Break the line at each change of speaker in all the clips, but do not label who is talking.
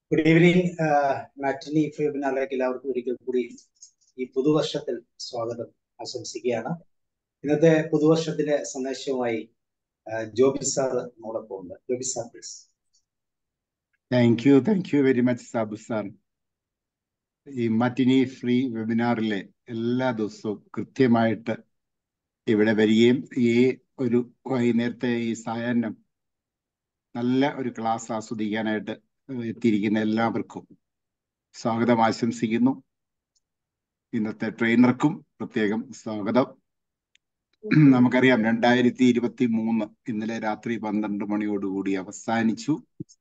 Good evening മാറ്റിനി ഫെബിനാലേക്ക് എല്ലാവർക്കും ഒരിക്കൽ കൂടി ഈ പുതുവർഷത്തിൽ സ്വാഗതം ആശംസിക്കുകയാണ് ഇന്നത്തെ പുതുവർഷത്തിന്റെ സന്ദേശവുമായി ജോബി സാർ നമ്മോടൊപ്പം ഉണ്ട് Joby sir please
thank you thank you very much Sabu sir ഈ മറ്റിനി ഫ്രീ വെബിനാറിലെ എല്ലാ ദിവസവും കൃത്യമായിട്ട് ഇവിടെ വരികയും ഈ ഒരു വൈകുന്നേരത്തെ ഈ സായാഹ്നം നല്ല ഒരു ക്ലാസ് ആസ്വദിക്കാനായിട്ട് എത്തിയിരിക്കുന്ന എല്ലാവർക്കും സ്വാഗതം ആശംസിക്കുന്നു ഇന്നത്തെ ട്രെയിനർക്കും പ്രത്യേകം സ്വാഗതം നമുക്കറിയാം രണ്ടായിരത്തി ഇരുപത്തി മൂന്ന് ഇന്നലെ രാത്രി പന്ത്രണ്ട് മണിയോടുകൂടി അവസാനിച്ചു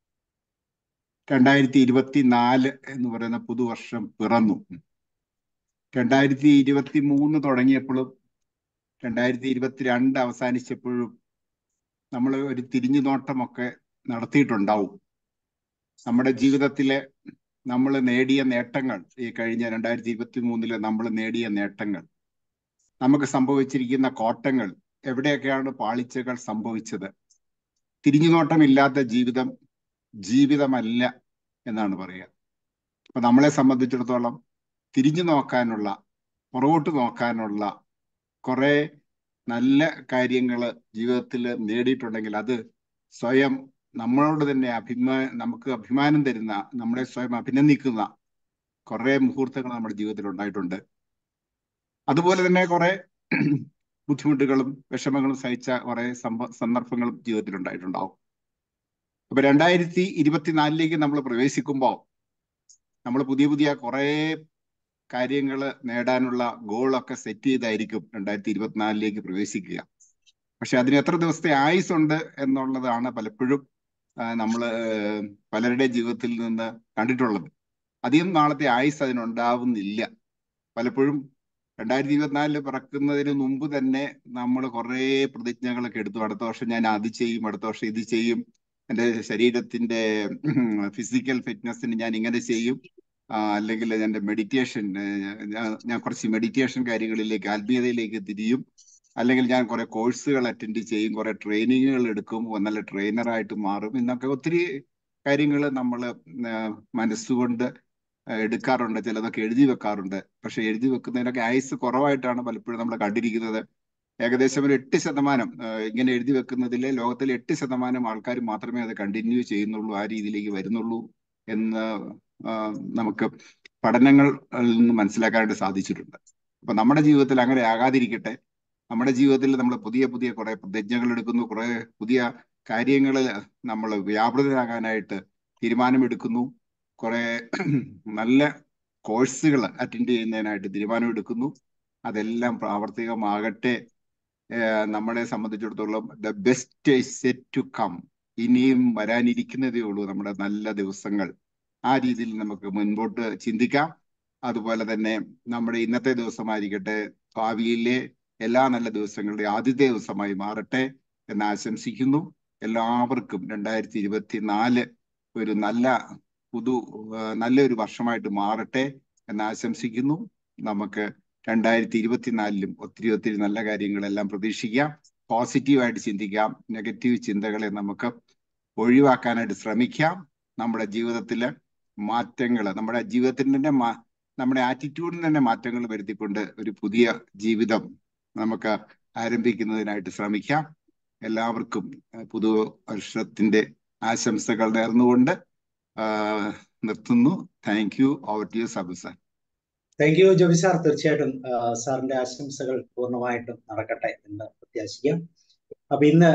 രണ്ടായിരത്തി ഇരുപത്തി നാല് എന്ന് പറയുന്ന പുതുവർഷം പിറന്നു രണ്ടായിരത്തി ഇരുപത്തി മൂന്ന് തുടങ്ങിയപ്പോഴും രണ്ടായിരത്തി ഇരുപത്തിരണ്ട് അവസാനിച്ചപ്പോഴും നമ്മൾ ഒരു തിരിഞ്ഞു നോട്ടമൊക്കെ നടത്തിയിട്ടുണ്ടാവും നമ്മുടെ ജീവിതത്തിലെ നമ്മൾ നേടിയ നേട്ടങ്ങൾ ഈ കഴിഞ്ഞ രണ്ടായിരത്തി ഇരുപത്തി മൂന്നില് നമ്മൾ നേടിയ നേട്ടങ്ങൾ നമുക്ക് സംഭവിച്ചിരിക്കുന്ന കോട്ടങ്ങൾ എവിടെയൊക്കെയാണ് പാളിച്ചകൾ സംഭവിച്ചത് തിരിഞ്ഞുനോട്ടമില്ലാത്ത ജീവിതം ജീവിതമല്ല എന്നാണ് പറയുക അപ്പൊ നമ്മളെ സംബന്ധിച്ചിടത്തോളം തിരിഞ്ഞു നോക്കാനുള്ള പുറകോട്ട് നോക്കാനുള്ള കുറെ നല്ല കാര്യങ്ങൾ ജീവിതത്തിൽ നേടിയിട്ടുണ്ടെങ്കിൽ അത് സ്വയം നമ്മളോട് തന്നെ അഭിമാ നമുക്ക് അഭിമാനം തരുന്ന നമ്മളെ സ്വയം അഭിനന്ദിക്കുന്ന കുറെ മുഹൂർത്തങ്ങൾ നമ്മുടെ ജീവിതത്തിൽ ഉണ്ടായിട്ടുണ്ട് അതുപോലെ തന്നെ കുറെ ബുദ്ധിമുട്ടുകളും വിഷമങ്ങളും സഹിച്ച കുറെ സംഭ സന്ദർഭങ്ങളും ജീവിതത്തിൽ ഉണ്ടായിട്ടുണ്ടാവും അപ്പൊ രണ്ടായിരത്തി ഇരുപത്തിനാലിലേക്ക് നമ്മൾ പ്രവേശിക്കുമ്പോൾ നമ്മൾ പുതിയ പുതിയ കുറെ കാര്യങ്ങൾ നേടാനുള്ള ഗോളൊക്കെ സെറ്റ് ചെയ്തായിരിക്കും രണ്ടായിരത്തി ഇരുപത്തിനാലിലേക്ക് പ്രവേശിക്കുക പക്ഷെ അതിന് എത്ര ദിവസത്തെ ആയുസ് ഉണ്ട് എന്നുള്ളതാണ് പലപ്പോഴും നമ്മൾ പലരുടെ ജീവിതത്തിൽ നിന്ന് കണ്ടിട്ടുള്ളത് അധികം നാളത്തെ ആയുസ് അതിനുണ്ടാവുന്നില്ല പലപ്പോഴും രണ്ടായിരത്തി ഇരുപത്തിനാലില് പിറക്കുന്നതിന് മുമ്പ് തന്നെ നമ്മൾ കുറേ പ്രതിജ്ഞകളൊക്കെ എടുത്തു അടുത്ത വർഷം ഞാൻ അത് ചെയ്യും അടുത്ത വർഷം ഇത് ചെയ്യും എൻ്റെ ശരീരത്തിന്റെ ഫിസിക്കൽ ഫിറ്റ്നസിന് ഞാൻ ഇങ്ങനെ ചെയ്യും അല്ലെങ്കിൽ എൻ്റെ മെഡിറ്റേഷൻ ഞാൻ കുറച്ച് മെഡിറ്റേഷൻ കാര്യങ്ങളിലേക്ക് ആത്മീയതയിലേക്ക് തിരിയും അല്ലെങ്കിൽ ഞാൻ കുറെ കോഴ്സുകൾ അറ്റൻഡ് ചെയ്യും കുറെ ട്രെയിനിങ്ങുകൾ എടുക്കും നല്ല ട്രെയിനറായിട്ട് മാറും എന്നൊക്കെ ഒത്തിരി കാര്യങ്ങൾ നമ്മൾ മനസ്സുകൊണ്ട് എടുക്കാറുണ്ട് ചിലതൊക്കെ എഴുതി വെക്കാറുണ്ട് പക്ഷെ എഴുതി വെക്കുന്നതിനൊക്കെ ആയുസ് കുറവായിട്ടാണ് പലപ്പോഴും നമ്മൾ കണ്ടിരിക്കുന്നത് ഏകദേശം ഒരു എട്ട് ശതമാനം ഇങ്ങനെ എഴുതി വെക്കുന്നതിലെ ലോകത്തിലെ എട്ട് ശതമാനം ആൾക്കാർ മാത്രമേ അത് കണ്ടിന്യൂ ചെയ്യുന്നുള്ളൂ ആ രീതിയിലേക്ക് വരുന്നുള്ളൂ എന്ന് നമുക്ക് പഠനങ്ങളിൽ നിന്ന് മനസ്സിലാക്കാനായിട്ട് സാധിച്ചിട്ടുണ്ട് അപ്പൊ നമ്മുടെ ജീവിതത്തിൽ അങ്ങനെ ആകാതിരിക്കട്ടെ നമ്മുടെ ജീവിതത്തിൽ നമ്മൾ പുതിയ പുതിയ കുറെ പ്രതിജ്ഞകൾ എടുക്കുന്നു കുറെ പുതിയ കാര്യങ്ങളിൽ നമ്മൾ വ്യാപൃതരാകാനായിട്ട് തീരുമാനമെടുക്കുന്നു കുറെ നല്ല കോഴ്സുകൾ അറ്റൻഡ് ചെയ്യുന്നതിനായിട്ട് തീരുമാനമെടുക്കുന്നു അതെല്ലാം പ്രാവർത്തികമാകട്ടെ നമ്മളെ സംബന്ധിച്ചിടത്തോളം the best set to come ഇനിയും വരാനിരിക്കുന്നതേ ഉള്ളൂ നമ്മുടെ നല്ല ദിവസങ്ങൾ ആ രീതിയിൽ നമുക്ക് മുൻപോട്ട് ചിന്തിക്കാം അതുപോലെ തന്നെ നമ്മുടെ ഇന്നത്തെ ദിവസമായിരിക്കട്ടെ ഭാവിയിലെ എല്ലാ നല്ല ദിവസങ്ങളുടെ ആദ്യത്തെ ദിവസമായി മാറട്ടെ എന്ന് ആശംസിക്കുന്നു എല്ലാവർക്കും രണ്ടായിരത്തി ഇരുപത്തി നാല് ഒരു നല്ല പുതു നല്ലൊരു വർഷമായിട്ട് മാറട്ടെ എന്ന് ആശംസിക്കുന്നു നമുക്ക് രണ്ടായിരത്തി ഇരുപത്തിനാലിലും ഒത്തിരി ഒത്തിരി നല്ല കാര്യങ്ങളെല്ലാം പ്രതീക്ഷിക്കാം പോസിറ്റീവായിട്ട് ചിന്തിക്കാം നെഗറ്റീവ് ചിന്തകളെ നമുക്ക് ഒഴിവാക്കാനായിട്ട് ശ്രമിക്കാം നമ്മുടെ ജീവിതത്തിലെ മാറ്റങ്ങൾ നമ്മുടെ ജീവിതത്തിന് തന്നെ നമ്മുടെ ആറ്റിറ്റ്യൂഡിന് തന്നെ മാറ്റങ്ങൾ വരുത്തിക്കൊണ്ട് ഒരു പുതിയ ജീവിതം നമുക്ക് ആരംഭിക്കുന്നതിനായിട്ട് ശ്രമിക്കാം എല്ലാവർക്കും പുതു വർഷത്തിന്റെ ആശംസകൾ നേർന്നുകൊണ്ട് നിർത്തുന്നു thank you over to you Sabu sir
thank you Joby sir തീർച്ചയായിട്ടും സാറിന്റെ ആശംസകൾ പൂർണ്ണമായിട്ടും നടക്കട്ടെ എന്ന് പ്രത്യാശിക്കാം അപ്പൊ ഇന്ന്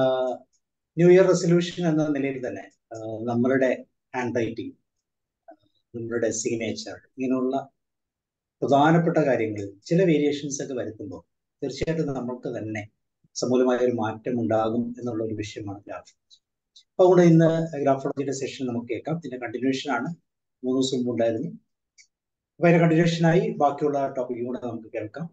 ന്യൂ ഇയർ റെസൊല്യൂഷൻ എന്ന നിലയിൽ തന്നെ നമ്മളുടെ ഹാൻഡ് റൈറ്റിംഗ് നമ്മളുടെ സിഗ്നേച്ചർ ഇങ്ങനെയുള്ള പ്രധാനപ്പെട്ട കാര്യങ്ങളിൽ ചില വേരിയേഷൻസ് ഒക്കെ വരുത്തുമ്പോൾ തീർച്ചയായിട്ടും നമുക്ക് തന്നെ സമൂലമായ ഒരു മാറ്റം ഉണ്ടാകും എന്നുള്ള ഒരു വിഷയമാണ് ഗ്രാഫോളജി അതുകൊണ്ട് ഇന്ന് ഗ്രാഫോളജിയുടെ സെഷൻ നമുക്ക് കേൾക്കാം ഇതിന്റെ കണ്ടിന്യൂഷൻ ആണ് മൂന്ന് ദിവസം മുമ്പ് ഉണ്ടായിരുന്നു അപ്പൊ അതിന്റെ കണ്ടിന്യൂഷനായി ബാക്കിയുള്ള ടോപ്പിക്കും കൂടെ നമുക്ക് കേൾക്കാം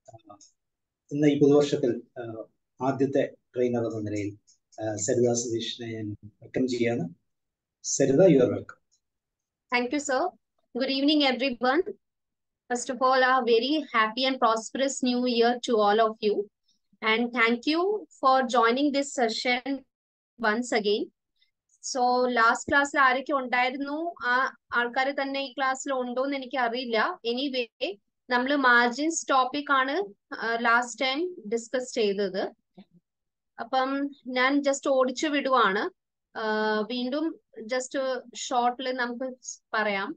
ഇന്ന് ഈ പുതുവർഷത്തിൽ ആദ്യത്തെ ട്രെയിനർ എന്ന നിലയിൽ സരിത സതീഷിനെ ഞാൻ വെൽക്കം ചെയ്യാണ് Saritha you are welcome
Thank you, sir. Good evening, everyone. First of all, a very happy and prosperous new year to all of you. And thank you for joining this session once again. So last ക്ലാസ്സിൽ ആരൊക്കെ ഉണ്ടായിരുന്നു ആ ആൾക്കാർ തന്നെ ഈ ക്ലാസ്സിൽ ഉണ്ടോ എന്ന് എനിക്ക് അറിയില്ല എനിവേ നമ്മൾ മാർജിൻസ് ടോപ്പിക് ആണ് ലാസ്റ്റ് ടൈം ഡിസ്കസ് ചെയ്തത് അപ്പം ഞാൻ ജസ്റ്റ് ഓടിച്ചു വിടുവാണ് വീണ്ടും ജസ്റ്റ് ഷോർട്ടിൽ നമുക്ക് പറയാം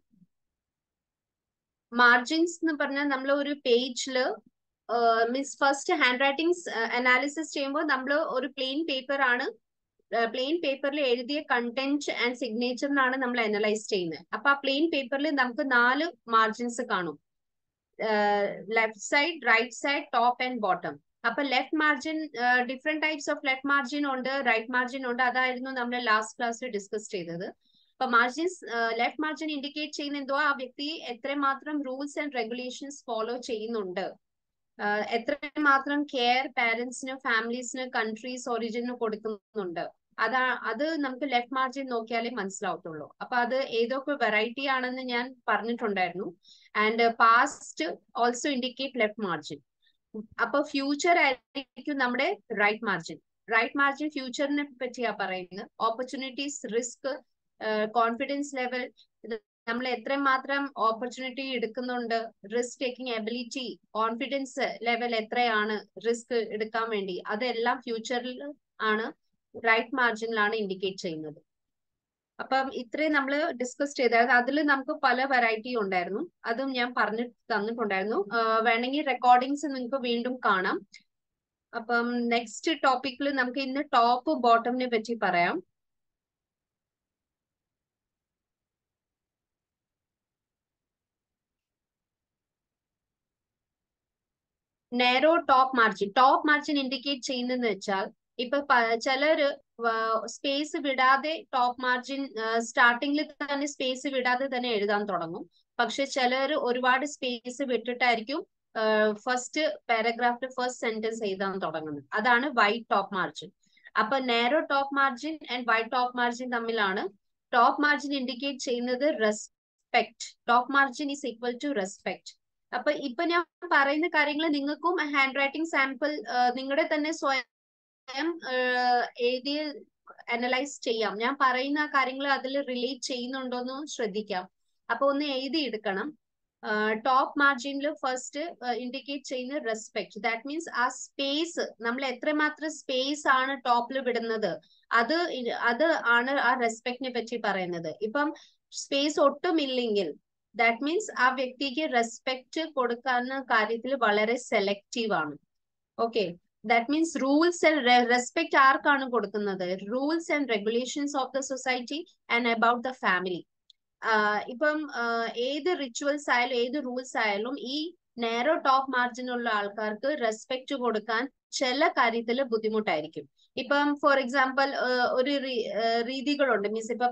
മാർജിൻസ് എന്ന് പറഞ്ഞാൽ നമ്മൾ ഒരു പേജില് means first hand writings analysis ചെയ്യുമ്പോൾ നമ്മൾ ഒരു പ്ലെയിൻ പേപ്പർ ആണ് പ്ലെയിൻ പേപ്പറിൽ എഴുതിയ കണ്ടന്റ് ആൻഡ് സിഗ്നേച്ചറിനാണ് നമ്മൾ അനലൈസ് ചെയ്യുന്നത് അപ്പൊ ആ പ്ലെയിൻ പേപ്പറിൽ നമുക്ക് നാല് മാർജിൻസ് കാണും left side right side top and bottom അപ്പൊ left margin different types of left margin ഉണ്ട് റൈറ്റ് മാർജിൻ ഉണ്ട് അതായിരുന്നു നമ്മൾ ലാസ്റ്റ് ക്ലാസ്സിൽ ഡിസ്കസ് ചെയ്തത് അപ്പൊ മാർജിൻസ് ലെഫ്റ്റ് മാർജിൻ ഇൻഡിക്കേറ്റ് ചെയ്യുന്ന എന്തോ ആ വ്യക്തി എത്രമാത്രം റൂൾസ് ആൻഡ് റെഗുലേഷൻസ് ഫോളോ ചെയ്യുന്നുണ്ട് എത്രമാത്രം കെയർ പാരന്റ്സിന് ഫാമിലീസിന് കൺട്രീസ് ഒറിജിന് കൊടുക്കുന്നുണ്ട് അതാ അത് നമുക്ക് ലെഫ്റ്റ് മാർജിൻ നോക്കിയാലേ മനസ്സിലാവത്തുള്ളൂ അപ്പൊ അത് ഏതൊക്കെ വെറൈറ്റി ആണെന്ന് ഞാൻ പറഞ്ഞിട്ടുണ്ടായിരുന്നു and past also indicate left margin അപ്പൊ ഫ്യൂച്ചർ ആയിരിക്കും നമ്മുടെ റൈറ്റ് മാർജിൻ റൈറ്റ് മാർജിൻ ഫ്യൂച്ചറിനെ പറ്റിയാ പറയുന്നത് ഓപ്പർച്യൂണിറ്റീസ് റിസ്ക് കോൺഫിഡൻസ് ലെവൽ നമ്മൾ എത്രമാത്രം ഓപ്പർച്യൂണിറ്റി എടുക്കുന്നുണ്ട് risk taking ability confidence level എത്രയാണ് റിസ്ക് എടുക്കാൻ വേണ്ടി അതെല്ലാം ഫ്യൂച്ചറിൽ ആണ് റൈറ്റ് മാർജിനിലാണ് ഇൻഡിക്കേറ്റ് ചെയ്യുന്നത് അപ്പം ഇത്രയും നമ്മൾ ഡിസ്കസ് ചെയ്തായിരുന്നു അതിൽ നമുക്ക് പല വെറൈറ്റി ഉണ്ടായിരുന്നു അതും ഞാൻ പറഞ്ഞു തന്നിട്ടുണ്ടായിരുന്നു വേണമെങ്കിൽ റെക്കോർഡിങ്സ് നിങ്ങൾക്ക് വീണ്ടും കാണാം അപ്പം നെക്സ്റ്റ് ടോപ്പിക്കിൽ നമുക്ക് ഇന്ന് ടോപ്പ് ബോട്ടമിനെ പറ്റി പറയാം narrow top margin top margin indicate ചെയ്യുന്നതെന്ന് വെച്ചാൽ ഇപ്പൊ ചിലര് സ്പേസ് വിടാതെ ടോപ്പ് മാർജിൻ സ്റ്റാർട്ടിങ്ങിൽ തന്നെ സ്പേസ് വിടാതെ തന്നെ എഴുതാൻ തുടങ്ങും പക്ഷെ ചിലർ ഒരുപാട് സ്പേസ് വിട്ടിട്ടായിരിക്കും ഫസ്റ്റ് പാരഗ്രാഫിൽ ഫസ്റ്റ് സെന്റൻസ് എഴുതാൻ തുടങ്ങുന്നത് അതാണ് വൈറ്റ് ടോപ്പ് മാർജിൻ അപ്പൊ narrow top margin and wide top margin തമ്മിലാണ് ടോപ്പ് മാർജിൻ ഇൻഡിക്കേറ്റ് ചെയ്യുന്നത് respect top margin is equal to respect അപ്പൊ ഇപ്പൊ ഞാൻ പറയുന്ന കാര്യങ്ങൾ നിങ്ങൾക്കും ഹാൻഡ് റൈറ്റിംഗ് സാമ്പിൾ നിങ്ങളുടെ തന്നെ സ്വയം എഴുതി അനലൈസ് ചെയ്യാം ഞാൻ പറയുന്ന കാര്യങ്ങൾ അതിൽ റിലേറ്റ് ചെയ്യുന്നുണ്ടോന്ന് ശ്രദ്ധിക്കാം അപ്പൊ ഒന്ന് എഴുതി എടുക്കണം ടോപ്പ് മാർജിനിൽ ഫസ്റ്റ് ഇൻഡിക്കേറ്റ് ചെയ്യുന്ന റെസ്പെക്ട് ദാറ്റ് മീൻസ് ആ സ്പേസ് നമ്മൾ എത്രമാത്രം സ്പേസ് ആണ് ടോപ്പിൽ വിടുന്നത് അത് അത് ആണ് ആ റെസ്പെക്ടിനെ പറ്റി പറയുന്നത് ഇപ്പം സ്പേസ് ഒട്ടും ഇല്ലെങ്കിൽ ദാറ്റ് മീൻസ് ആ വ്യക്തിക്ക് റെസ്പെക്ട് കൊടുക്കുന്ന കാര്യത്തിൽ വളരെ സെലക്റ്റീവ് ആണ് okay that means rules and respect ആർക്കാണ് കൊടുക്കുന്നത് rules and regulations of the society and about the family ഇപ്പം ഏത് റിച്വൽസ് ആയാലും ഏത് റൂൾസ് ആയാലും ഈ നേരോ ടോപ്പ് മാർജിനുള്ള ആൾക്കാർക്ക് റെസ്പെക്ട് കൊടുക്കാൻ ചില കാര്യത്തിൽ ബുദ്ധിമുട്ടായിരിക്കും ഇപ്പം ഫോർ എക്സാമ്പിൾ ഒരു രീതികളുണ്ട് മീൻസ് ഇപ്പൊ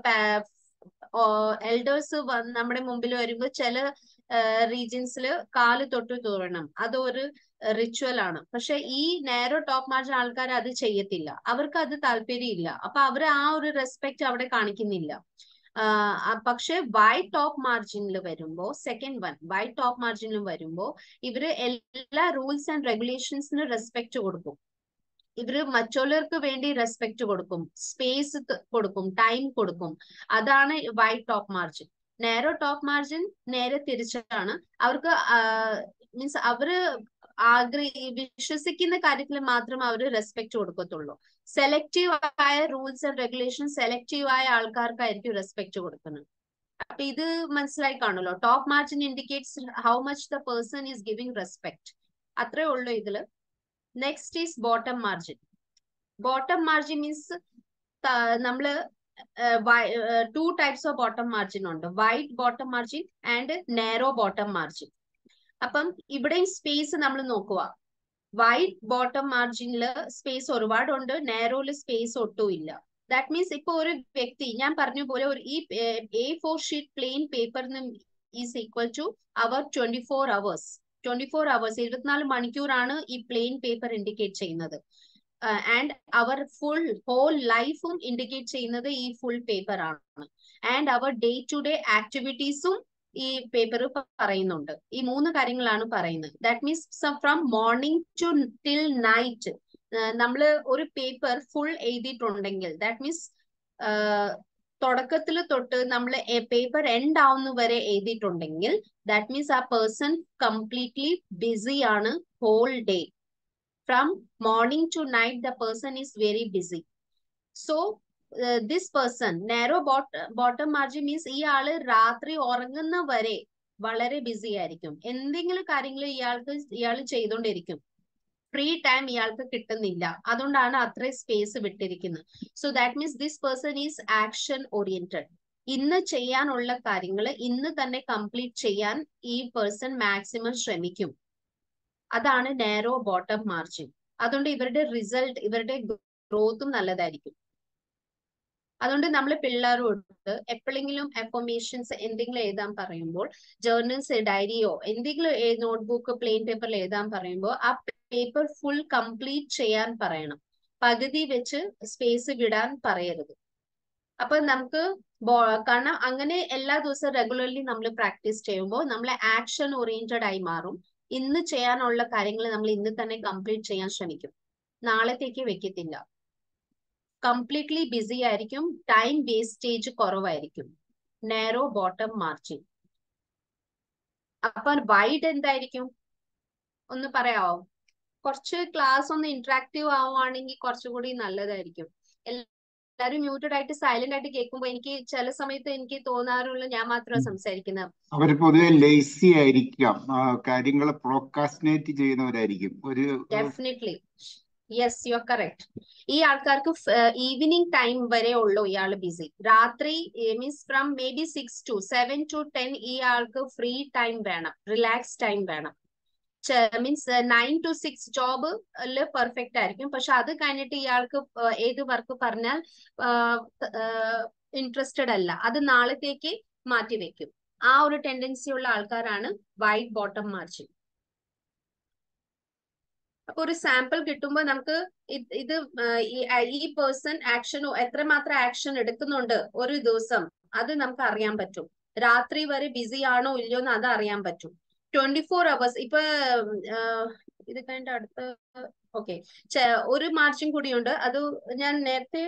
എൽഡേഴ്സ് നമ്മുടെ മുമ്പിൽ വരുമ്പോൾ ചില റീജിയൻസിൽ കാല് തൊട്ട് തോരണം അതൊരു റിച്വൽ ആണ് പക്ഷെ ഈ നേരോ ടോപ്പ് മാർജിൻ ആൾക്കാർ അത് ചെയ്യത്തില്ല അവർക്ക് അത് താല്പര്യമില്ല അപ്പൊ അവർ ആ ഒരു റെസ്പെക്ട് അവിടെ കാണിക്കുന്നില്ല പക്ഷെ വൈറ്റ് ടോപ്പ് മാർജിനിൽ വരുമ്പോ സെക്കൻഡ് വൺ വൈറ്റ് ടോപ്പ് മാർജിനിലും വരുമ്പോ ഇവര് എല്ലാ റൂൾസ് ആൻഡ് റെഗുലേഷൻസിന് റെസ്പെക്ട് കൊടുക്കും ഇവര് മറ്റുള്ളവർക്ക് വേണ്ടി റെസ്പെക്ട് കൊടുക്കും സ്പേസ് കൊടുക്കും ടൈം കൊടുക്കും അതാണ് wide top margin narrow top margin നേരെ തിരിച്ചാണ് അവർക്ക് മീൻസ് അവര് ആഗ്രഹി വിശ്വസിക്കുന്ന കാര്യത്തിൽ മാത്രം അവർ റെസ്പെക്ട് കൊടുക്കത്തുള്ളൂ സെലക്റ്റീവ് ആയ റൂൾസ് ആൻഡ് റെഗുലേഷൻ സെലക്റ്റീവ് ആയ ആൾക്കാർക്കായിരിക്കും റെസ്പെക്ട് കൊടുക്കുന്നത് അപ്പൊ ഇത് മനസ്സിലായി കാണുമല്ലോ top margin indicates how much the person is giving respect അത്രേ ഉള്ളൂ ഇതില് next is bottom margin bottom margin means നമ്മള് two types of bottom margin ഉണ്ട് wide bottom margin and narrow bottom margin അപ്പം ഇവിടെയും സ്പേസ് നമ്മൾ നോക്കുക വൈറ്റ് ബോട്ടം മാർജിനില് സ്പേസ് ഒരുപാടുണ്ട് നാരോയില് സ്പേസ് ഒട്ടും ഇല്ല ദാറ്റ് മീൻസ് ഇപ്പൊ ഒരു വ്യക്തി ഞാൻ പറഞ്ഞ പോലെ ഒരു ഈ എ ഫോർ ഷീറ്റ് പ്ലെയിൻ പേപ്പറിന് is equal to our twenty four hours twenty four hours ഇരുപത്തിനാല് മണിക്കൂറാണ് ഈ പ്ലെയിൻ പേപ്പർ ഇൻഡിക്കേറ്റ് ചെയ്യുന്നത് ആൻഡ് അവർ ഫുൾ ഹോൾ ലൈഫും ഇൻഡിക്കേറ്റ് ചെയ്യുന്നത് ഈ ഫുൾ പേപ്പർ ആണ് and our day to day ആക്ടിവിറ്റീസും ഈ പേപ്പർ പറയുന്നുണ്ട് ഈ മൂന്ന് കാര്യങ്ങളാണ് പറയുന്നത് that means from morning to till night നമ്മൾ ഒരു പേപ്പർ ഫുൾ എഴുതിയിട്ടുണ്ടെങ്കിൽ ദാറ്റ് മീൻസ് തുടക്കത്തിൽ തൊട്ട് നമ്മൾ പേപ്പർ എൻഡ് ആവുന്ന വരെ എഴുതിയിട്ടുണ്ടെങ്കിൽ ദാറ്റ് മീൻസ് ആ പേഴ്സൺ കംപ്ലീറ്റ്ലി ബിസി ആണ് whole day from morning to night the person is very busy so this person narrow bottom margin means ഈ ആള് രാത്രി ഉറങ്ങുന്ന വരെ വളരെ ബിസി ആയിരിക്കും എന്തെങ്കിലും കാര്യങ്ങൾ ഇയാൾക്ക് ഇയാൾ ചെയ്തുകൊണ്ടിരിക്കും ഫ്രീ ടൈം ഇയാൾക്ക് കിട്ടുന്നില്ല അതുകൊണ്ടാണ് അത്രയും സ്പേസ് വിട്ടിരിക്കുന്നത് so that means this person is action oriented ഇന്ന് ചെയ്യാനുള്ള കാര്യങ്ങൾ ഇന്ന് തന്നെ കംപ്ലീറ്റ് ചെയ്യാൻ ഈ പേഴ്സൺ മാക്സിമം ശ്രമിക്കും അതാണ് നാരോ ബോട്ടം മാർജിൻ അതുകൊണ്ട് ഇവരുടെ റിസൾട്ട് ഇവരുടെ ഗ്രോത്തും നല്ലതായിരിക്കും അതുകൊണ്ട് നമ്മൾ പിള്ളേരോട് എപ്പോഴെങ്കിലും അഫോമേഷൻസ് എന്തെങ്കിലും എഴുതാൻ പറയുമ്പോൾ ജേർണൽസ് ഡയറിയോ എന്തെങ്കിലും നോട്ട്ബുക്ക് പ്ലെയിൻ പേപ്പറിൽ എഴുതാൻ പറയുമ്പോൾ ആ പേപ്പർ ഫുൾ കംപ്ലീറ്റ് ചെയ്യാൻ പറയണം പകുതി വെച്ച് സ്പേസ് വിടാൻ പറയരുത് അപ്പൊ നമുക്ക് കാരണം അങ്ങനെ എല്ലാ ദിവസവും റെഗുലർലി നമ്മൾ പ്രാക്ടീസ് ചെയ്യുമ്പോൾ നമ്മൾ ആക്ഷൻ ഓറിയന്റഡ് ആയി മാറും ഇന്ന് ചെയ്യാനുള്ള കാര്യങ്ങൾ നമ്മൾ ഇന്ന് തന്നെ കംപ്ലീറ്റ് ചെയ്യാൻ ശ്രമിക്കും നാളത്തേക്ക് വെക്കത്തില്ല കംപ്ലീറ്റ്ലി ബിസി ആയിരിക്കും ടൈം വേസ്റ്റേജ് കുറവായിരിക്കും നാരോ ബോട്ടം മാർജിൻ അപ്പൊ വൈഡ് എന്തായിരിക്കും ഒന്ന് പറയാവോ കുറച്ച് ക്ലാസ് ഒന്ന് ഇന്ററാക്റ്റീവ് ആവുകയാണെങ്കിൽ കുറച്ചുകൂടി നല്ലതായിരിക്കും എല്ലാരും മ്യൂട്ടഡ് ആയിട്ട് സൈലന്റ് ആയിട്ട് കേൾക്കുമ്പോൾ എനിക്ക് ചില സമയത്ത് എനിക്ക് തോന്നാറുള്ള ഞാൻ മാത്രമാണ് സംസാരിക്കുന്നത്
അവർ പൊതുവെ ലേസി ആയിരിക്കാം കാര്യങ്ങൾ പ്രോക്കാസ്റ്റിനേറ്റ് ചെയ്യുന്നവരായിരിക്കും ഒരു
definitely yes you are correct ഈ ആൾക്കാർക്ക് ഈവനിങ് ടൈം വരെ ഉള്ളൂ ഇയാൾ ബിസി രാത്രി means from maybe six to seven to ten ഈ ആൾക്ക് ഫ്രീ ടൈം വേണം റിലാക്സ് ടൈം വേണം means nine to six job perfect ആയിരിക്കും പക്ഷെ അത് കഴിഞ്ഞിട്ട് ഇയാൾക്ക് ഏത് വർക്ക് പറഞ്ഞാൽ ഇൻട്രസ്റ്റഡ് അല്ല അത് നാളത്തേക്ക് മാറ്റി വെക്കും ആ ഒരു ടെൻഡൻസി ഉള്ള ആൾക്കാരാണ് വൈറ്റ് ബോട്ടം മാർജിൻ അപ്പൊ ഒരു സാമ്പിൾ കിട്ടുമ്പോൾ നമുക്ക് ഇത് ഈ പേഴ്സൺ ആക്ഷൻ എത്രമാത്രം ആക്ഷൻ എടുക്കുന്നുണ്ട് ഒരു ദിവസം അത് നമുക്ക് അറിയാൻ പറ്റും രാത്രി വരെ ബിസി ആണോ ഇല്ലയോ എന്ന് അത് അറിയാൻ പറ്റും ട്വന്റി ഫോർ അവേഴ്സ് ഇപ്പൊ ഇത് കഴിഞ്ഞ അടുത്ത ഓക്കെ ഒരു മാർജിൻ കൂടിയുണ്ട് അത് ഞാൻ നേരത്തെ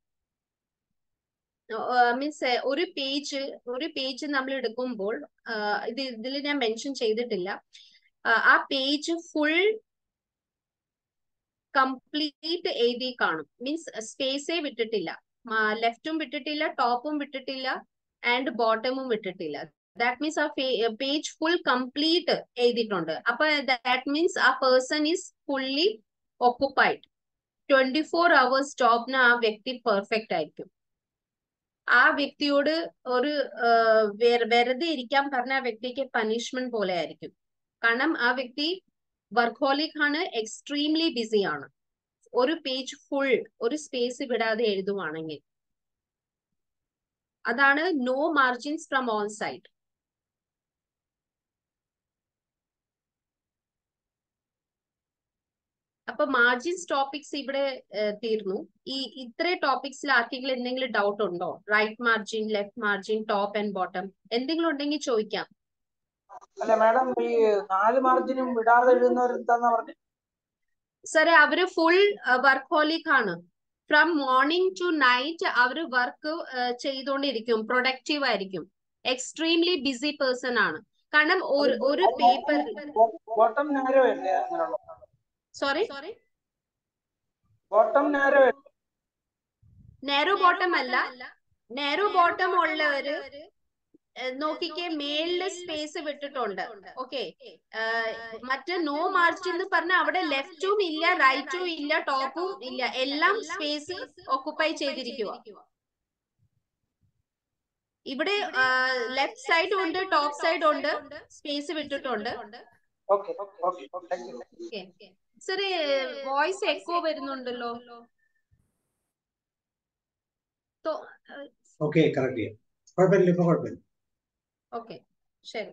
മീൻസ് ഒരു പേജ് ഒരു പേജ് നമ്മൾ എടുക്കുമ്പോൾ ഇത് ഇതിൽ ഞാൻ മെൻഷൻ ചെയ്തിട്ടില്ല ആ പേജ് ഫുൾ കംപ്ലീറ്റ് എഴുതി കാണും മീൻസ് സ്പേസേ വിട്ടിട്ടില്ല ലെഫ്റ്റും വിട്ടിട്ടില്ല ടോപ്പും വിട്ടിട്ടില്ല ആൻഡ് ബോട്ടമും വിട്ടിട്ടില്ല ദാറ്റ് മീൻസ് ആ പേജ് ഫുൾ കംപ്ലീറ്റ് എഴുതിയിട്ടുണ്ട് അപ്പൊ ദാറ്റ് മീൻസ് ആ person is fully occupied twenty four hours ജോബിന് ആ വ്യക്തി പെർഫെക്റ്റ് ആയിരിക്കും ആ വ്യക്തിയോട് ഒരു വെറുതെ ഇരിക്കാൻ പറഞ്ഞ ആ വ്യക്തിക്ക് പനിഷ്മെന്റ് പോലെ ആയിരിക്കും കാരണം ആ വ്യക്തി വർക്കോളിക് ആണ് എക്സ്ട്രീംലി ബിസി ആണ് ഒരു പേജ് ഫുൾ ഒരു സ്പേസ് വിടാതെ എഴുതുവാണെങ്കിൽ അതാണ് no margins from on side അപ്പൊ മാർജിൻസ് ടോപ്പിക്സ് ഇവിടെ തീർന്നു ഈ ഇത്രേ ടോപ്പിക്സിൽ ആർക്കെങ്കിലും എന്തെങ്കിലും ഡൗട്ട് ഉണ്ടോ right margin left margin top and bottom എന്തെങ്കിലും ഉണ്ടെങ്കിൽ ചോദിക്കാം
അല്ല മാഡം ഈ നാല് മാർജിനും വിടാതെ എഴുതുന്നവർ എന്താന്ന് പറഞ്ഞു
സാറേ അവര് ഫുൾ വർക്കോളിക് ആണ് ഫ്രം മോർണിംഗ് ടു നൈറ്റ് അവര് വർക്ക് ചെയ്തുകൊണ്ടിരിക്കും പ്രൊഡക്റ്റീവ് ആയിരിക്കും എക്സ്ട്രീംലി ബിസി പേഴ്സൺ ആണ് കാരണം ഒരു പേപ്പർ
ബോട്ടം നാരോ അല്ലേ അങ്ങനെയുള്ള
sorry sorry
bottom narrow
narrow bottom അല്ല നാരോ ബോട്ടം ഉള്ളവര് നോക്കിക്കേ മേളില് സ്പേസ് വിട്ടിട്ടുണ്ട് ഓക്കെ മറ്റേ നോ മാർജിൻ എന്ന് പറഞ്ഞ അവിടെ ലെഫ്റ്റും ഇല്ല റൈറ്റും ഇല്ല ടോപ്പും ഇല്ല എല്ലാം സ്പേസ് ഓക്കുപ്പൈ ചെയ്തിരിക്കുക ഇവിടെ ലെഫ്റ്റ് സൈഡ് ഉണ്ട് ടോപ്പ് സൈഡ് ഉണ്ട് സ്പേസ് വിട്ടിട്ടുണ്ട് സാറേ വോയിസ് എക്കോ വരുന്നുണ്ടല്ലോ
ഓക്കെ കറക്റ്റ് കുഴപ്പമില്ല ഇപ്പൊ കുഴപ്പമില്ല
ഓക്കെ ശരി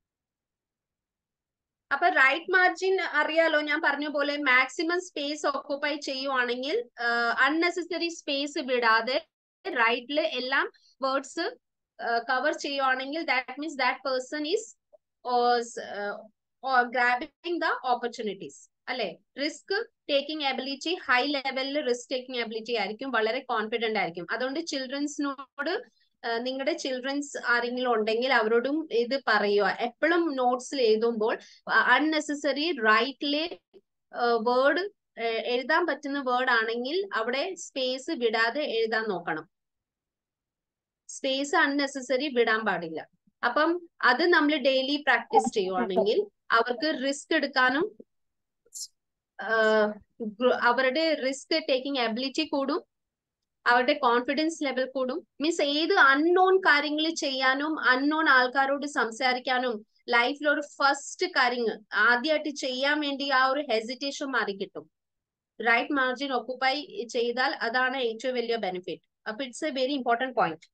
അപ്പൊ റൈറ്റ് മാർജിൻ അറിയാലോ ഞാൻ പറഞ്ഞ പോലെ മാക്സിമം സ്പേസ് ഓക്കുപ്പൈ ചെയ്യുവാണെങ്കിൽ അൺനെസസറി സ്പേസ് വിടാതെ റൈറ്റില് എല്ലാം വേർഡ്സ് കവർ ചെയ്യുവാണെങ്കിൽ that means that person is grabbing the opportunities അല്ലെ റിസ്ക് ടേക്കിംഗ് എബിലിറ്റി ഹൈ ലെവലിൽ റിസ്ക് ടേക്കിംഗ് എബിലിറ്റി ആയിരിക്കും വളരെ കോൺഫിഡന്റ് ആയിരിക്കും അതുകൊണ്ട് ചിൽഡ്രൻസിനോട് നിങ്ങളുടെ ചിൽഡ്രൻസ് ആരെങ്കിലും ഉണ്ടെങ്കിൽ അവരോടും ഇത് പറയുക എപ്പോഴും നോട്ട്സിൽ എഴുതുമ്പോൾ അൺനെസസറി റൈറ്റിലെ വേർഡ് എഴുതാൻ പറ്റുന്ന വേർഡ് ആണെങ്കിൽ അവിടെ സ്പേസ് വിടാതെ എഴുതാൻ നോക്കണം സ്പേസ് അൺനെസസറി വിടാൻ പാടില്ല അപ്പം അത് നമ്മൾ ഡെയിലി പ്രാക്ടീസ് ചെയ്യുവാണെങ്കിൽ അവർക്ക് റിസ്ക് എടുക്കാനും അവരുടെ റിസ്ക് ടേക്കിംഗ് എബിലിറ്റി കൂടും അവരുടെ കോൺഫിഡൻസ് ലെവൽ കൂടും മീൻസ് ഏത് അൺനോൺ കാര്യങ്ങൾ ചെയ്യാനും അൺനോൺ ആൾക്കാരോട് സംസാരിക്കാനും ലൈഫിൽ ഒരു ഫസ്റ്റ് കാര്യങ്ങൾ ആദ്യമായിട്ട് ചെയ്യാൻ വേണ്ടി ആ ഒരു ഹെസിറ്റേഷൻ മാറി കിട്ടും റൈറ്റ് മാർജിൻ ഒക്കുപ്പൈ ചെയ്താൽ അതാണ് ഏറ്റവും വലിയ ബെനിഫിറ്റ് അപ്പൊ it's a very important point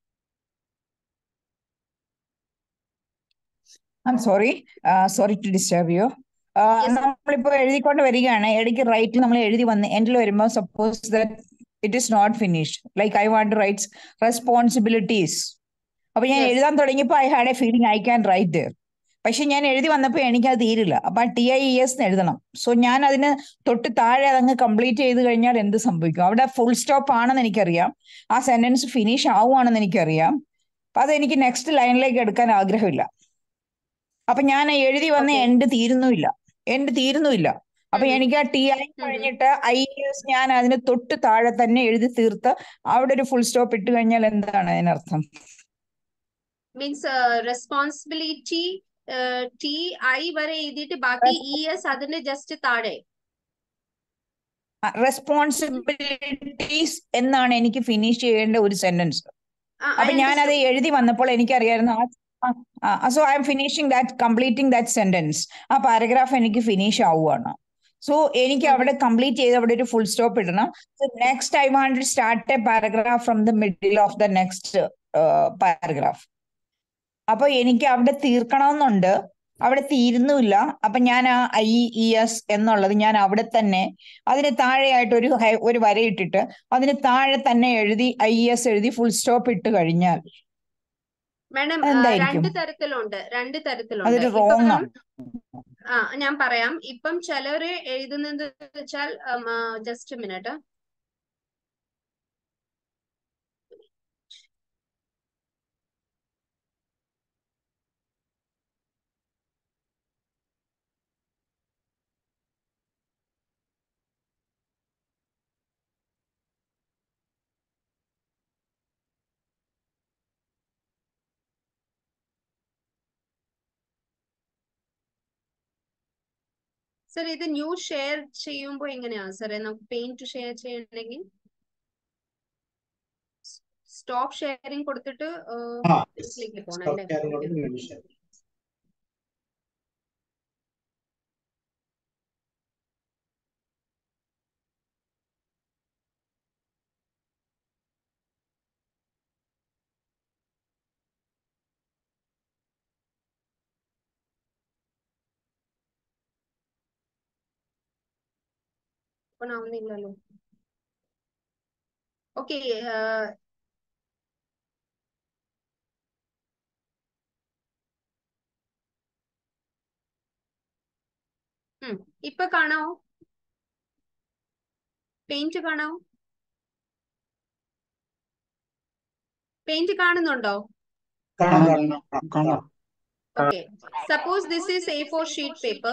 I sorry sorry to disturb you നമ്മളിപ്പോ എഴുതിക്കൊണ്ട് വരികയാണ് ഇടയ്ക്ക് റൈറ്റിൽ നമ്മൾ എഴുതി വന്ന് എൻഡിൽ വരുമ്പോൾ suppose that it is not finished like I want rights responsibilities അപ്പൊ ഞാൻ എഴുതാൻ തുടങ്ങിയപ്പോൾ I had a feeling I can write there പക്ഷെ ഞാൻ എഴുതി വന്നപ്പോൾ എനിക്കത് തീരില്ല അപ്പൊ ടി ഐ ഇ എസ് എഴുതണം സോ ഞാൻ അതിന് തൊട്ട് താഴെ അതങ്ങ് കംപ്ലീറ്റ് ചെയ്ത് കഴിഞ്ഞാൽ എന്ത് സംഭവിക്കും അവിടെ ഫുൾ സ്റ്റോപ്പ് ആണെന്ന് എനിക്കറിയാം ആ സെന്റൻസ് ഫിനിഷ് ആവുകയാണെന്ന് എനിക്കറിയാം അപ്പൊ അത് എനിക്ക് നെക്സ്റ്റ് ലൈനിലേക്ക് എടുക്കാൻ ആഗ്രഹമില്ല അപ്പൊ ഞാൻ എഴുതി വന്ന എൻഡ് തീരുന്നുമില്ല എൻഡ് തീരുന്നുമില്ല അപ്പൊ എനിക്ക് ആ ടി ഐ കഴിഞ്ഞിട്ട് ഐ എസ് ഞാൻ അതിന് തൊട്ട് താഴെ തന്നെ എഴുതി തീർത്ത് അവിടെ ഒരു ഫുൾ സ്റ്റോപ്പ് ഇട്ട് കഴിഞ്ഞാൽ എന്താണ് അതിനർത്ഥം
മീൻസ് റെസ്പോൺസിബിലിറ്റി ടി ഐ വരെ എഴുതിയിട്ട് ബാക്കി ഇ എസ് അതിന്റെ ജസ്റ്റ് താഴെ
റെസ്പോൺസിബിലിറ്റീസ് എന്നാണ് എനിക്ക് ഫിനിഷ് ചെയ്യേണ്ട ഒരു സെന്റൻസ് അപ്പൊ ഞാൻ അത് എഴുതി വന്നപ്പോൾ എനിക്കറിയായിരുന്നു ആ so I am finishing that completing that sentence ആ പാരഗ്രാഫ് എനിക്ക് ഫിനിഷ് ആവുകയാണ് സോ എനിക്ക് അവിടെ കംപ്ലീറ്റ് ചെയ്ത് അവിടെ ഒരു ഫുൾ സ്റ്റോപ്പ് ഇടണം next I want start a paragraph from the middle of the next paragraph അപ്പൊ എനിക്ക് അവിടെ തീർക്കണമെന്നുണ്ട് അവിടെ തീരുന്നുമില്ല അപ്പൊ ഞാൻ ആ ഐ ഇ എസ് എന്നുള്ളത് ഞാൻ അവിടെ തന്നെ അതിന് താഴെയായിട്ട് ഒരു ഒരു വരയിട്ടിട്ട് അതിന് താഴെ തന്നെ എഴുതി ഐ എസ് എഴുതി ഫുൾ സ്റ്റോപ്പ് ഇട്ട് കഴിഞ്ഞാൽ
മാഡം രണ്ട് തരത്തിലുണ്ട് രണ്ട് തരത്തിലുണ്ട്
അതൊരു റോങ് ആണ്
ആ ഞാൻ പറയാം ഇപ്പം ചിലര് എഴുതുന്നത് വെച്ചാൽ ജസ്റ്റ് മിനിറ്റ് സർ ഇത് ന്യൂ ഷെയർ ചെയ്യുമ്പോൾ എങ്ങനെയാണ് സാറേ നമുക്ക് പെയിന്റ് ഷെയർ ചെയ്യണമെങ്കിൽ സ്റ്റോപ്പ് ഷെയറിംഗ് കൊടുത്തിട്ട് ഇതിലേക്ക് പോകണം അല്ലേ ഓപ്പൺ ആവുന്നില്ലല്ലോ ഓക്കെ ഇപ്പൊ കാണാവോ പെയിന്റ് കാണാവോ പെയിന്റ് കാണുന്നുണ്ടോ okay suppose this is A four sheet paper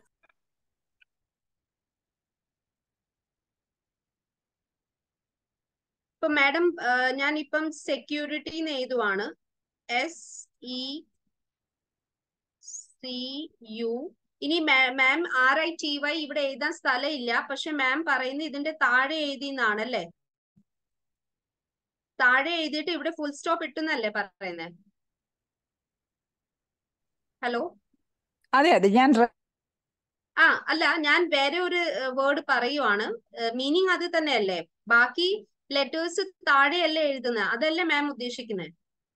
ഇപ്പൊ മാഡം ഞാൻ ഇപ്പം സെക്യൂരിറ്റി എഴുതുവാണ് എസ് ഇ സി യു ഇനി ma'am R I T Y ഇവിടെ എഴുതാൻ സ്ഥലമില്ല പക്ഷെ മാം പറയുന്നത് ഇതിന്റെ താഴെ എഴുതിന്നാണ് അല്ലേ താഴെ എഴുതിയിട്ട് ഇവിടെ ഫുൾ സ്റ്റോപ്പ് ഇട്ടുന്നല്ലേ പറയുന്നത് ഹലോ
അതെ അതെ ഞാൻ
ആ അല്ല ഞാൻ വേറെ ഒരു വേർഡ് പറയുവാണ് മീനിങ് അത് തന്നെയല്ലേ ബാക്കി ലെറ്റേഴ്സ് താഴെയല്ലേ എഴുതുന്നത് അതല്ലേ മാം ഉദ്ദേശിക്കുന്നത്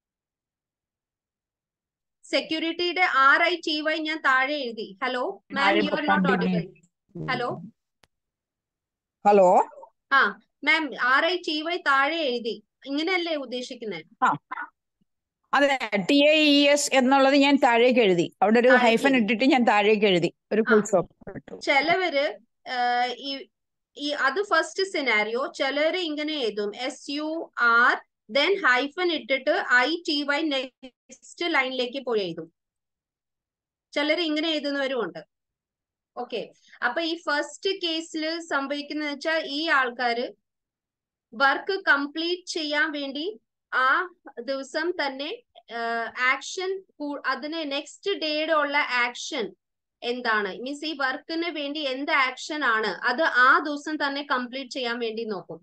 സെക്യൂരിറ്റിയുടെ ആർ ഐ ടി വൈ ഞാൻ താഴെ എഴുതി hello ma'am you are not audible hello
hello
ആ ma'am R I T Y താഴെ എഴുതി ഇങ്ങനെയല്ലേ ഉദ്ദേശിക്കുന്നത്
അതെ ടി എ ഇ എസ് എന്നുള്ളത് ഞാൻ താഴേക്ക് എഴുതി അവിടെ ഒരു ഹൈഫൻ ഇട്ടിട്ട് ഞാൻ താഴേക്ക് എഴുതി ഒരു ഫുൾ സ്റ്റോപ്പ്
ചിലവര് ഈ ഈ അത് ഫസ്റ്റ് സിനാരിയോ ചിലര് ഇങ്ങനെ എഴുതും S U R then hyphen ഇട്ടിട്ട് ഐ ടി വൈ നെക്സ്റ്റ് ലൈനിലേക്ക് പോയി എഴുതും ചിലർ ഇങ്ങനെ എഴുതുന്നവരും ഉണ്ട് ഓക്കെ അപ്പൊ ഈ ഫസ്റ്റ് കേസിൽ സംഭവിക്കുന്നത് വെച്ചാൽ ഈ ആൾക്കാര് വർക്ക് കംപ്ലീറ്റ് ചെയ്യാൻ വേണ്ടി ആ ദിവസം തന്നെ ആക്ഷൻ അതിന് നെക്സ്റ്റ് ഡേയുടെ ഉള്ള ആക്ഷൻ എന്താണ് മീൻസ് ഈ വർക്കിന് വേണ്ടി എന്ത് ആക്ഷൻ ആണ് അത് ആ ദിവസം തന്നെ കംപ്ലീറ്റ് ചെയ്യാൻ വേണ്ടി നോക്കും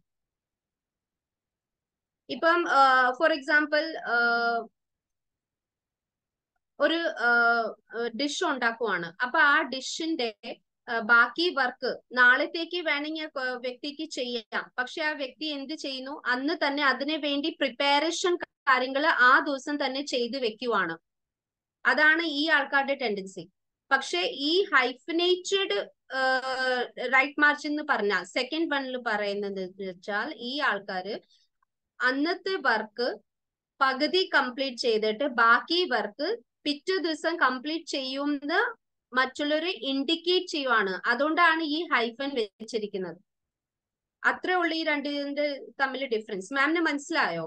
ഇപ്പം ഫോർ എക്സാമ്പിൾ ഒരു ഡിഷ് ഉണ്ടാക്കുവാണ് അപ്പൊ ആ ഡിഷിന്റെ ബാക്കി വർക്ക് നാളത്തേക്ക് വേണമെങ്കിൽ വ്യക്തിക്ക് ചെയ്യാം പക്ഷെ ആ വ്യക്തി എന്ത് ചെയ്യുന്നു അന്ന് തന്നെ അതിനു വേണ്ടി പ്രിപ്പയറേഷൻ കാര്യങ്ങൾ ആ ദിവസം തന്നെ ചെയ്തു വെക്കുവാണ് അതാണ് ഈ ആൾക്കാരുടെ ടെൻഡൻസി പക്ഷെ ഈ ഹൈഫിനേറ്റഡ് റൈറ്റ് മാർച്ച് എന്ന് പറഞ്ഞാൽ സെക്കൻഡ് വണ്ണിൽ പറയുന്നത് വെച്ചാൽ ഈ ആൾക്കാര് അന്നത്തെ വർക്ക് പകുതി കംപ്ലീറ്റ് ചെയ്തിട്ട് ബാക്കി വർക്ക് പിറ്റേ ദിവസം കംപ്ലീറ്റ് ചെയ്യുമെന്ന് മറ്റുള്ളവർ ഇൻഡിക്കേറ്റ് ചെയ്യുവാണ് അതുകൊണ്ടാണ് ഈ ഹൈഫൻ വെച്ചിരിക്കുന്നത് അത്രേ ഉള്ളൂ ഈ രണ്ടിന്റെ തമ്മിൽ ഡിഫറൻസ് മാമിന് മനസ്സിലായോ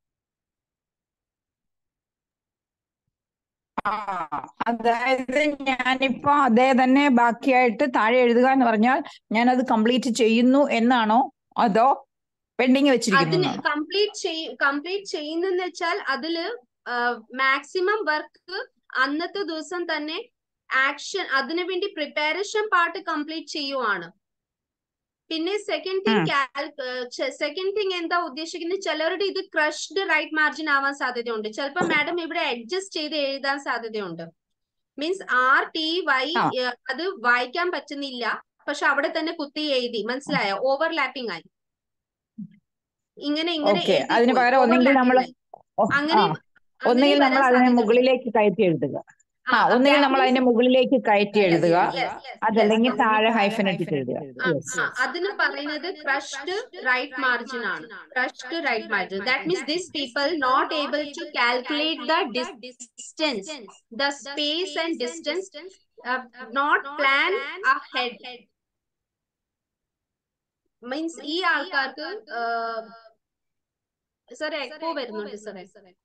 അതായത് ഞാനിപ്പോ അതേ തന്നെ ബാക്കിയായിട്ട് താഴെ എഴുതുക എന്ന് പറഞ്ഞാൽ ഞാൻ അത് കംപ്ലീറ്റ് ചെയ്യുന്നു എന്നാണോ അതോ പെൻഡിങ് വെച്ചിരിക്കുന്നു
അതിന് കംപ്ലീറ്റ് ചെയ് കംപ്ലീറ്റ് ചെയ്യുന്നെന്ന് വെച്ചാൽ അതില് മാക്സിമം വർക്ക് അന്നത്തെ ദിവസം തന്നെ ആക്ഷൻ അതിനു വേണ്ടി പ്രിപ്പറേഷൻ പാർട്ട് കംപ്ലീറ്റ് ചെയ്യുവാണ് പിന്നെ സെക്കൻഡ് തിങ് സെക്കൻഡ് തിങ് എന്താ ഉദ്ദേശിക്കുന്നത് ചിലരുടെ ഇത് ക്രഷ്ഡ് റൈറ്റ് മാർജിൻ ആവാൻ സാധ്യതയുണ്ട് ചിലപ്പോൾ മാഡം ഇവിടെ അഡ്ജസ്റ്റ് ചെയ്ത് എഴുതാൻ സാധ്യതയുണ്ട് മീൻസ് ആർ ടി വൈ അത് വായിക്കാൻ പറ്റുന്നില്ല പക്ഷെ അവിടെ തന്നെ കുത്തി എഴുതി മനസ്സിലായോ ഓവർലാപ്പിംഗ് ആയി ഇങ്ങനെ ഇങ്ങനെ
അതിന് പകരം ഒന്നെങ്കിൽ നമ്മൾ
അങ്ങനെ
ഒന്നുകിൽ നമ്മൾ അതിനെ മുകളിലേക്ക് കയറ്റി എഴുതുക ആ ഒന്നുകിൽ നമ്മൾ അതിന്റെ മുകളിലേക്ക് കയറ്റി എഴുതുക അതല്ലെങ്കിൽ താഴെ ഹൈഫൻ ഇട്ടിട്ട് എഴുതുക
അതിന് പറയുന്നത് ക്രഷ്ഡ് റൈറ്റ് മാർജിൻ ആണ് crushed right margin that means this people not able to calculate the distance the space and distance not plan ahead means ഈ ആൾക്കാർക്ക് സാറേ എക്കോ വരുന്നുണ്ട് സാറേ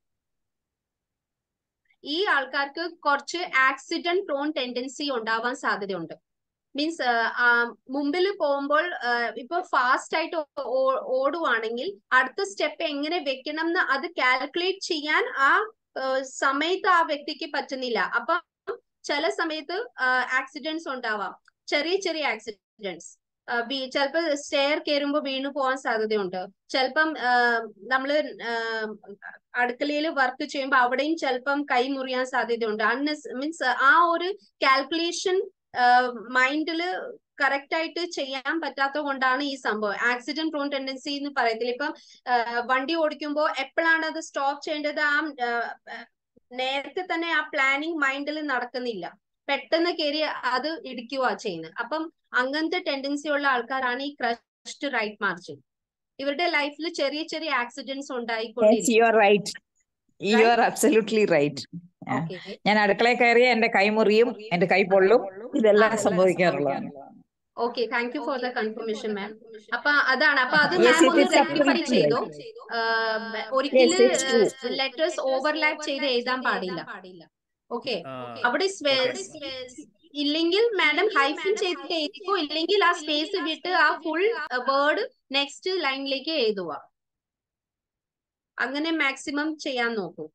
ഈ ആൾക്കാർക്ക് കുറച്ച് ആക്സിഡന്റ് പ്രോൺ ടെൻഡൻസി ഉണ്ടാവാൻ സാധ്യതയുണ്ട് മീൻസ് മുമ്പിൽ പോകുമ്പോൾ ഇപ്പൊ ഫാസ്റ്റ് ആയിട്ട് ഓടുവാണെങ്കിൽ അടുത്ത സ്റ്റെപ്പ് എങ്ങനെ വെക്കണം എന്ന് അത് കാൽക്കുലേറ്റ് ചെയ്യാൻ ആ സമയത്ത് ആ വ്യക്തിക്ക് പറ്റുന്നില്ല അപ്പം ചില സമയത്ത് ആക്സിഡൻസ് ഉണ്ടാവാം ചെറിയ ചെറിയ ആക്സിഡൻസ് ചിലപ്പോ സ്റ്റെയർ കയറുമ്പോൾ വീണു പോകാൻ സാധ്യതയുണ്ട് ചിലപ്പം നമ്മള് അടുക്കളയിൽ വർക്ക് ചെയ്യുമ്പോൾ അവിടെയും ചിലപ്പം കൈ മുറിയാൻ സാധ്യതയുണ്ട് അൺനെസ് മീൻസ് ആ ഒരു കാൽക്കുലേഷൻ മൈൻഡില് കറക്റ്റ് ആയിട്ട് ചെയ്യാൻ പറ്റാത്ത കൊണ്ടാണ് ഈ സംഭവം ആക്സിഡന്റ് പ്രോൺ ടെൻഡൻസി എന്ന് പറയത്തില്ല ഇപ്പം വണ്ടി ഓടിക്കുമ്പോൾ എപ്പോഴാണ് അത് സ്റ്റോപ്പ് ചെയ്യേണ്ടത് ആ നേരത്തെ തന്നെ ആ പ്ലാനിങ് മൈൻഡിൽ നടക്കുന്നില്ല പെട്ടെന്ന് കയറി അത് ഇടിക്കുക ചെയ്യുന്നത് അപ്പം അങ്ങനത്തെ ടെൻഡൻസി ഉള്ള ആൾക്കാരാണ് ഈ ക്രഷ്ഡ് റൈറ്റ് മാർജിൻ ഇവരുടെ ലൈഫിൽ ചെറിയ ചെറിയ ആക്സിഡൻസ്
ഞാൻ അടുക്കളയിൽ കയറിയ എന്റെ കൈ മുറിയും എന്റെ കൈ പൊള്ളും ഇതെല്ലാം സംഭവിക്കാറുള്ളതാണ്
okay thank you for the confirmation ma'am അപ്പൊ അതാണ് അപ്പൊ അത് മാം ഒന്ന് റെക്ടിഫൈ ചെയ്തു ഒരിക്കലും ലെറ്റേഴ്സ് ഓവർലാപ്പ് ചെയ്ത് എഴുതാൻ പാടില്ല ഓക്കെ അവിടെ ഇല്ലെങ്കിൽ മാഡം ഹൈഫിൻ ചെയ്തിട്ട് എഴുതിക്കോ ഇല്ലെങ്കിൽ ആ സ്പേസ് വിട്ട് ആ ഫുൾ വേർഡ് നെക്സ്റ്റ് ലൈനിലേക്ക് എഴുതുക അങ്ങനെ മാക്സിമം ചെയ്യാൻ നോക്കൂ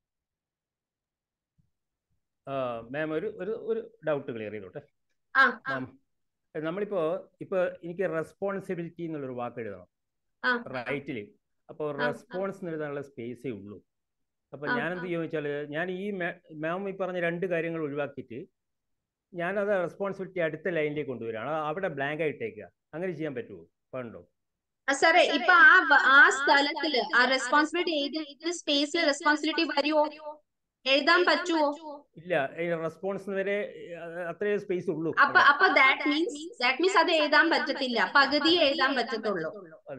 മാം ഒരു ഒരു ഒരു ഡൗട്ട് ക്ലിയർ ചെയ്തോട്ടെ
ആ
നമ്മളിപ്പോ ഇപ്പൊ എനിക്ക് റെസ്പോൺസിബിലിറ്റി എന്നുള്ളൊരു വാക്ക് എഴുതണം റൈറ്റില് അപ്പോൾ റെസ്പോൺസ് എഴുതാനുള്ള സ്പേസേ ഉള്ളൂ അപ്പൊ ഞാൻ എന്ത് ചോദിച്ചാല് ഞാൻ ഈ മാം ഈ പറഞ്ഞ രണ്ട് കാര്യങ്ങൾ ഒഴിവാക്കിയിട്ട് ഞാനത് റെസ്പോൺസിബിലിറ്റി അടുത്ത ലൈനിലേക്ക് കൊണ്ടുവരികയാണ് അവിടെ ബ്ലാങ്ക് ആയിട്ടേക്കുക അങ്ങനെ ചെയ്യാൻ പറ്റുമോ പണ്ടോ
സാറേ ഇപ്പൊ ആ ആ സ്ഥലത്തില് ആ റെസ്പോൺസിബിലിറ്റി ഏത് സ്പേസിൽ റെസ്പോൺസിബിലിറ്റി വരുമോ എഴുതാൻ പറ്റുമോ
ഇല്ല റെസ്പോൺസ് വരെ അത്രേ സ്പേസ് ഉള്ളൂ
അപ്പൊ അപ്പൊ ദാറ്റ് മീൻസ് ദാറ്റ് മീൻസ് അത് എഴുതാൻ പറ്റത്തില്ല പകുതി എഴുതാൻ പറ്റത്തുള്ളൂ
അതെ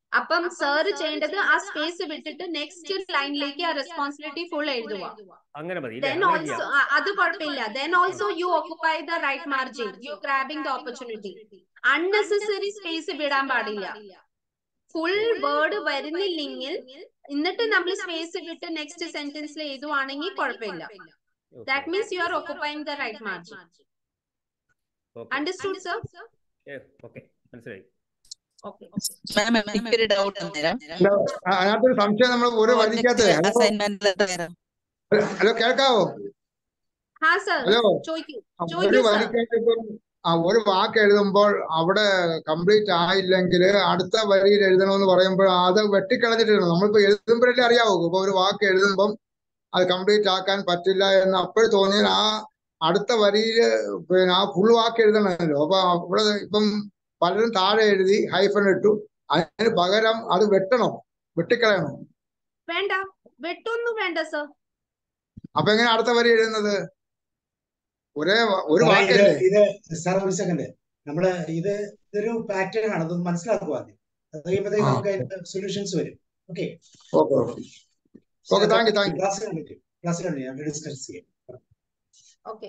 അപ്പം സാറ് ചെയ്യേണ്ടത് ആ സ്പേസ് വിട്ടിട്ട് നെക്സ്റ്റ് ലൈനിലേക്ക് ആ റെസ്പോൺസിബിലിറ്റി ഫുൾ എഴുതുക
അങ്ങനെ മതി
ദെൻ ഓൾസോ അത് കുഴപ്പമില്ല then also you occupy the right margin you grabbing the opportunity unnecessary space വിടാൻ പാടില്ല ഫുൾ വേർഡ് വരുന്നില്ലെങ്കിൽ എന്നിട്ട് നമ്മൾ സ്പേസ് വിട്ട് നെക്സ്റ്റ് സെന്റൻസിൽ എഴുതുവാണെങ്കിൽ കുഴപ്പമില്ല that means you are occupying the right margin understood sir
okay മനസ്സിലായി
മാം എനിക്കൊരു ഡൗട്ട് അന്നേരം
അതിനകത്തൊരു സംശയം നമ്മൾ ഒരു വരിക്കകത്ത് ഹലോ
അസൈൻമെന്റ് തരാം
ഹലോ കേൾക്കാവോ
ഹാ സർ
ഹലോ
ചോദിക്കൂ
ആ, ഒരു
ചോദിക്കൂ സർ
വരിക്കകത്ത് ഇപ്പം ആ ഒരു വാക്ക് എഴുതുമ്പോൾ അവിടെ കംപ്ലീറ്റ് ആയില്ലെങ്കിൽ അടുത്ത വരിയിൽ എഴുതണമെന്ന് പറയുമ്പോൾ അത് വെട്ടിക്കളഞ്ഞിട്ടുണ്ട് നമ്മളിപ്പോ എഴുതുമ്പോഴല്ലേ അറിയാവൂ ഇപ്പൊ ഒരു വാക്ക് എഴുതുമ്പം അത് കംപ്ലീറ്റ് ആക്കാൻ പറ്റില്ല എന്ന് അപ്പോൾ തോന്നിയാൽ ആ അടുത്ത വരിയിൽ പിന്നെ ആ ഫുൾ വാക്ക് എഴുതണമല്ലോ അപ്പൊ അവിടെ ഇപ്പം പലരും താഴെ എഴുതി ഹൈഫൻ ഇട്ടു അതിന് പകരം അത് വെട്ടണം വെട്ടിക്കളയണം
വേണ്ട വെട്ടൊന്നും വേണ്ട സർ
അപ്പൊ എങ്ങനെ അടുത്ത വരി എഴുതുന്നത് ഒരേ വ- ഒരു
സാറേ, ഇത്
വാക്കല്ലേ
ഇത് സാർ ഒരു സെക്കൻഡ് നമ്മള് ഇത് ഇതൊരു പാറ്റേൺ ആണ് അതൊന്ന് മനസ്സിലാക്കുക ആദ്യം അത് കഴിയുമ്പോഴത്തേക്ക്
ആ.
നമുക്ക് അതിന്റെ സൊല്യൂഷൻസ് വരും okay
okay okay okay thank you thank you
class കണ്ടിട്ട് ക്ലാസ് കണ്ടിട്ട് നമുക്ക് ഡിസ്കസ് ചെയ്യാം
ഓക്കെ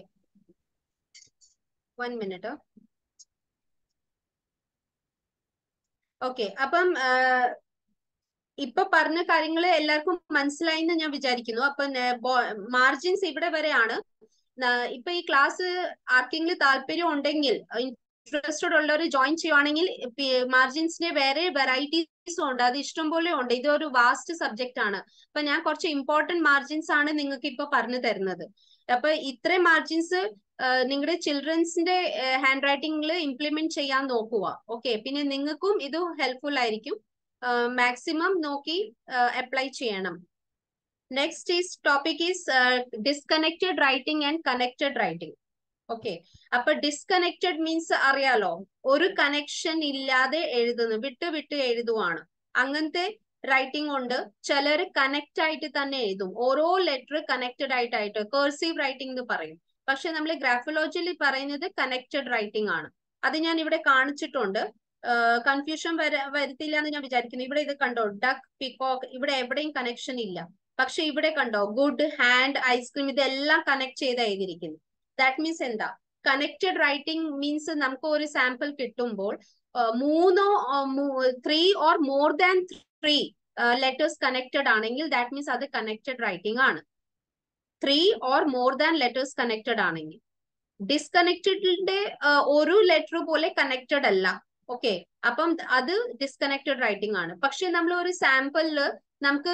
വൺ മിനിറ്റ് ഓക്കെ അപ്പം ആ, ഇപ്പൊ പറഞ്ഞ കാര്യങ്ങൾ എല്ലാവർക്കും മനസ്സിലായി എന്ന് ഞാൻ വിചാരിക്കുന്നു അപ്പൊ മാർജിൻസ് ഇവിടെ വരെയാണ് ന- ഇപ്പൊ ഈ ക്ലാസ് ആർക്കെങ്കിലും താല്പര്യം ഉണ്ടെങ്കിൽ ഇൻട്രസ്റ്റഡ് ഉള്ളവർ ജോയിൻ ചെയ്യുവാണെങ്കിൽ മാർജിൻസിന്റെ വേറെ വെറൈറ്റീസും ഉണ്ട് അത് ഇഷ്ടം പോലെ ഉണ്ട് ഇതൊരു വാസ്റ്റ് സബ്ജക്റ്റ് ആണ് അപ്പൊ ഞാൻ കുറച്ച് ഇമ്പോർട്ടന്റ് മാർജിൻസ് ആണ് നിങ്ങൾക്ക് ഇപ്പൊ പറഞ്ഞു തരുന്നത് അപ്പൊ ഇത്രയും മാർജിൻസ് നിങ്ങളുടെ ചിൽഡ്രൻസിന്റെ ഹാൻഡ് റൈറ്റിംഗിൽ ഇംപ്ലിമെന്റ് ചെയ്യാൻ നോക്കുക ഓക്കെ പിന്നെ നിങ്ങൾക്കും ഇത് ഹെൽപ്ഫുൾ ആയിരിക്കും മാക്സിമം നോക്കി അപ്ലൈ ചെയ്യണം next is topic is disconnected writing and connected writing okay അപ്പൊ ഡിസ്കണക്റ്റഡ് മീൻസ് അറിയാലോ ഒരു കണക്ഷൻ ഇല്ലാതെ എഴുതുന്നു വിട്ട് വിട്ട് എഴുതുവാണ് അങ്ങനത്തെ റൈറ്റിംഗ് ഉണ്ട് ചിലർ കണക്ട് ആയിട്ട് തന്നെ എഴുതും ഓരോ ലെറ്റർ കണക്റ്റഡ് ആയിട്ടായിട്ട് കേഴ്സീവ് റൈറ്റിംഗ് എന്ന് പറയും പക്ഷെ നമ്മൾ ഗ്രാഫോളജിയിൽ പറയുന്നത് കണക്റ്റഡ് റൈറ്റിംഗ് ആണ് അത് ഞാൻ ഇവിടെ കാണിച്ചിട്ടുണ്ട് കൺഫ്യൂഷൻ വര വരുത്തില്ല എന്ന് ഞാൻ വിചാരിക്കുന്നു ഇവിടെ ഇത് കണ്ടോ ഡക്ക് പിക്കോക്ക് ഇവിടെ എവിടെയും കണക്ഷൻ ഇല്ല പക്ഷെ ഇവിടെ കണ്ടോ ഗുഡ് ഹാൻഡ് ഐസ്ക്രീം ഇതെല്ലാം കണക്ട് ചെയ്ത് എഴുതിയിരിക്കുന്നു ദാറ്റ് മീൻസ് എന്താ കണക്റ്റഡ് റൈറ്റിംഗ് മീൻസ് നമുക്ക് ഒരു സാമ്പിൾ കിട്ടുമ്പോൾ മൂന്നോ three or more than three letters connected ആണെങ്കിൽ ദാറ്റ് മീൻസ് അത് കണക്റ്റഡ് റൈറ്റിംഗ് ആണ് three or more than letters connected ആണെങ്കിൽ ഡിസ്കണക്റ്റഡിന്റെ ഒരു ലെറ്റർ പോലെ കണക്റ്റഡ് അല്ല ഓക്കെ അപ്പം അത് ഡിസ്കണക്റ്റഡ് റൈറ്റിംഗ് ആണ് പക്ഷെ നമ്മൾ ഒരു സാമ്പിളില് നമുക്ക്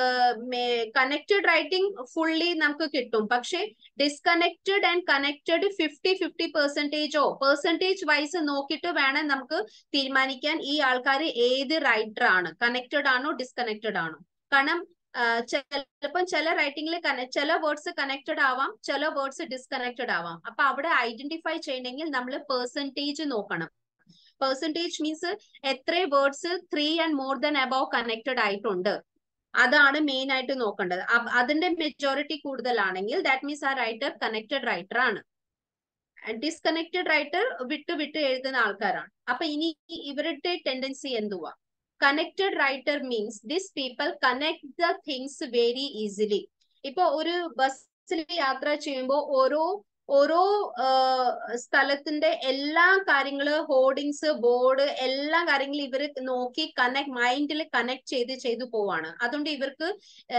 കണക്റ്റഡ് റൈറ്റിംഗ് ഫുള്ളി നമുക്ക് കിട്ടും പക്ഷെ disconnected and connected fifty fifty പെർസെന്റേജോ പെർസെന്റേജ് വൈസ് നോക്കിയിട്ട് വേണം നമുക്ക് തീരുമാനിക്കാൻ ഈ ആൾക്കാർ ഏത് റൈറ്റർ ആണ് കണക്റ്റഡ് ആണോ ഡിസ്കണക്റ്റഡ് ആണോ കാരണം ചിലപ്പം ചില റൈറ്റിംഗിൽ ചില വേർഡ്സ് കണക്റ്റഡ് ആവാം ചില വേർഡ്സ് ഡിസ്കണക്റ്റഡ് ആവാം അപ്പൊ അവിടെ ഐഡന്റിഫൈ ചെയ്യണമെങ്കിൽ നമ്മൾ പെർസെന്റേജ് നോക്കണം പെർസെന്റേജ് മീൻസ് എത്ര words three and more than above connected ആയിട്ടുണ്ട് അതാണ് മെയിൻ ആയിട്ട് നോക്കേണ്ടത് അതിന്റെ മെജോറിറ്റി കൂടുതലാണെങ്കിൽ ദാറ്റ് മീൻസ് ആ റൈറ്റർ കണക്റ്റഡ് റൈറ്റർ ആണ് ഡിസ്കണക്റ്റഡ് റൈറ്റർ വിട്ട് വിട്ട് എഴുതുന്ന ആൾക്കാരാണ് അപ്പൊ ഇനി ഇവരുടെ ടെൻഡൻസി എന്തുവാ connected writer means this people connect the things very easily ഇപ്പൊ ഒരു ബസ്സിൽ യാത്ര ചെയ്യുമ്പോൾ ഓരോ ഓരോ സ്ഥലത്തിന്റെ എല്ലാ കാര്യങ്ങള് ഹോർഡിങ്സ് ബോർഡ് എല്ലാ കാര്യങ്ങളും ഇവർ നോക്കി കണക്ട് മൈൻഡിൽ കണക്ട് ചെയ്ത് ചെയ്തു പോവാണ് അതുകൊണ്ട് ഇവർക്ക്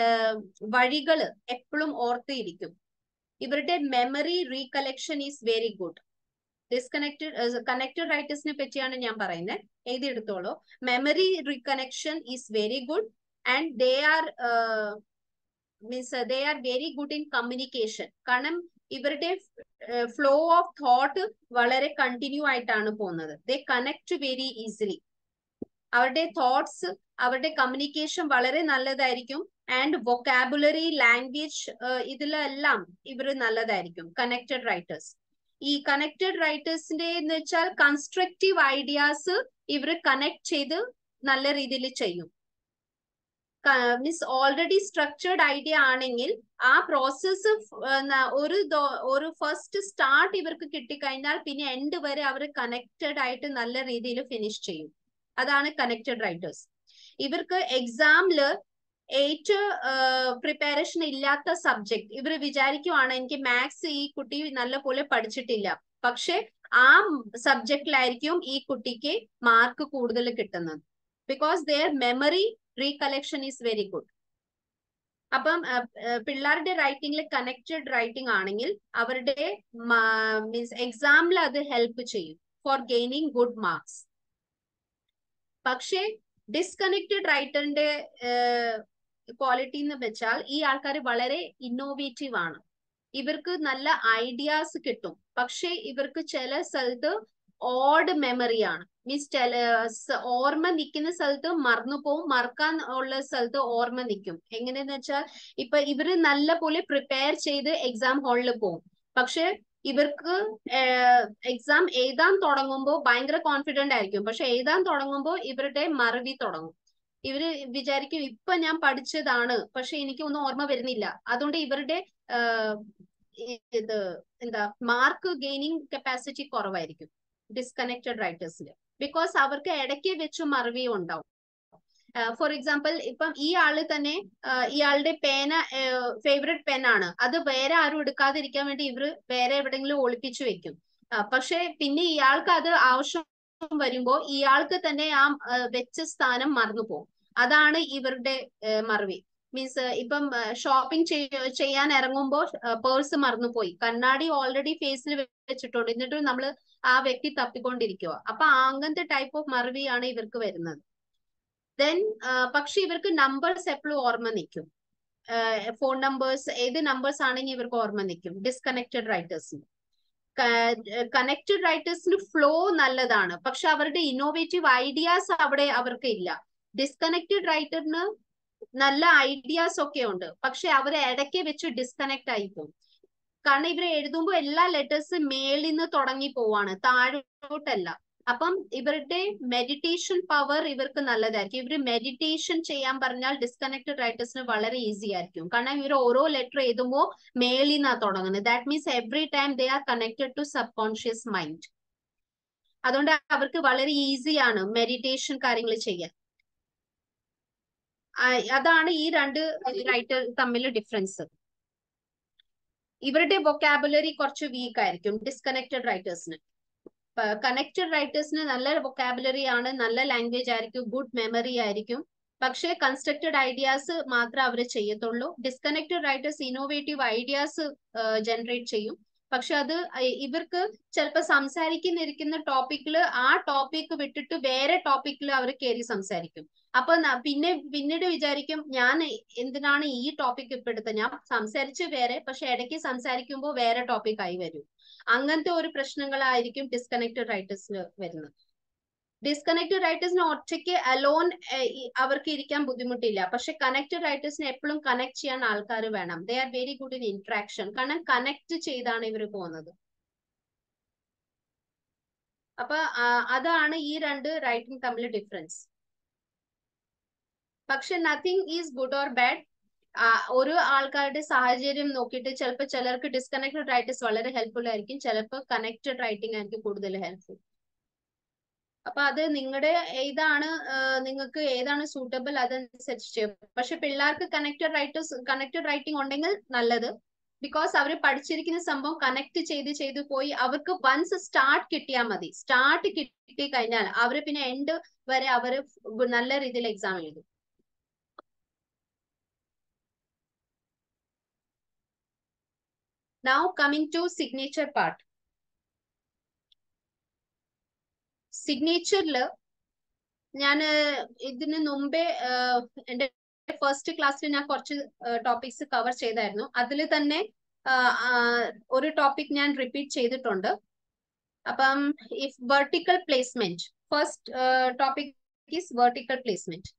വഴികൾ എപ്പോഴും ഓർത്തിരിക്കും ഇവരുടെ memory recollection is very good disconnected connected റൈറ്റേഴ്സിനെ പറ്റിയാണ് ഞാൻ പറയുന്നത് എഴുതിയെടുത്തോളൂ memory reconnection is very good and they are means they are very good in communication കാരണം ഇവരുടെ ഫ്ലോ ഓഫ് തോട്ട് വളരെ കണ്ടിന്യൂ ആയിട്ടാണ് പോകുന്നത് ദേ കണക്ട് വെരി ഈസിലി അവരുടെ തോട്ട്സ് അവരുടെ കമ്മ്യൂണിക്കേഷൻ വളരെ നല്ലതായിരിക്കും ആൻഡ് വൊക്കാബുലറി ലാംഗ്വേജ് ഇതിലെല്ലാം ഇവർ നല്ലതായിരിക്കും കണക്റ്റഡ് റൈറ്റേഴ്സ് ഈ കണക്റ്റഡ് റൈറ്റേഴ്സിന്റെ എന്ന് വെച്ചാൽ കൺസ്ട്രക്റ്റീവ് ഐഡിയാസ് ഇവർ കണക്ട് ചെയ്ത് നല്ല രീതിയിൽ ചെയ്യും മീൻസ് ഓൾറെഡി സ്ട്രക്ചേർഡ് ഐഡിയ ആണെങ്കിൽ ആ പ്രോസസ്സ് ഒരു ഒരു ഫസ്റ്റ് സ്റ്റാർട്ട് ഇവർക്ക് കിട്ടിക്കഴിഞ്ഞാൽ പിന്നെ എൻഡ് വരെ അവർ കണക്റ്റഡ് ആയിട്ട് നല്ല രീതിയിൽ ഫിനിഷ് ചെയ്യും അതാണ് കണക്റ്റഡ് റൈറ്റേഴ്സ് ഇവർക്ക് എക്സാമില് ഏറ്റവും പ്രിപ്പറേഷൻ ഇല്ലാത്ത സബ്ജക്ട് ഇവർ വിചാരിക്കുവാണ് എനിക്ക് മാത്സ് ഈ കുട്ടി നല്ലപോലെ പഠിച്ചിട്ടില്ല പക്ഷെ ആ സബ്ജക്റ്റിലായിരിക്കും ഈ കുട്ടിക്ക് മാർക്ക് കൂടുതൽ കിട്ടുന്നത് because their memory recollection is very good അപ്പം പിള്ളേരുടെ റൈറ്റിംഗിൽ കണക്റ്റഡ് റൈറ്റിംഗ് ആണെങ്കിൽ അവരുടെ മീൻസ് എക്സാമിൽ അത് ഹെൽപ്പ് ചെയ്യും ഫോർ ഗെയിനിങ് ഗുഡ് മാർക്സ് പക്ഷേ ഡിസ്കണക്റ്റഡ് റൈറ്ററിന്റെ ക്വാളിറ്റി എന്ന് വെച്ചാൽ ഈ ആൾക്കാർ വളരെ ഇന്നോവേറ്റീവ് ആണ് ഇവർക്ക് നല്ല ഐഡിയാസ് കിട്ടും പക്ഷെ ഇവർക്ക് ചില സ്ഥലത്ത് ഓഡ് മെമ്മറിയാണ് മീൻസ് ചില ഓർമ്മ നിൽക്കുന്ന സ്ഥലത്ത് മറന്നു പോവും മറക്കാൻ ഉള്ള സ്ഥലത്ത് ഓർമ്മ നിൽക്കും എങ്ങനെയെന്ന് വെച്ചാൽ ഇപ്പൊ ഇവര് നല്ല പോലെ പ്രിപ്പയർ ചെയ്ത് എക്സാം ഹാളിൽ പോകും പക്ഷെ ഇവർക്ക് എക്സാം എഴുതാൻ തുടങ്ങുമ്പോൾ ഭയങ്കര കോൺഫിഡന്റ് ആയിരിക്കും പക്ഷെ എഴുതാൻ തുടങ്ങുമ്പോൾ ഇവരുടെ മറവി തുടങ്ങും ഇവര് വിചാരിക്കും ഇപ്പൊ ഞാൻ പഠിച്ചതാണ് പക്ഷെ എനിക്ക് ഒന്നും ഓർമ്മ വരുന്നില്ല അതുകൊണ്ട് ഇവരുടെ ഇത് എന്താ മാർക്ക് ഗെയിനിങ് കപ്പാസിറ്റി കുറവായിരിക്കും ഡിസ്കണക്റ്റഡ് റൈറ്റേഴ്സിൽ ബിക്കോസ് അവർക്ക് ഇടയ്ക്ക് വെച്ച് മറവി ഉണ്ടാവും ഫോർ എക്സാമ്പിൾ ഇപ്പം ഈ ആള് തന്നെ ഇയാളുടെ പേന ഫേവറേറ്റ് പെനാണ് അത് വേറെ ആരും എടുക്കാതിരിക്കാൻ വേണ്ടി ഇവര് വേറെ എവിടെയെങ്കിലും ഒളിപ്പിച്ചു വെക്കും പക്ഷെ പിന്നെ ഇയാൾക്ക് അത് ആവശ്യം വരുമ്പോൾ ഇയാൾക്ക് തന്നെ ആ വെച്ച സ്ഥാനം മറന്നു പോകും അതാണ് ഇവരുടെ മറവി മീൻസ് ഇപ്പം ഷോപ്പിംഗ് ചെയ്യാൻ ഇറങ്ങുമ്പോൾ പേഴ്സ് മറന്നുപോയി കണ്ണാടി ഓൾറെഡി ഫേസിൽ വെച്ചിട്ടുണ്ട് എന്നിട്ട് നമ്മൾ ആ വ്യക്തി തപ്പിക്കൊണ്ടിരിക്കുക അപ്പൊ അങ്ങനത്തെ ടൈപ്പ് ഓഫ് മറവിയാണ് ഇവർക്ക് വരുന്നത് ദെൻ പക്ഷെ ഇവർക്ക് നമ്പേഴ്സ് എപ്പോഴും ഓർമ്മ നിൽക്കും ഫോൺ നമ്പേഴ്സ് ഏത് നമ്പേഴ്സ് ആണെങ്കിൽ ഇവർക്ക് ഓർമ്മ നിൽക്കും ഡിസ്കണക്റ്റഡ് റൈറ്റേഴ്സിന് കണക്റ്റഡ് റൈറ്റേഴ്സിന് ഫ്ലോ നല്ലതാണ് പക്ഷെ അവരുടെ ഇന്നോവേറ്റീവ് ഐഡിയാസ് അവിടെ അവർക്ക് ഇല്ല ഡിസ്കണക്റ്റഡ് റൈറ്ററിന് നല്ല ഐഡിയാസ് ഒക്കെ ഉണ്ട് പക്ഷെ അവർ ഇടയ്ക്ക് വെച്ച് ഡിസ്കണക്ട് ആയി പോകും കാരണം ഇവർ എഴുതുമ്പോൾ എല്ലാ ലെറ്റേഴ്സ് മേളിൽ നിന്ന് തുടങ്ങി പോവാണ് താഴോട്ടല്ല അപ്പം ഇവരുടെ മെഡിറ്റേഷൻ പവർ ഇവർക്ക് നല്ലതായിരിക്കും ഇവർ മെഡിറ്റേഷൻ ചെയ്യാൻ പറഞ്ഞാൽ ഡിസ്കണക്റ്റഡ് റൈറ്റേഴ്സിന് വളരെ ഈസി ആയിരിക്കും കാരണം ഇവർ ഓരോ ലെറ്റർ എഴുതുമ്പോൾ മേളിൽ നിന്നാണ് തുടങ്ങുന്നത് that means every time they are connected to subconscious mind അതുകൊണ്ട് അവർക്ക് വളരെ ഈസിയാണ് മെഡിറ്റേഷൻ കാര്യങ്ങൾ ചെയ്യാൻ അതാണ് ഈ രണ്ട് റൈറ്റർ തമ്മിൽ ഡിഫറൻസ് ഇവരുടെ വൊക്കാബുലറി കുറച്ച് വീക്ക് ആയിരിക്കും ഡിസ്കണക്റ്റഡ് റൈറ്റേഴ്സിന് കണക്റ്റഡ് റൈറ്റേഴ്സിന് നല്ല വൊക്കാബുലറി ആണ് നല്ല ലാംഗ്വേജ് ആയിരിക്കും ഗുഡ് മെമ്മറി ആയിരിക്കും പക്ഷേ കൺസ്ട്രക്റ്റഡ് ഐഡിയാസ് മാത്രമേ അവർ ചെയ്യത്തുള്ളൂ disconnected writers innovative ideas generate ചെയ്യും പക്ഷെ അത് ഇവർക്ക് ചിലപ്പോൾ സംസാരിക്കുന്നിരിക്കുന്ന ടോപ്പിക്കിൽ ആ ടോപ്പിക്ക് വിട്ടിട്ട് വേറെ ടോപ്പിക്കിൽ അവർ കയറി സംസാരിക്കും അപ്പൊ പിന്നെ പിന്നീട് വിചാരിക്കും ഞാൻ എന്തിനാണ് ഈ ടോപ്പിക് ഇപ്പൊ എടുത്തത് ഞാൻ സംസാരിച്ച് വേറെ പക്ഷെ ഇടയ്ക്ക് സംസാരിക്കുമ്പോൾ വേറെ ടോപ്പിക് ആയി വരും അങ്ങനത്തെ ഒരു പ്രശ്നങ്ങളായിരിക്കും ഡിസ്കണക്റ്റഡ് റൈറ്റേഴ്സിന് വരുന്നത് ഡിസ്കണക്റ്റഡ് റൈറ്റേഴ്സിന് ഒറ്റയ്ക്ക് അലോൺ അവർക്ക് ഇരിക്കാൻ ബുദ്ധിമുട്ടില്ല പക്ഷെ കണക്റ്റഡ് റൈറ്റേഴ്സിന് എപ്പോഴും കണക്ട് ചെയ്യാൻ ആൾക്കാർ വേണം they are very good in interaction കാരണം കണക്ട് ചെയ്താണ് ഇവർ പോകുന്നത് അപ്പൊ അതാണ് ഈ രണ്ട് റൈറ്റിംഗ് തമ്മിൽ ഡിഫറൻസ് പക്ഷെ nothing is good or bad ഒരു ആൾക്കാരുടെ സാഹചര്യം നോക്കിയിട്ട് ചിലപ്പോൾ ചിലർക്ക് ഡിസ്കണക്റ്റഡ് റൈറ്റേഴ്സ് വളരെ ഹെൽപ്ഫുൾ ആയിരിക്കും ചിലപ്പോൾ കണക്റ്റഡ് റൈറ്റിംഗ് ആയിരിക്കും കൂടുതൽ ഹെൽപ്ഫുൾ അപ്പൊ അത് നിങ്ങളുടെ ഏതാണ് നിങ്ങൾക്ക് ഏതാണ് സൂട്ടബിൾ അതനുസരിച്ച് ചെയ്യും പക്ഷെ പിള്ളേർക്ക് കണക്റ്റഡ് റൈറ്റേഴ്സ് കണക്റ്റഡ് റൈറ്റിംഗ് ഉണ്ടെങ്കിൽ നല്ലത് ബിക്കോസ് അവർ പഠിച്ചിരിക്കുന്ന സംഭവം കണക്ട് ചെയ്ത് ചെയ്ത് പോയി അവർക്ക് വൺസ് സ്റ്റാർട്ട് കിട്ടിയാൽ മതി സ്റ്റാർട്ട് കിട്ടി കഴിഞ്ഞാൽ അവർ പിന്നെ എൻഡ് വരെ അവർ നല്ല രീതിയിൽ എക്സാം എഴുതും Now coming to signature part. സിഗ്നേച്ചറിൽ ഞാൻ ഇതിന് മുമ്പേ എൻ്റെ ഫസ്റ്റ് ക്ലാസ്സിൽ ഞാൻ കുറച്ച് ടോപ്പിക്സ് കവർ ചെയ്തായിരുന്നു അതിൽ തന്നെ ഒരു ടോപ്പിക് ഞാൻ റിപ്പീറ്റ് ചെയ്തിട്ടുണ്ട് അപ്പം if vertical placement first topic is vertical placement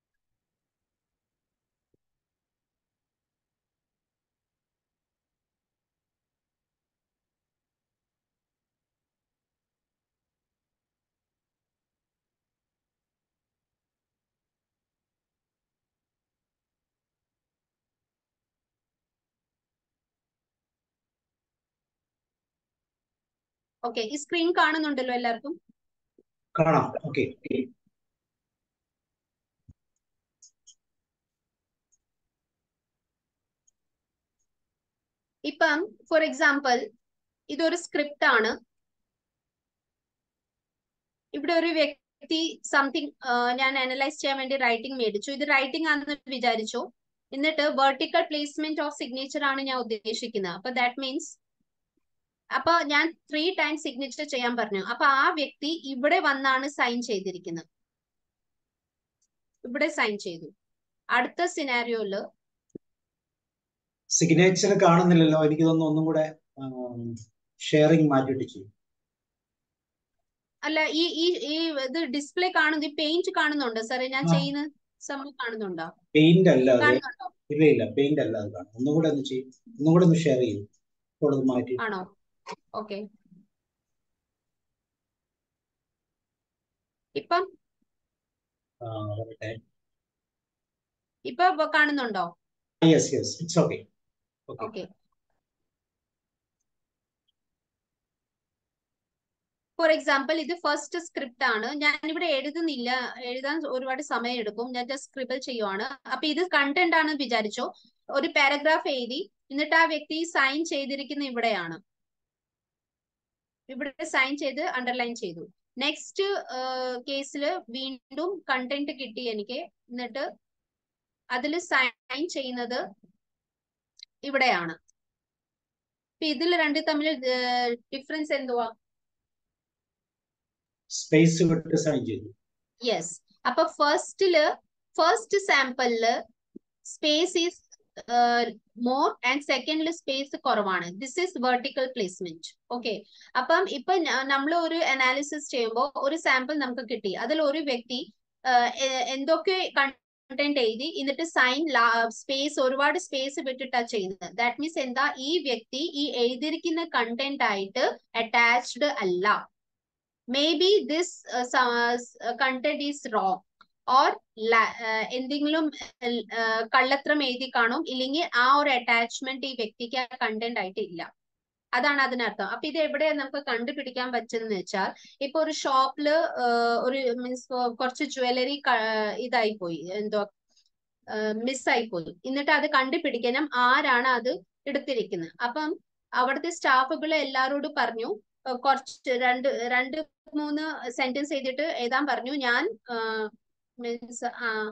okay ഈ സ്ക്രീൻ കാണുന്നുണ്ടല്ലോ എല്ലാവർക്കും
കാണാം ഓക്കെ
ഇപ്പം ഫോർ എക്സാമ്പിൾ ഇതൊരു സ്ക്രിപ്റ്റ് ആണ് ഇവിടെ ഒരു വ്യക്തി സംതിങ് ഞാൻ അനലൈസ് ചെയ്യാൻ വേണ്ടി റൈറ്റിംഗ് മേടിച്ചു ഇത് റൈറ്റിംഗ് ആണെന്ന് വിചാരിച്ചു എന്നിട്ട് വെർട്ടിക്കൽ പ്ലേസ്മെന്റ് ഓഫ് സിഗ്നേച്ചർ ആണ് ഞാൻ ഉദ്ദേശിക്കുന്നത് അപ്പൊ ദാറ്റ് മീൻസ് അപ്പൊ ഞാൻ ത്രീ ടൈംസ് സിഗ്നേച്ചർ ചെയ്യാൻ പറഞ്ഞു അപ്പൊ ആ വ്യക്തി ഇവിടെ വന്നാണ് സൈൻ ചെയ്തിരിക്കുന്നത് ഇവിടെ സൈൻ ചെയ്തു അടുത്ത സിനാരിയോയില്
സിഗ്നേച്ചർ കാണുന്നില്ലല്ലോ എനിക്ക് തോന്നുന്നു ഒന്നും കൂടെ ഷെയറിംഗ് മാറ്റിയിട്ട് ചെയ്യും
അല്ല ഈ ഈ ഈ ഇത് ഡിസ്പ്ലേ കാണുന്നു ഈ പെയിന്റ് കാണുന്നുണ്ടോ സാറേ ഞാൻ
ആ.
ചെയ്യുന്ന സംഭവം കാണുന്നുണ്ടോ
പെയിന്റ് അല്ല അത്
കാണുന്നുണ്ടോ
ഇല്ല ഇല്ല പെയിന്റ് അല്ല അത് കാണും ഒന്നും കൂടെ ഒന്ന് ചെയ്യും ഒന്നും കൂടെ ഒന്ന് ഷെയർ ചെയ്യും ഇപ്പോൾ അത് മാറ്റി
ആണോ ഓക്കെ ഇപ്പം
ആ, വരട്ടെ
ഇപ്പൊ കാണുന്നുണ്ടോ
yes yes it's okay okay
okay for example ഇത് ഫസ്റ്റ് സ്ക്രിപ്റ്റ് ആണ് ഞാൻ ഇവിടെ എഴുതുന്നില്ല എഴുതാൻ ഒരുപാട് സമയം എടുക്കും ഞാൻ ജസ്റ്റ് സ്ക്രിബിൾ ചെയ്യുവാണ് അപ്പൊ ഇത് കണ്ടന്റ് ആണെന്ന് വിചാരിച്ചോ ഒരു പാരഗ്രാഫ് എഴുതി എന്നിട്ട് ആ വ്യക്തി സൈൻ ചെയ്തിരിക്കുന്ന ഇവിടെയാണ് ഇവിടെ സൈൻ ചെയ്ത് അണ്ടർലൈൻ ചെയ്തു നെക്സ്റ്റ് കേസിൽ വീണ്ടും കണ്ടന്റ് കിട്ടി എനിക്ക് എന്നിട്ട് അതിൽ സൈൻ ചെയ്യുന്നത് ഇവിടെയാണ് അപ്പൊ ഇതിൽ രണ്ട് തമ്മിൽ ഡിഫറൻസ് എന്തുവാ
സ്പേസ് വിട്ട് സൈൻ ചെയ്തു
യെസ് അപ്പൊ ഫസ്റ്റില് ഫസ്റ്റ് സാമ്പിളില് സ്പേസ് ഈസ് മോർ ആൻഡ് സെക്കൻഡില് സ്പേസ് കുറവാണ് this is vertical placement okay അപ്പം ഇപ്പൊ നമ്മൾ ഒരു അനാലിസിസ് ചെയ്യുമ്പോൾ ഒരു സാമ്പിൾ നമുക്ക് കിട്ടി അതിൽ ഒരു വ്യക്തി ആഹ് എ- എന്തൊക്കെ കണ്ടന്റ് എഴുതി എന്നിട്ട് സൈൻ സ്പേസ് ഒരുപാട് സ്പേസ് വിട്ടിട്ടാ ചെയ്യുന്നത് ദാറ്റ് മീൻസ് എന്താ ഈ വ്യക്തി ഈ എഴുതിയിരിക്കുന്ന കണ്ടന്റ് ആയിട്ട് അറ്റാച്ച്ഡ് അല്ല maybe this content is wrong or എന്തെങ്കിലും uh, കള്ളത്രം എഴുതി കാണും ഇല്ലെങ്കിൽ ആ ഒരു അറ്റാച്ച്മെന്റ് ഈ വ്യക്തിക്ക് ആ കണ്ടന്റ് ആയിട്ട് ഇല്ല അതാണ് അതിനർത്ഥം അപ്പൊ ഇത് എവിടെ നമുക്ക് കണ്ടുപിടിക്കാൻ പറ്റുന്ന വെച്ചാൽ ഇപ്പൊ ഒരു ഷോപ്പില് ഒരു മീൻസ് കുറച്ച് ജ്വല്ലറി ഇതായി പോയി എന്തോ മിസ്സായി പോയി എന്നിട്ട് അത് കണ്ടുപിടിക്കണം ആരാണ് അത് എടുത്തിരിക്കുന്നത് അപ്പം അവിടുത്തെ സ്റ്റാഫുകൾ എല്ലാരോടും പറഞ്ഞു ഏഹ് കുറച്ച് രണ്ട് രണ്ട് മൂന്ന് സെന്റൻസ് എഴുതിയിട്ട് എഴുതാൻ പറഞ്ഞു ഞാൻ മീൻസ്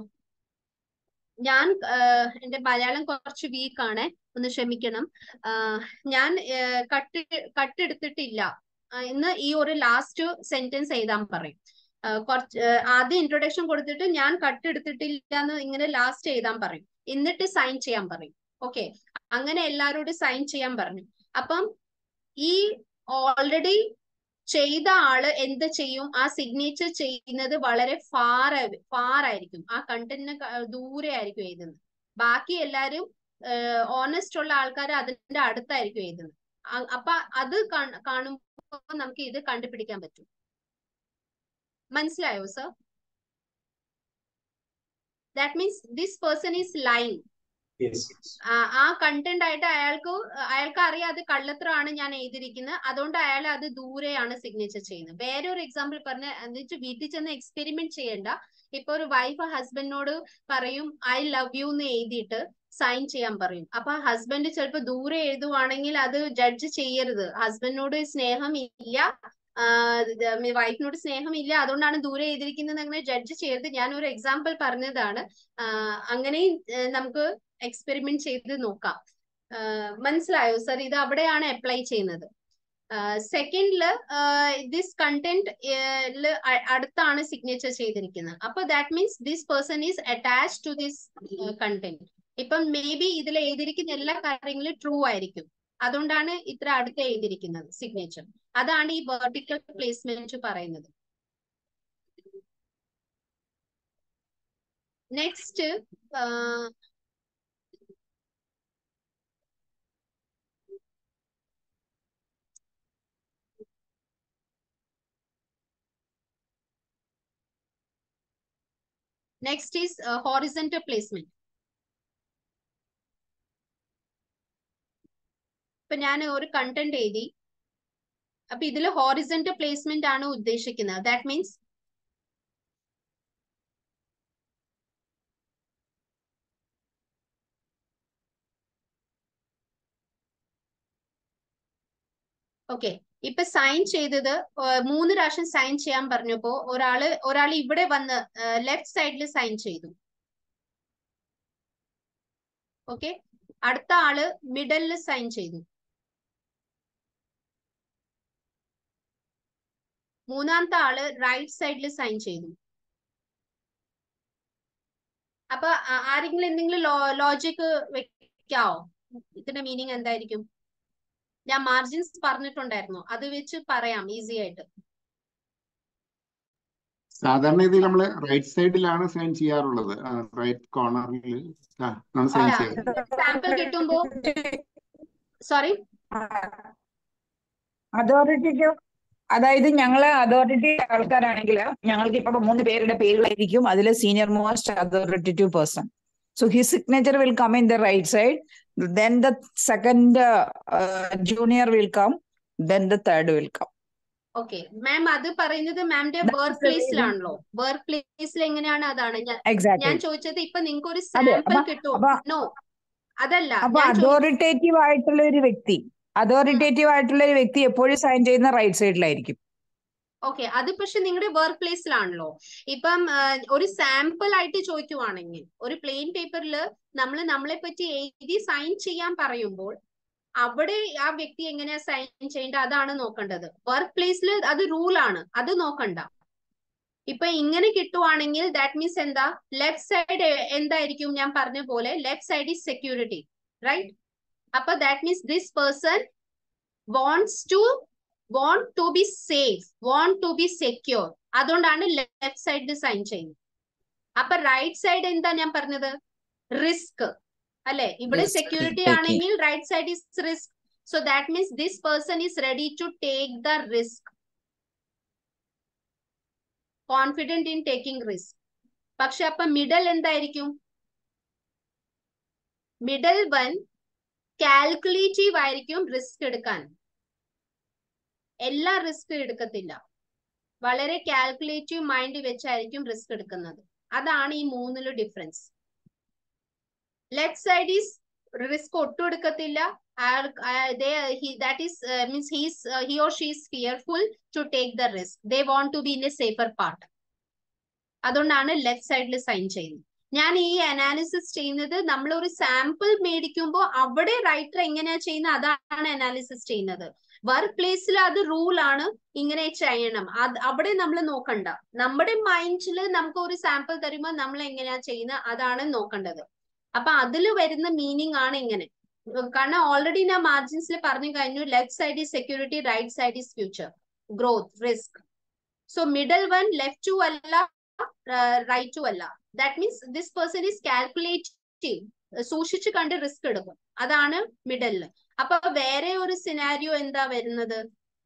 ഞാൻ ആഹ് എന്റെ മലയാളം കുറച്ച് വീക്ക് ആണ് ഒന്ന് ക്ഷമിക്കണം ആഹ് ഞാൻ ഏഹ് കട്ട് കട്ടെടുത്തിട്ടില്ല ആഹ് ഇന്ന് ഈ ഒരു ലാസ്റ്റ് സെന്റൻസ് എഴുതാൻ പറയും ആഹ് കുറച്ച് ഏഹ് ആദ്യം ഇൻട്രൊഡക്ഷൻ കൊടുത്തിട്ട് ഞാൻ കട്ടെടുത്തിട്ടില്ല എന്ന് ഇങ്ങനെ ലാസ്റ്റ് എഴുതാൻ പറയും എന്നിട്ട് സൈൻ ചെയ്യാൻ പറയും ഓക്കെ അങ്ങനെ എല്ലാരോടും സൈൻ ചെയ്യാൻ പറഞ്ഞു അപ്പം ഈ ഓൾറെഡി ചെയ്ത ആള് എന്ത് ചെയ്യും ആ സിഗ്നേച്ചർ ചെയ്യുന്നത് വളരെ ഫാർ ഫാർ ആയിരിക്കും ആ കണ്ടന്റിന് ദൂരെ ആയിരിക്കും എഴുതുന്നത് ബാക്കി എല്ലാരും ഓണസ്റ്റ് ഉള്ള ആൾക്കാർ അതിന്റെ അടുത്തായിരിക്കും എഴുതുന്നത് അ- അപ്പൊ അത് കാണുമ്പോൾ നമുക്ക് ഇത് കണ്ടുപിടിക്കാൻ പറ്റും മനസ്സിലായോ sir that means this person is line
yes yes
ആ കണ്ടന്റ് ആയിട്ട് അയാൾക്ക് അയാൾക്ക് അറിയാം അത് കള്ളത്തരമാണ് ഞാൻ എഴുതിയിരിക്കുന്നത് അതുകൊണ്ട് അയാൾ അത് ദൂരെയാണ് സിഗ്നേച്ചർ ചെയ്യുന്നത് വേറെ ഒരു എക്സാമ്പിൾ പറഞ്ഞ എന്നുവെച്ചാൽ വീട്ടിൽ ചെന്ന് എക്സ്പെരിമെന്റ് ചെയ്യണ്ട ഇപ്പൊ ഒരു വൈഫ് ഹസ്ബൻഡിനോട് പറയും ഐ ലവ് യു എന്ന് എഴുതിയിട്ട് സൈൻ ചെയ്യാൻ പറയും അപ്പൊ ഹസ്ബൻഡ് ചിലപ്പോൾ ദൂരെ എഴുതുവാണെങ്കിൽ അത് ജഡ്ജ് ചെയ്യരുത് ഹസ്ബൻഡിനോട് സ്നേഹം ഇല്ല വൈഫിനോട് സ്നേഹം ഇല്ല അതുകൊണ്ടാണ് ദൂരെ എഴുതിയിരിക്കുന്നത് അങ്ങനെ ജഡ്ജ് ചെയ്യരുത് ഞാൻ ഒരു എക്സാമ്പിൾ പറഞ്ഞതാണ് ആഹ് അങ്ങനെയും ഏഹ് നമുക്ക് എക്സ്പെരിമെന്റ് ചെയ്ത് നോക്കാം ആഹ് മനസ്സിലായോ സർ ഇത് അവിടെയാണ് അപ്ലൈ ചെയ്യുന്നത് സെക്കൻഡില് ദിസ് കണ്ടന്റ് അടുത്താണ് സിഗ്നേച്ചർ ചെയ്തിരിക്കുന്നത് അപ്പൊ that means this person is attach to this content ഇപ്പം മേ ബി ഇതിൽ എഴുതിയിരിക്കുന്ന എല്ലാ കാര്യങ്ങളും ട്രൂ ആയിരിക്കും അതുകൊണ്ടാണ് ഇത്ര അടുത്ത് എഴുതിയിരിക്കുന്നത് സിഗ്നേച്ചർ അതാണ് ഈ വെർട്ടിക്കൽ പ്ലേസ്മെന്റ് പറയുന്നത് next next is horizontal placement ഇപ്പൊ ഞാൻ ഒരു കണ്ടന്റ് എഴുതി അപ്പൊ ഇതിൽ ഹോറിസെന്റൽ പ്ലേസ്മെന്റ് ആണ് ഉദ്ദേശിക്കുന്നത് ദാറ്റ് മീൻസ് ഓക്കെ ഇപ്പൊ സൈൻ ചെയ്തത് ഏർ മൂന്ന് പ്രാവശ്യം സൈൻ ചെയ്യാൻ പറഞ്ഞപ്പോ ഒരാള് ഒരാൾ ഇവിടെ വന്ന് ലെഫ്റ്റ് സൈഡിൽ സൈൻ ചെയ്തു ഓക്കെ അടുത്ത ആള് മിഡലിൽ സൈൻ ചെയ്തു മൂന്നാമത്തെ ആള് റൈറ്റ് സൈഡിൽ സൈൻ ചെയ്തു അപ്പൊ ആ- ആരെങ്കിലും എന്തെങ്കിലും ലോജിക് വെക്കാവോ ഇതിന്റെ മീനിങ് എന്തായിരിക്കും ഞാൻ മാർജിൻസ് പറഞ്ഞിട്ടുണ്ടായിരുന്നു അത് വെച്ച് പറയാം ഈസി ആയിട്ട്
സാധാരണ രീതിയിൽ നമ്മൾ റൈറ്റ് സൈഡിലാണ് സൈൻ ചെയ്യാറുള്ളത് റൈറ്റ് കോർണറിൽ ആണ് സൈൻ
അല്ല
ചെയ്യാറ്
സാമ്പിൾ കിട്ടുമ്പോ സോറി
അതോറിറ്റിക്ക് അതായത് ഞങ്ങള് അതോറിറ്റി ആൾക്കാരാണെങ്കിൽ ഞങ്ങൾക്ക് ഇപ്പൊ മൂന്ന് പേരുടെ പേരുകളായിരിക്കും അതിൽ senior most authoritative person so his signature will come in the right side then the second junior will come then the third will come
okay ma'am അത് പറയുന്നത് മാമിന്റെ വർക്ക് പ്ലേസിലാണല്ലോ വർക്ക് പ്ലേസിൽ എങ്ങനെയാണ് അതാണ് ഞാൻ ഞാൻ
എക്സാക്ട്ലി
ചോദിച്ചത് ഇപ്പൊ നിങ്ങൾക്ക് ഒരു
അതെ
സാമ്പിൾ
അപ്പൊ
കിട്ടുമോ
അപ്പൊ
നോ അതല്ല
അപ്പൊ
ഞാൻ ചോദിച്ചത്
അതോറിറ്റേറ്റീവ് ആയിട്ടുള്ള ഒരു വ്യക്തി അതോറിറ്റേറ്റീവ് ആയിട്ടുള്ള ഒരു വ്യക്തി എപ്പോഴും സൈൻ ചെയ്യുന്ന റൈറ്റ് സൈഡിലായിരിക്കും
ഓക്കെ അത് പക്ഷെ നിങ്ങളുടെ വർക്ക് പ്ലേസിലാണല്ലോ ഇപ്പം ആ, ഒരു സാമ്പിൾ ആയിട്ട് ചോദിക്കുവാണെങ്കിൽ ഒരു പ്ലെയിൻ പേപ്പറിൽ നമ്മൾ നമ്മളെ പറ്റി എഴുതി സൈൻ ചെയ്യാൻ പറയുമ്പോൾ അവിടെ ആ വ്യക്തി എങ്ങനെയാ സൈൻ ചെയ്യേണ്ടത് അതാണ് നോക്കേണ്ടത് വർക്ക് പ്ലേസിൽ അത് റൂൾ ആണ് അത് നോക്കണ്ട ഇപ്പൊ ഇങ്ങനെ കിട്ടുവാണെങ്കിൽ ദാറ്റ് മീൻസ് എന്താ ലെഫ്റ്റ് സൈഡ് എന്തായിരിക്കും ഞാൻ പറഞ്ഞ പോലെ left side is security right അപ്പൊ that means this person wants to want to be safe want to be secure അതുകൊണ്ടാണ് ലെഫ്റ്റ് സൈഡിൽ സൈൻ ചെയ്യുന്നത് അപ്പൊ റൈറ്റ് സൈഡ് എന്താ ഞാൻ പറഞ്ഞത് റിസ്ക് അല്ലെ ഇവിടെ
Risk
സെക്യൂരിറ്റി
taking.
ആണെങ്കിൽ right side is risk so that means this person is ready to take the risk confident in taking risk പക്ഷെ അപ്പൊ മിഡൽ എന്തായിരിക്കും മിഡൽ വൺ കാൽക്കുലേറ്റീവ് ആയിരിക്കും റിസ്ക് എടുക്കാൻ എല്ലാ റിസ്ക് എടുക്കത്തില്ല വളരെ കാൽക്കുലേറ്റീവ് മൈൻഡ് വെച്ചായിരിക്കും റിസ്ക് എടുക്കുന്നത് അതാണ് ഈ മൂന്നിലും difference left side is risk ഒട്ടും എടുക്കത്തില്ല that is means he's he or she is fearful to take the risk they want to be in a safer part അതുകൊണ്ടാണ് ലെഫ്റ്റ് സൈഡിൽ സൈൻ ചെയ്യുന്നത് ഞാൻ ഈ അനാലിസിസ് ചെയ്യുന്നത് നമ്മൾ ഒരു സാമ്പിൾ മേടിക്കുമ്പോൾ അവിടെ റൈറ്റർ എങ്ങനെയാ ചെയ്യുന്നത് അതാണ് അനാലിസിസ് ചെയ്യുന്നത് വർക്ക് പ്ലേസിൽ അത് റൂൾ ആണ് ഇങ്ങനെ ചെയ്യണം അത് അവിടെ നമ്മൾ നോക്കണ്ട നമ്മുടെ മൈൻഡിൽ നമുക്ക് ഒരു സാമ്പിൾ തരുമ്പോൾ നമ്മൾ എങ്ങനെയാ ചെയ്യുന്നത് അതാണ് നോക്കേണ്ടത് അപ്പൊ അതിൽ വരുന്ന മീനിങ് ആണ് ഇങ്ങനെ കാരണം ഓൾറെഡി ഞാൻ മാർജിൻസിൽ പറഞ്ഞു കഴിഞ്ഞു left side is security right side is future growth risk so middle one left to അല്ല റൈറ്റ് ടു അല്ല that means this person is calculative സൂക്ഷിച്ചു കണ്ട് റിസ്ക് എടുക്കും അതാണ് മിഡലില് അപ്പൊ വേറെ ഒരു സിനാരിയോ എന്താ വരുന്നത്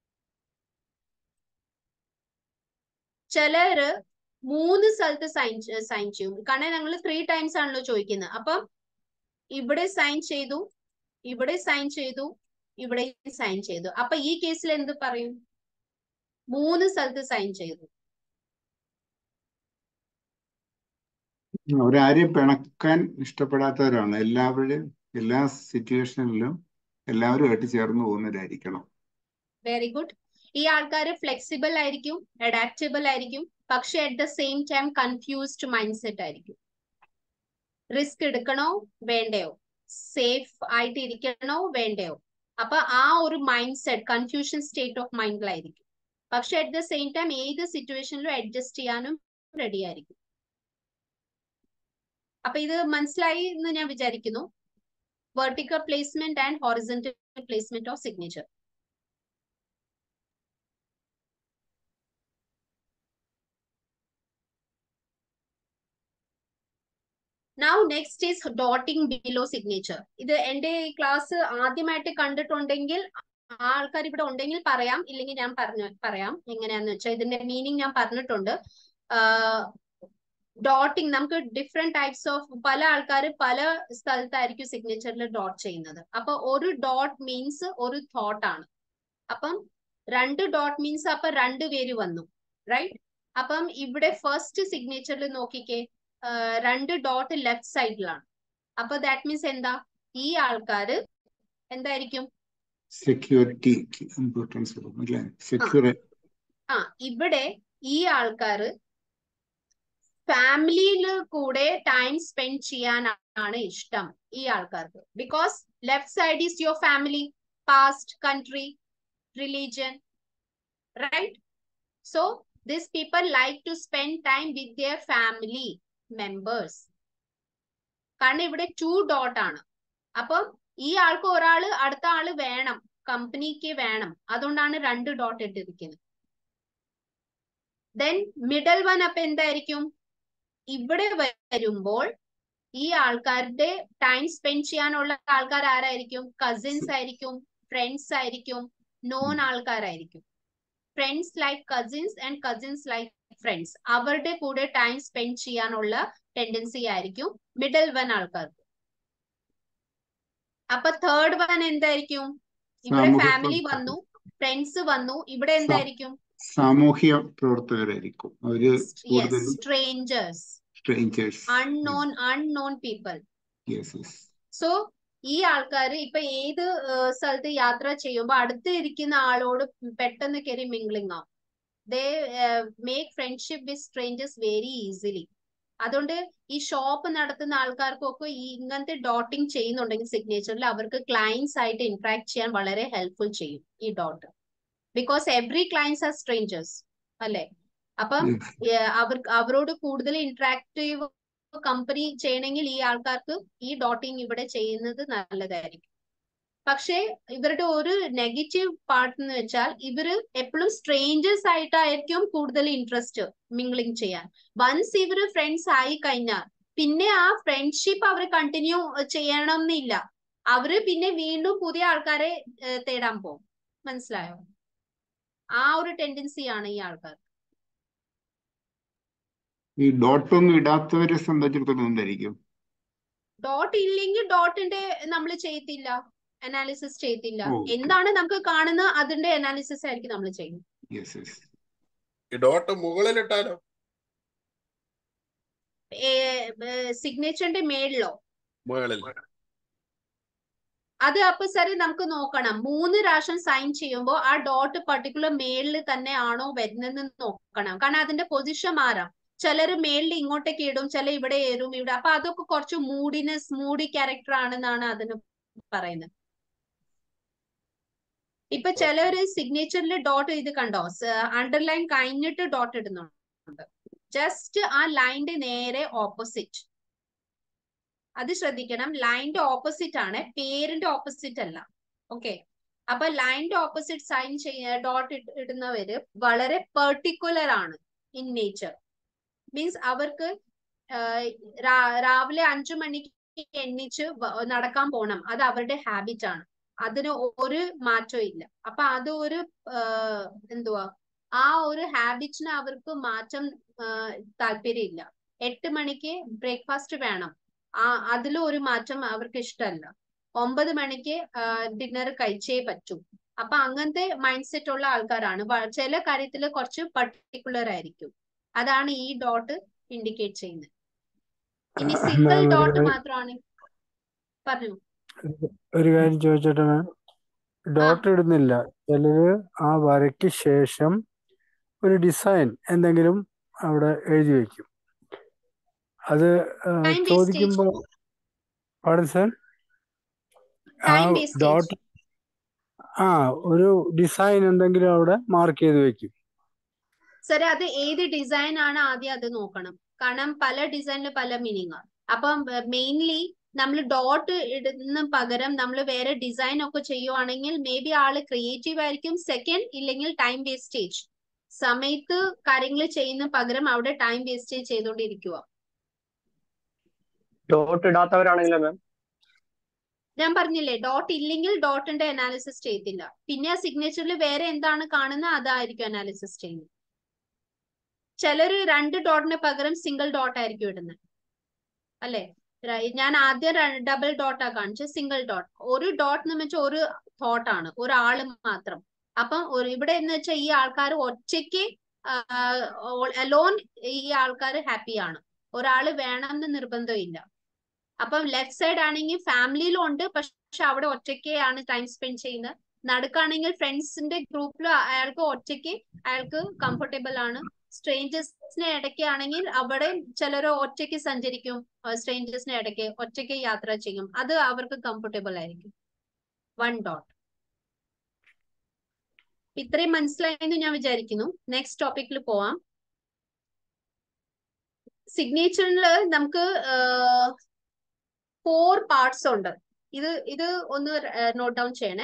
ചിലര് മൂന്ന് സ്ഥലത്ത് സൈൻ സൈൻ ചെയ്യും കാരണം ഞങ്ങൾ ത്രീ ടൈംസ് ആണല്ലോ ചോദിക്കുന്നത് അപ്പം ഇവിടെ സൈൻ ചെയ്തു ഇവിടെ സൈൻ ചെയ്തു ഇവിടെ സൈൻ ചെയ്തു അപ്പൊ ഈ കേസിൽ എന്ത് പറയും മൂന്ന് സ്ഥലത്ത് സൈൻ ചെയ്തു
അവരാരെയും പിണക്കാൻ ഇഷ്ടപ്പെടാത്തവരാണ് എല്ലാവരുടെയും എല്ലാ സിറ്റുവേഷനിലും എല്ലാവരുമായിട്ട് ചേർന്ന് പോകുന്നവരായിരിക്കണം
വെരി ഗുഡ് ഈ ആൾക്കാർ ഫ്ലെക്സിബിൾ ആയിരിക്കും അഡാപ്റ്റബിൾ ആയിരിക്കും പക്ഷെ at the same time confused mind set ആയിരിക്കും റിസ്ക് എടുക്കണോ വേണ്ടയോ സേഫ് ആയിട്ട് ഇരിക്കണോ വേണ്ടയോ അപ്പൊ ആ ഒരു mind set confusion state of മൈൻഡിലായിരിക്കും പക്ഷെ അറ്റ് ദ സെയിം ടൈം ഏത് സിറ്റുവേഷനിലും അഡ്ജസ്റ്റ് ചെയ്യാനും റെഡി ആയിരിക്കും അപ്പൊ ഇത് മനസ്സിലായി എന്ന് ഞാൻ വിചാരിക്കുന്നു vertical placement and horizontal placement of signature now next is dotting below signature ഇത് എന്റെ ക്ലാസ് ആദ്യമായിട്ട് കണ്ടിട്ടുണ്ടെങ്കിൽ ആ ആൾക്കാർ ഇവിടെ ഉണ്ടെങ്കിൽ പറയാം ഇല്ലെങ്കിൽ ഞാൻ പറഞ്ഞു പറയാം എങ്ങനെയാന്ന് വെച്ചാൽ ഇതിന്റെ മീനിങ് ഞാൻ പറഞ്ഞിട്ടുണ്ട് ഡോട്ടിംഗ് നമുക്ക് ഡിഫറെന്റ് ടൈപ്സ് ഓഫ് പല ആൾക്കാർ പല സ്ഥലത്തായിരിക്കും സിഗ്നേച്ചറിൽ ഡോട്ട് ചെയ്യുന്നത് അപ്പൊ ഒരു ഡോട്ട് മീൻസ് ഒരു തോട്ട് ആണ് അപ്പം രണ്ട് ഡോട്ട് മീൻസ് അപ്പൊ രണ്ട് പേര് വന്നു റൈറ്റ് അപ്പം ഇവിടെ ഫസ്റ്റ് സിഗ്നേച്ചറിൽ നോക്കിക്കേ രണ്ട് ഡോട്ട് ലെഫ്റ്റ് സൈഡിലാണ് അപ്പൊ ദാറ്റ് മീൻസ് എന്താ ഈ ആൾക്കാര് എന്തായിരിക്കും
സെക്യൂരിറ്റി ഇമ്പോർട്ടൻസ് അല്ലേ സെക്യൂർ
ആ ഇവിടെ ഈ ആൾക്കാര് ഫാമിലിയിൽ കൂടെ ടൈം സ്പെൻഡ് ചെയ്യാനാണ് ഇഷ്ടം ഈ ആൾക്കാർക്ക് because left side is your family past country religion right so this people like to spend time with their family members കാരണം ഇവിടെ ടു ഡോട്ട് ആണ് അപ്പം ഈ ആൾക്ക് ഒരാള് അടുത്ത ആള് വേണം കമ്പനിക്ക് വേണം അതുകൊണ്ടാണ് രണ്ട് ഡോട്ട് ഇട്ടിരിക്കുന്നത് ദെൻ മിഡൽ വൺ അപ്പൊ എന്തായിരിക്കും ഇവിടെ വരുമ്പോൾ ഈ ആൾക്കാരുടെ ടൈം സ്പെൻഡ് ചെയ്യാനുള്ള ആൾക്കാർ ആരായിരിക്കും കസിൻസ് ആയിരിക്കും ഫ്രണ്ട്സ് ആയിരിക്കും നോൺ ആൾക്കാരായിരിക്കും friends like cousins and cousins like friends അവരുടെ കൂടെ ടൈം സ്പെൻഡ് ചെയ്യാനുള്ള ടെൻഡൻസി ആയിരിക്കും മിഡൽ വൺ ആൾക്കാർക്ക് അപ്പൊ തേർഡ് വൺ എന്തായിരിക്കും ഇവിടെ
സാമൂഹ്യ
ഫാമിലി
പ്രവർത്തകർ.
വന്നു ഫ്രണ്ട്സ് വന്നു ഇവിടെ എന്തായിരിക്കും
സാമൂഹ്യ പ്രവർത്തകരായിരിക്കും അവര് കൂടുതലും
strangers
strangers
unknown unknown people
yes yes
so ഈ ആൾക്കാർ ഇപ്പൊ ഏത് ഏഹ്, സ്ഥലത്ത് യാത്ര ചെയ്യുമ്പോൾ അടുത്ത് ഇരിക്കുന്ന ആളോട് പെട്ടെന്ന് കയറി മിംഗ്ലിംഗ് ആവും they make friendship with strangers very easily അതുകൊണ്ട് ഈ ഷോപ്പ് നടത്തുന്ന ആൾക്കാർക്കൊക്കെ ഈ ഇങ്ങനത്തെ ഡോട്ടിങ് ചെയ്യുന്നുണ്ടെങ്കിൽ സിഗ്നേച്ചറിൽ അവർക്ക് ക്ലയൻസ് ആയിട്ട് ഇന്ററാക്ട് ചെയ്യാൻ വളരെ ഹെൽപ്ഫുൾ ചെയ്യും ഈ dot because every clients are strangers അല്ലെ അപ്പം ഏഹ്, അവർക്ക് അവരോട് കൂടുതൽ ഇന്ററാക്റ്റീവ് കമ്പനി ചെയ്യണമെങ്കിൽ ഈ ആൾക്കാർക്ക് ഈ ഡോട്ടിങ് ഇവിടെ ചെയ്യുന്നത് നല്ലതായിരിക്കും പക്ഷേ ഇവരുടെ ഒരു നെഗറ്റീവ് പാർട്ട് എന്ന് വെച്ചാൽ ഇവര് എപ്പോഴും സ്ട്രേഞ്ചേഴ്സ് ആയിട്ടായിരിക്കും കൂടുതൽ ഇൻട്രസ്റ്റ് മിംഗ്ലിംഗ് ചെയ്യാൻ വൺസ് ഇവര് ഫ്രണ്ട്സ് ആയി കഴിഞ്ഞാൽ പിന്നെ ആ ഫ്രണ്ട്ഷിപ്പ് അവർ കണ്ടിന്യൂ ചെയ്യണം എന്നില്ല അവര് പിന്നെ വീണ്ടും പുതിയ ആൾക്കാരെ ഏഹ്, തേടാൻ പോകും മനസ്സിലായോ ആ ഒരു ടെൻഡൻസിയാണ് ഈ ആൾക്കാർ
ഈ ഡോട്ട് ഒന്നും ഇടാത്തവരെ സംബന്ധിച്ചിടത്തോളം എന്തായിരിക്കും
ഡോട്ട് ഇല്ലെങ്കിൽ ഡോട്ടിന്റെ നമ്മൾ ചെയ്യത്തില്ല അനാലിസിസ് ചെയ്യത്തില്ല
ഓ, okay.
എന്താണ് നമുക്ക് കാണുന്നത് അതിന്റെ അനാലിസിസ് ആയിരിക്കും നമ്മൾ ചെയ്യുന്നത്
യെസ് യെസ്
ഈ ഡോട്ട് മുകളിലിട്ടാലോ
സിഗ്നേച്ചറിന്റെ മേളിലോ
മുകളിൽ
അത് അപ്പൊ സരി നമുക്ക് നോക്കണം മൂന്ന് പ്രാവശ്യം സൈൻ ചെയ്യുമ്പോൾ ആ ഡോട്ട് പർട്ടിക്കുലർ മേളിൽ തന്നെ ആണോ വരുന്നതെന്ന് നോക്കണം കാരണം അതിന്റെ പൊസിഷൻ മാറാം ചിലർ മേളിൽ ഇങ്ങോട്ടേക്ക് ഇടും ചില ഇവിടെ ഏറും ഇവിടെ അപ്പൊ അതൊക്കെ കുറച്ച് മൂഡിനെസ് മൂഡി ക്യാരക്ടർ ആണെന്നാണ് അതിന് പറയുന്നത് ഇപ്പൊ ചിലര് സിഗ്നേച്ചറിൽ ഡോട്ട് ഇത് കണ്ടോ അണ്ടർലൈൻ കഴിഞ്ഞിട്ട് ഡോട്ട് ഇടുന്നുണ്ട് ജസ്റ്റ് ആ ലൈനിന്റെ നേരെ ഓപ്പോസിറ്റ് അത് ശ്രദ്ധിക്കണം ലൈനിന്റെ ഓപ്പോസിറ്റ് ആണ് പേരിന്റെ ഓപ്പോസിറ്റ് അല്ല ഓക്കെ അപ്പൊ ലൈനിന്റെ ഓപ്പോസിറ്റ് സൈൻ ചെയ്യ ഡോട്ട് ഇടുന്നവര് വളരെ പെർട്ടിക്കുലർ ആണ് ഇൻ നേച്ചർ മീൻസ് അവർക്ക് ആഹ് രാ- രാവിലെ അഞ്ചു മണിക്ക് എണ്ണിച്ച് വ- നടക്കാൻ പോണം അത് അവരുടെ ഹാബിറ്റ് ആണ് അതിന് ഒരു മാറ്റവും ഇല്ല അപ്പൊ അത് ഒരു ആഹ് എന്തുവാ ആ ഒരു ഹാബിറ്റിന് അവർക്ക് മാറ്റം ആഹ് താല്പര്യമില്ല എട്ട് മണിക്ക് ബ്രേക്ക്ഫാസ്റ്റ് വേണം ആ അതിലും ഒരു മാറ്റം അവർക്ക് ഇഷ്ടമല്ല ഒമ്പത് മണിക്ക് ഡിന്നർ കഴിച്ചേ പറ്റൂ അപ്പൊ അങ്ങനത്തെ മൈൻഡ് സെറ്റ് ഉള്ള ആൾക്കാരാണ് വ- ചില കാര്യത്തിൽ കുറച്ച് പർട്ടിക്കുലർ ആയിരിക്കും അതാണ് ഈ ഡോട്ട് ഇൻഡിക്കേറ്റ് ചെയ്യുന്നത് ഇനി സിംഗിൾ
മാം ഒരു
ഡോട്ട്
കാര്യം
മാത്രമാണ് പറഞ്ഞു
ഒരു കാര്യം ചോദിച്ചോട്ടെ മാം
ആ
ഡോട്ട് ഇടുന്നില്ല ചിലര് ആ വരയ്ക്ക് ശേഷം ഒരു ഡിസൈൻ എന്തെങ്കിലും അവിടെ എഴുതി വെക്കും അത് ആ,
ടൈം വേസ്റ്റേജ്
ചോദിക്കുമ്പോൾ പാടും സാർ ആ
ടൈം വേസ്റ്റേജ്
ഡോട്ട് ആ ഒരു ഡിസൈൻ എന്തെങ്കിലും അവിടെ മാർക്ക് ചെയ്ത് വെക്കും
സർ അത് ഏത് ഡിസൈൻ ആണ് ആദ്യം അത് നോക്കണം കാരണം പല ഡിസൈനിൽ പല മീനിങ് ആണ് അപ്പം മെയിൻലി നമ്മൾ ഡോട്ട് ഇടുന്ന പകരം നമ്മൾ വേറെ ഡിസൈൻ ഒക്കെ ചെയ്യുവാണെങ്കിൽ മേ ബി ആള് ക്രിയേറ്റീവ് ആയിരിക്കും സെക്കൻഡ് ഇല്ലെങ്കിൽ ടൈം വേസ്റ്റേജ് സമയത്ത് കാര്യങ്ങൾ ചെയ്യുന്ന പകരം അവിടെ ടൈം വേസ്റ്റേജ് ചെയ്തുകൊണ്ടിരിക്കുക
ഡോട്ട് ഇടാത്തവരാണെങ്കിലോ മാം
ഞാൻ പറഞ്ഞില്ലേ ഡോട്ട് ഇല്ലെങ്കിൽ ഡോട്ടിന്റെ അനാലിസിസ് ചെയ്യത്തില്ല പിന്നെ ആ സിഗ്നേച്ചറിൽ വേറെ എന്താണ് കാണുന്നത് അതായിരിക്കും അനാലിസിസ് ചെയ്യുന്നത് ചിലര് രണ്ട് ഡോട്ടിന് പകരം സിംഗിൾ ഡോട്ട് ആയിരിക്കും ഇടുന്നത് അല്ലെ റൈ- ഞാൻ ആദ്യം ഡബിൾ ഡോട്ടാ കാണിച്ചത് സിംഗിൾ ഡോട്ട് ഒരു ഡോട്ട് എന്ന് വെച്ചാൽ ഒരു തോട്ട് ആണ് ഒരാള് മാത്രം അപ്പം ഒരു ഇവിടെ എന്ന് വെച്ചാൽ ഈ ആൾക്കാർ ഒറ്റയ്ക്ക് അലോൺ ഈ ആൾക്കാർ ഹാപ്പിയാണ് ഒരാള് വേണമെന്ന് നിർബന്ധമില്ല അപ്പം ലെഫ്റ്റ് സൈഡ് ആണെങ്കിൽ ഫാമിലിയിലും ഉണ്ട് പക്ഷെ അവിടെ ഒറ്റയ്ക്കാണ് ടൈം സ്പെൻഡ് ചെയ്യുന്നത് നടുക്കാണെങ്കിൽ ഫ്രണ്ട്സിന്റെ ഗ്രൂപ്പിൽ അയാൾക്ക് ഒറ്റയ്ക്ക് അയാൾക്ക് കംഫർട്ടബിൾ ആണ് സ്ട്രേഞ്ചേഴ്സിനെ ഇടയ്ക്ക് ആണെങ്കിൽ അവിടെ ചിലർ ഒറ്റയ്ക്ക് സഞ്ചരിക്കും സ്ട്രേഞ്ചേഴ്സിനെ ഇടയ്ക്ക് ഒറ്റയ്ക്ക് യാത്ര ചെയ്യും അത് അവർക്ക് കംഫർട്ടബിൾ ആയിരിക്കും വൺ ഡോട്ട് ഇത്രയും മനസ്സിലായെന്ന് ഞാൻ വിചാരിക്കുന്നു നെക്സ്റ്റ് ടോപ്പിക്കിൽ പോവാം സിഗ്നേച്ചറിൽ നമുക്ക് ഫോർ പാർട്സ് ഉണ്ട് ഇത് ഇത് ഒന്ന് നോട്ട് ഡൗൺ ചെയ്യണേ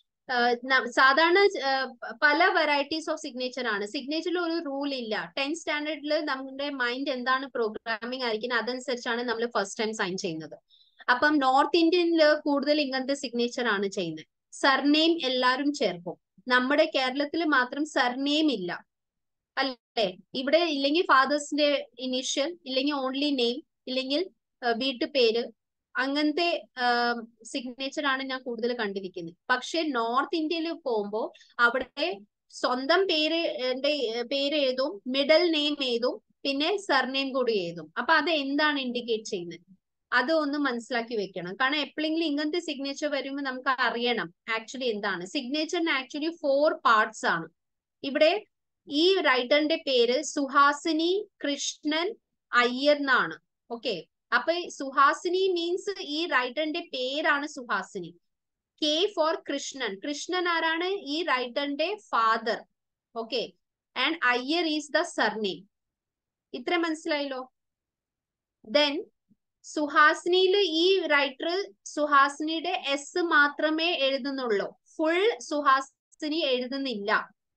സാധാരണ പല വെറൈറ്റീസ് ഓഫ് സിഗ്നേച്ചർ ആണ് സിഗ്നേച്ചറിൽ ഒരു റൂൾ ഇല്ല ടെൻത്ത് സ്റ്റാൻഡേർഡിൽ നമ്മുടെ മൈൻഡ് എന്താണ് പ്രോഗ്രാമിംഗ് ആയിരിക്കുന്നത് അതനുസരിച്ചാണ് നമ്മൾ ഫസ്റ്റ് ടൈം സൈൻ ചെയ്യുന്നത് അപ്പം നോർത്ത് ഇന്ത്യനിൽ കൂടുതൽ ഇങ്ങനത്തെ സിഗ്നേച്ചർ ആണ് ചെയ്യുന്നത് സർനെയിം എല്ലാവരും ചേർക്കും നമ്മുടെ കേരളത്തിൽ മാത്രം സർനെയിം ഇല്ല അല്ലേ ഇവിടെ ഇല്ലെങ്കിൽ ഫാദേഴ്സിന്റെ ഇനീഷ്യൽ ഇല്ലെങ്കിൽ ഓൺലി നെയിം ഇല്ലെങ്കിൽ വീട്ടുപേര് അങ്ങനത്തെ സിഗ്നേച്ചർ ആണ് ഞാൻ കൂടുതൽ കണ്ടിരിക്കുന്നത് പക്ഷെ നോർത്ത് ഇന്ത്യയിൽ പോകുമ്പോൾ അവിടെ സ്വന്തം പേര് പേര് എഴുതും മിഡൽ നെയിം എഴുതും പിന്നെ സർനെയിം കൂടി എഴുതും അപ്പൊ അത് എന്താണ് ഇൻഡിക്കേറ്റ് ചെയ്യുന്നത് അത് ഒന്ന് മനസ്സിലാക്കി വെക്കണം കാരണം എപ്പോഴെങ്കിലും ഇങ്ങനത്തെ സിഗ്നേച്ചർ വരുമ്പോൾ നമുക്ക് അറിയണം ആക്ച്വലി എന്താണ് സിഗ്നേച്ചറിന് ആക്ച്വലി ഫോർ പാർട്സ് ആണ് ഇവിടെ ഈ റൈറ്ററിന്റെ പേര് സുഹാസിനി കൃഷ്ണൻ അയ്യർ എന്നാണ് ഓക്കെ അപ്പൊ സുഹാസിനി മീൻസ് ഈ റൈറ്ററിന്റെ പേരാണ് സുഹാസിനി കെ ഫോർ കൃഷ്ണൻ കൃഷ്ണൻ ആരാണ് ഈ റൈറ്ററിന്റെ father okay and Iyer is the surname ഇത്ര മനസ്സിലായല്ലോ ദെൻ സുഹാസിനിയിൽ ഈ റൈറ്റർ സുഹാസിനിയുടെ എസ് മാത്രമേ എഴുതുന്നുള്ളൂ ഫുൾ സുഹാസിനി എഴുതുന്നില്ല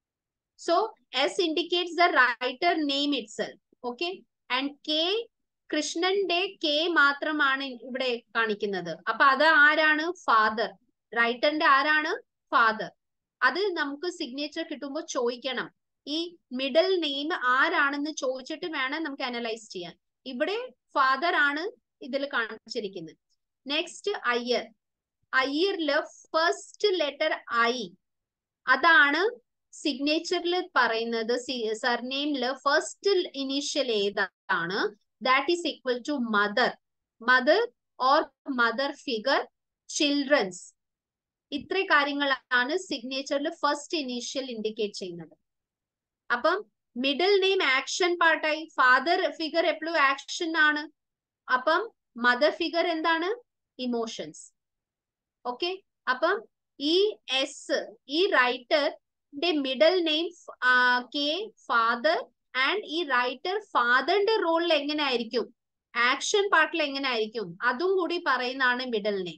so S indicates the writer name itself okay and K കൃഷ്ണന്റെ കെ മാത്രമാണ് ഇവിടെ കാണിക്കുന്നത് അപ്പൊ അത് ആരാണ് ഫാദർ റൈറ്ററിന്റെ ആരാണ് ഫാദർ അത് നമുക്ക് സിഗ്നേച്ചർ കിട്ടുമ്പോൾ ചോദിക്കണം ഈ മിഡിൽ നെയിം ആരാണെന്ന് ചോദിച്ചിട്ട് വേണം നമുക്ക് അനലൈസ് ചെയ്യാൻ ഇവിടെ ഫാദർ ആണ് ഇതിൽ കാണിച്ചിരിക്കുന്നത് നെക്സ്റ്റ് അയ്യർ അയ്യറില് ഫസ്റ്റ് ലെറ്റർ ഐ അതാണ് സിഗ്നേച്ചറിൽ പറയുന്നത് സർനെയിമില് ഫസ്റ്റ് ഇനീഷ്യൽ ഏതാണ് that is equal to mother mother or mother figure childrens ഇത്ര കാര്യങ്ങളാണ് സിഗ്നേച്ചറിൽ ഫസ്റ്റ് ഇനീഷ്യൽ ഇൻഡിക്കേറ്റ് ചെയ്യുന്നത് അപ്പം മിഡിൽ നെയിം ആക്ഷൻ പാർട്ടായി ഫാദർ ഫിഗർ എപ്പോഴും ആക്ഷൻ ആണ് അപ്പം മദർ ഫിഗർ എന്താണ് ഇമോഷൻസ് ഓക്കെ അപ്പം ഈ എസ് ഈ റൈറ്ററിന്റെ middle name K father and ഈ റൈറ്റർ ഫാദറിന്റെ റോളിൽ എങ്ങനെ ആയിരിക്കും ആക്ഷൻ പാർട്ടിൽ എങ്ങനെ ആയിരിക്കും അതും കൂടി പറയുന്നതാണ് മിഡിൽ നെയിം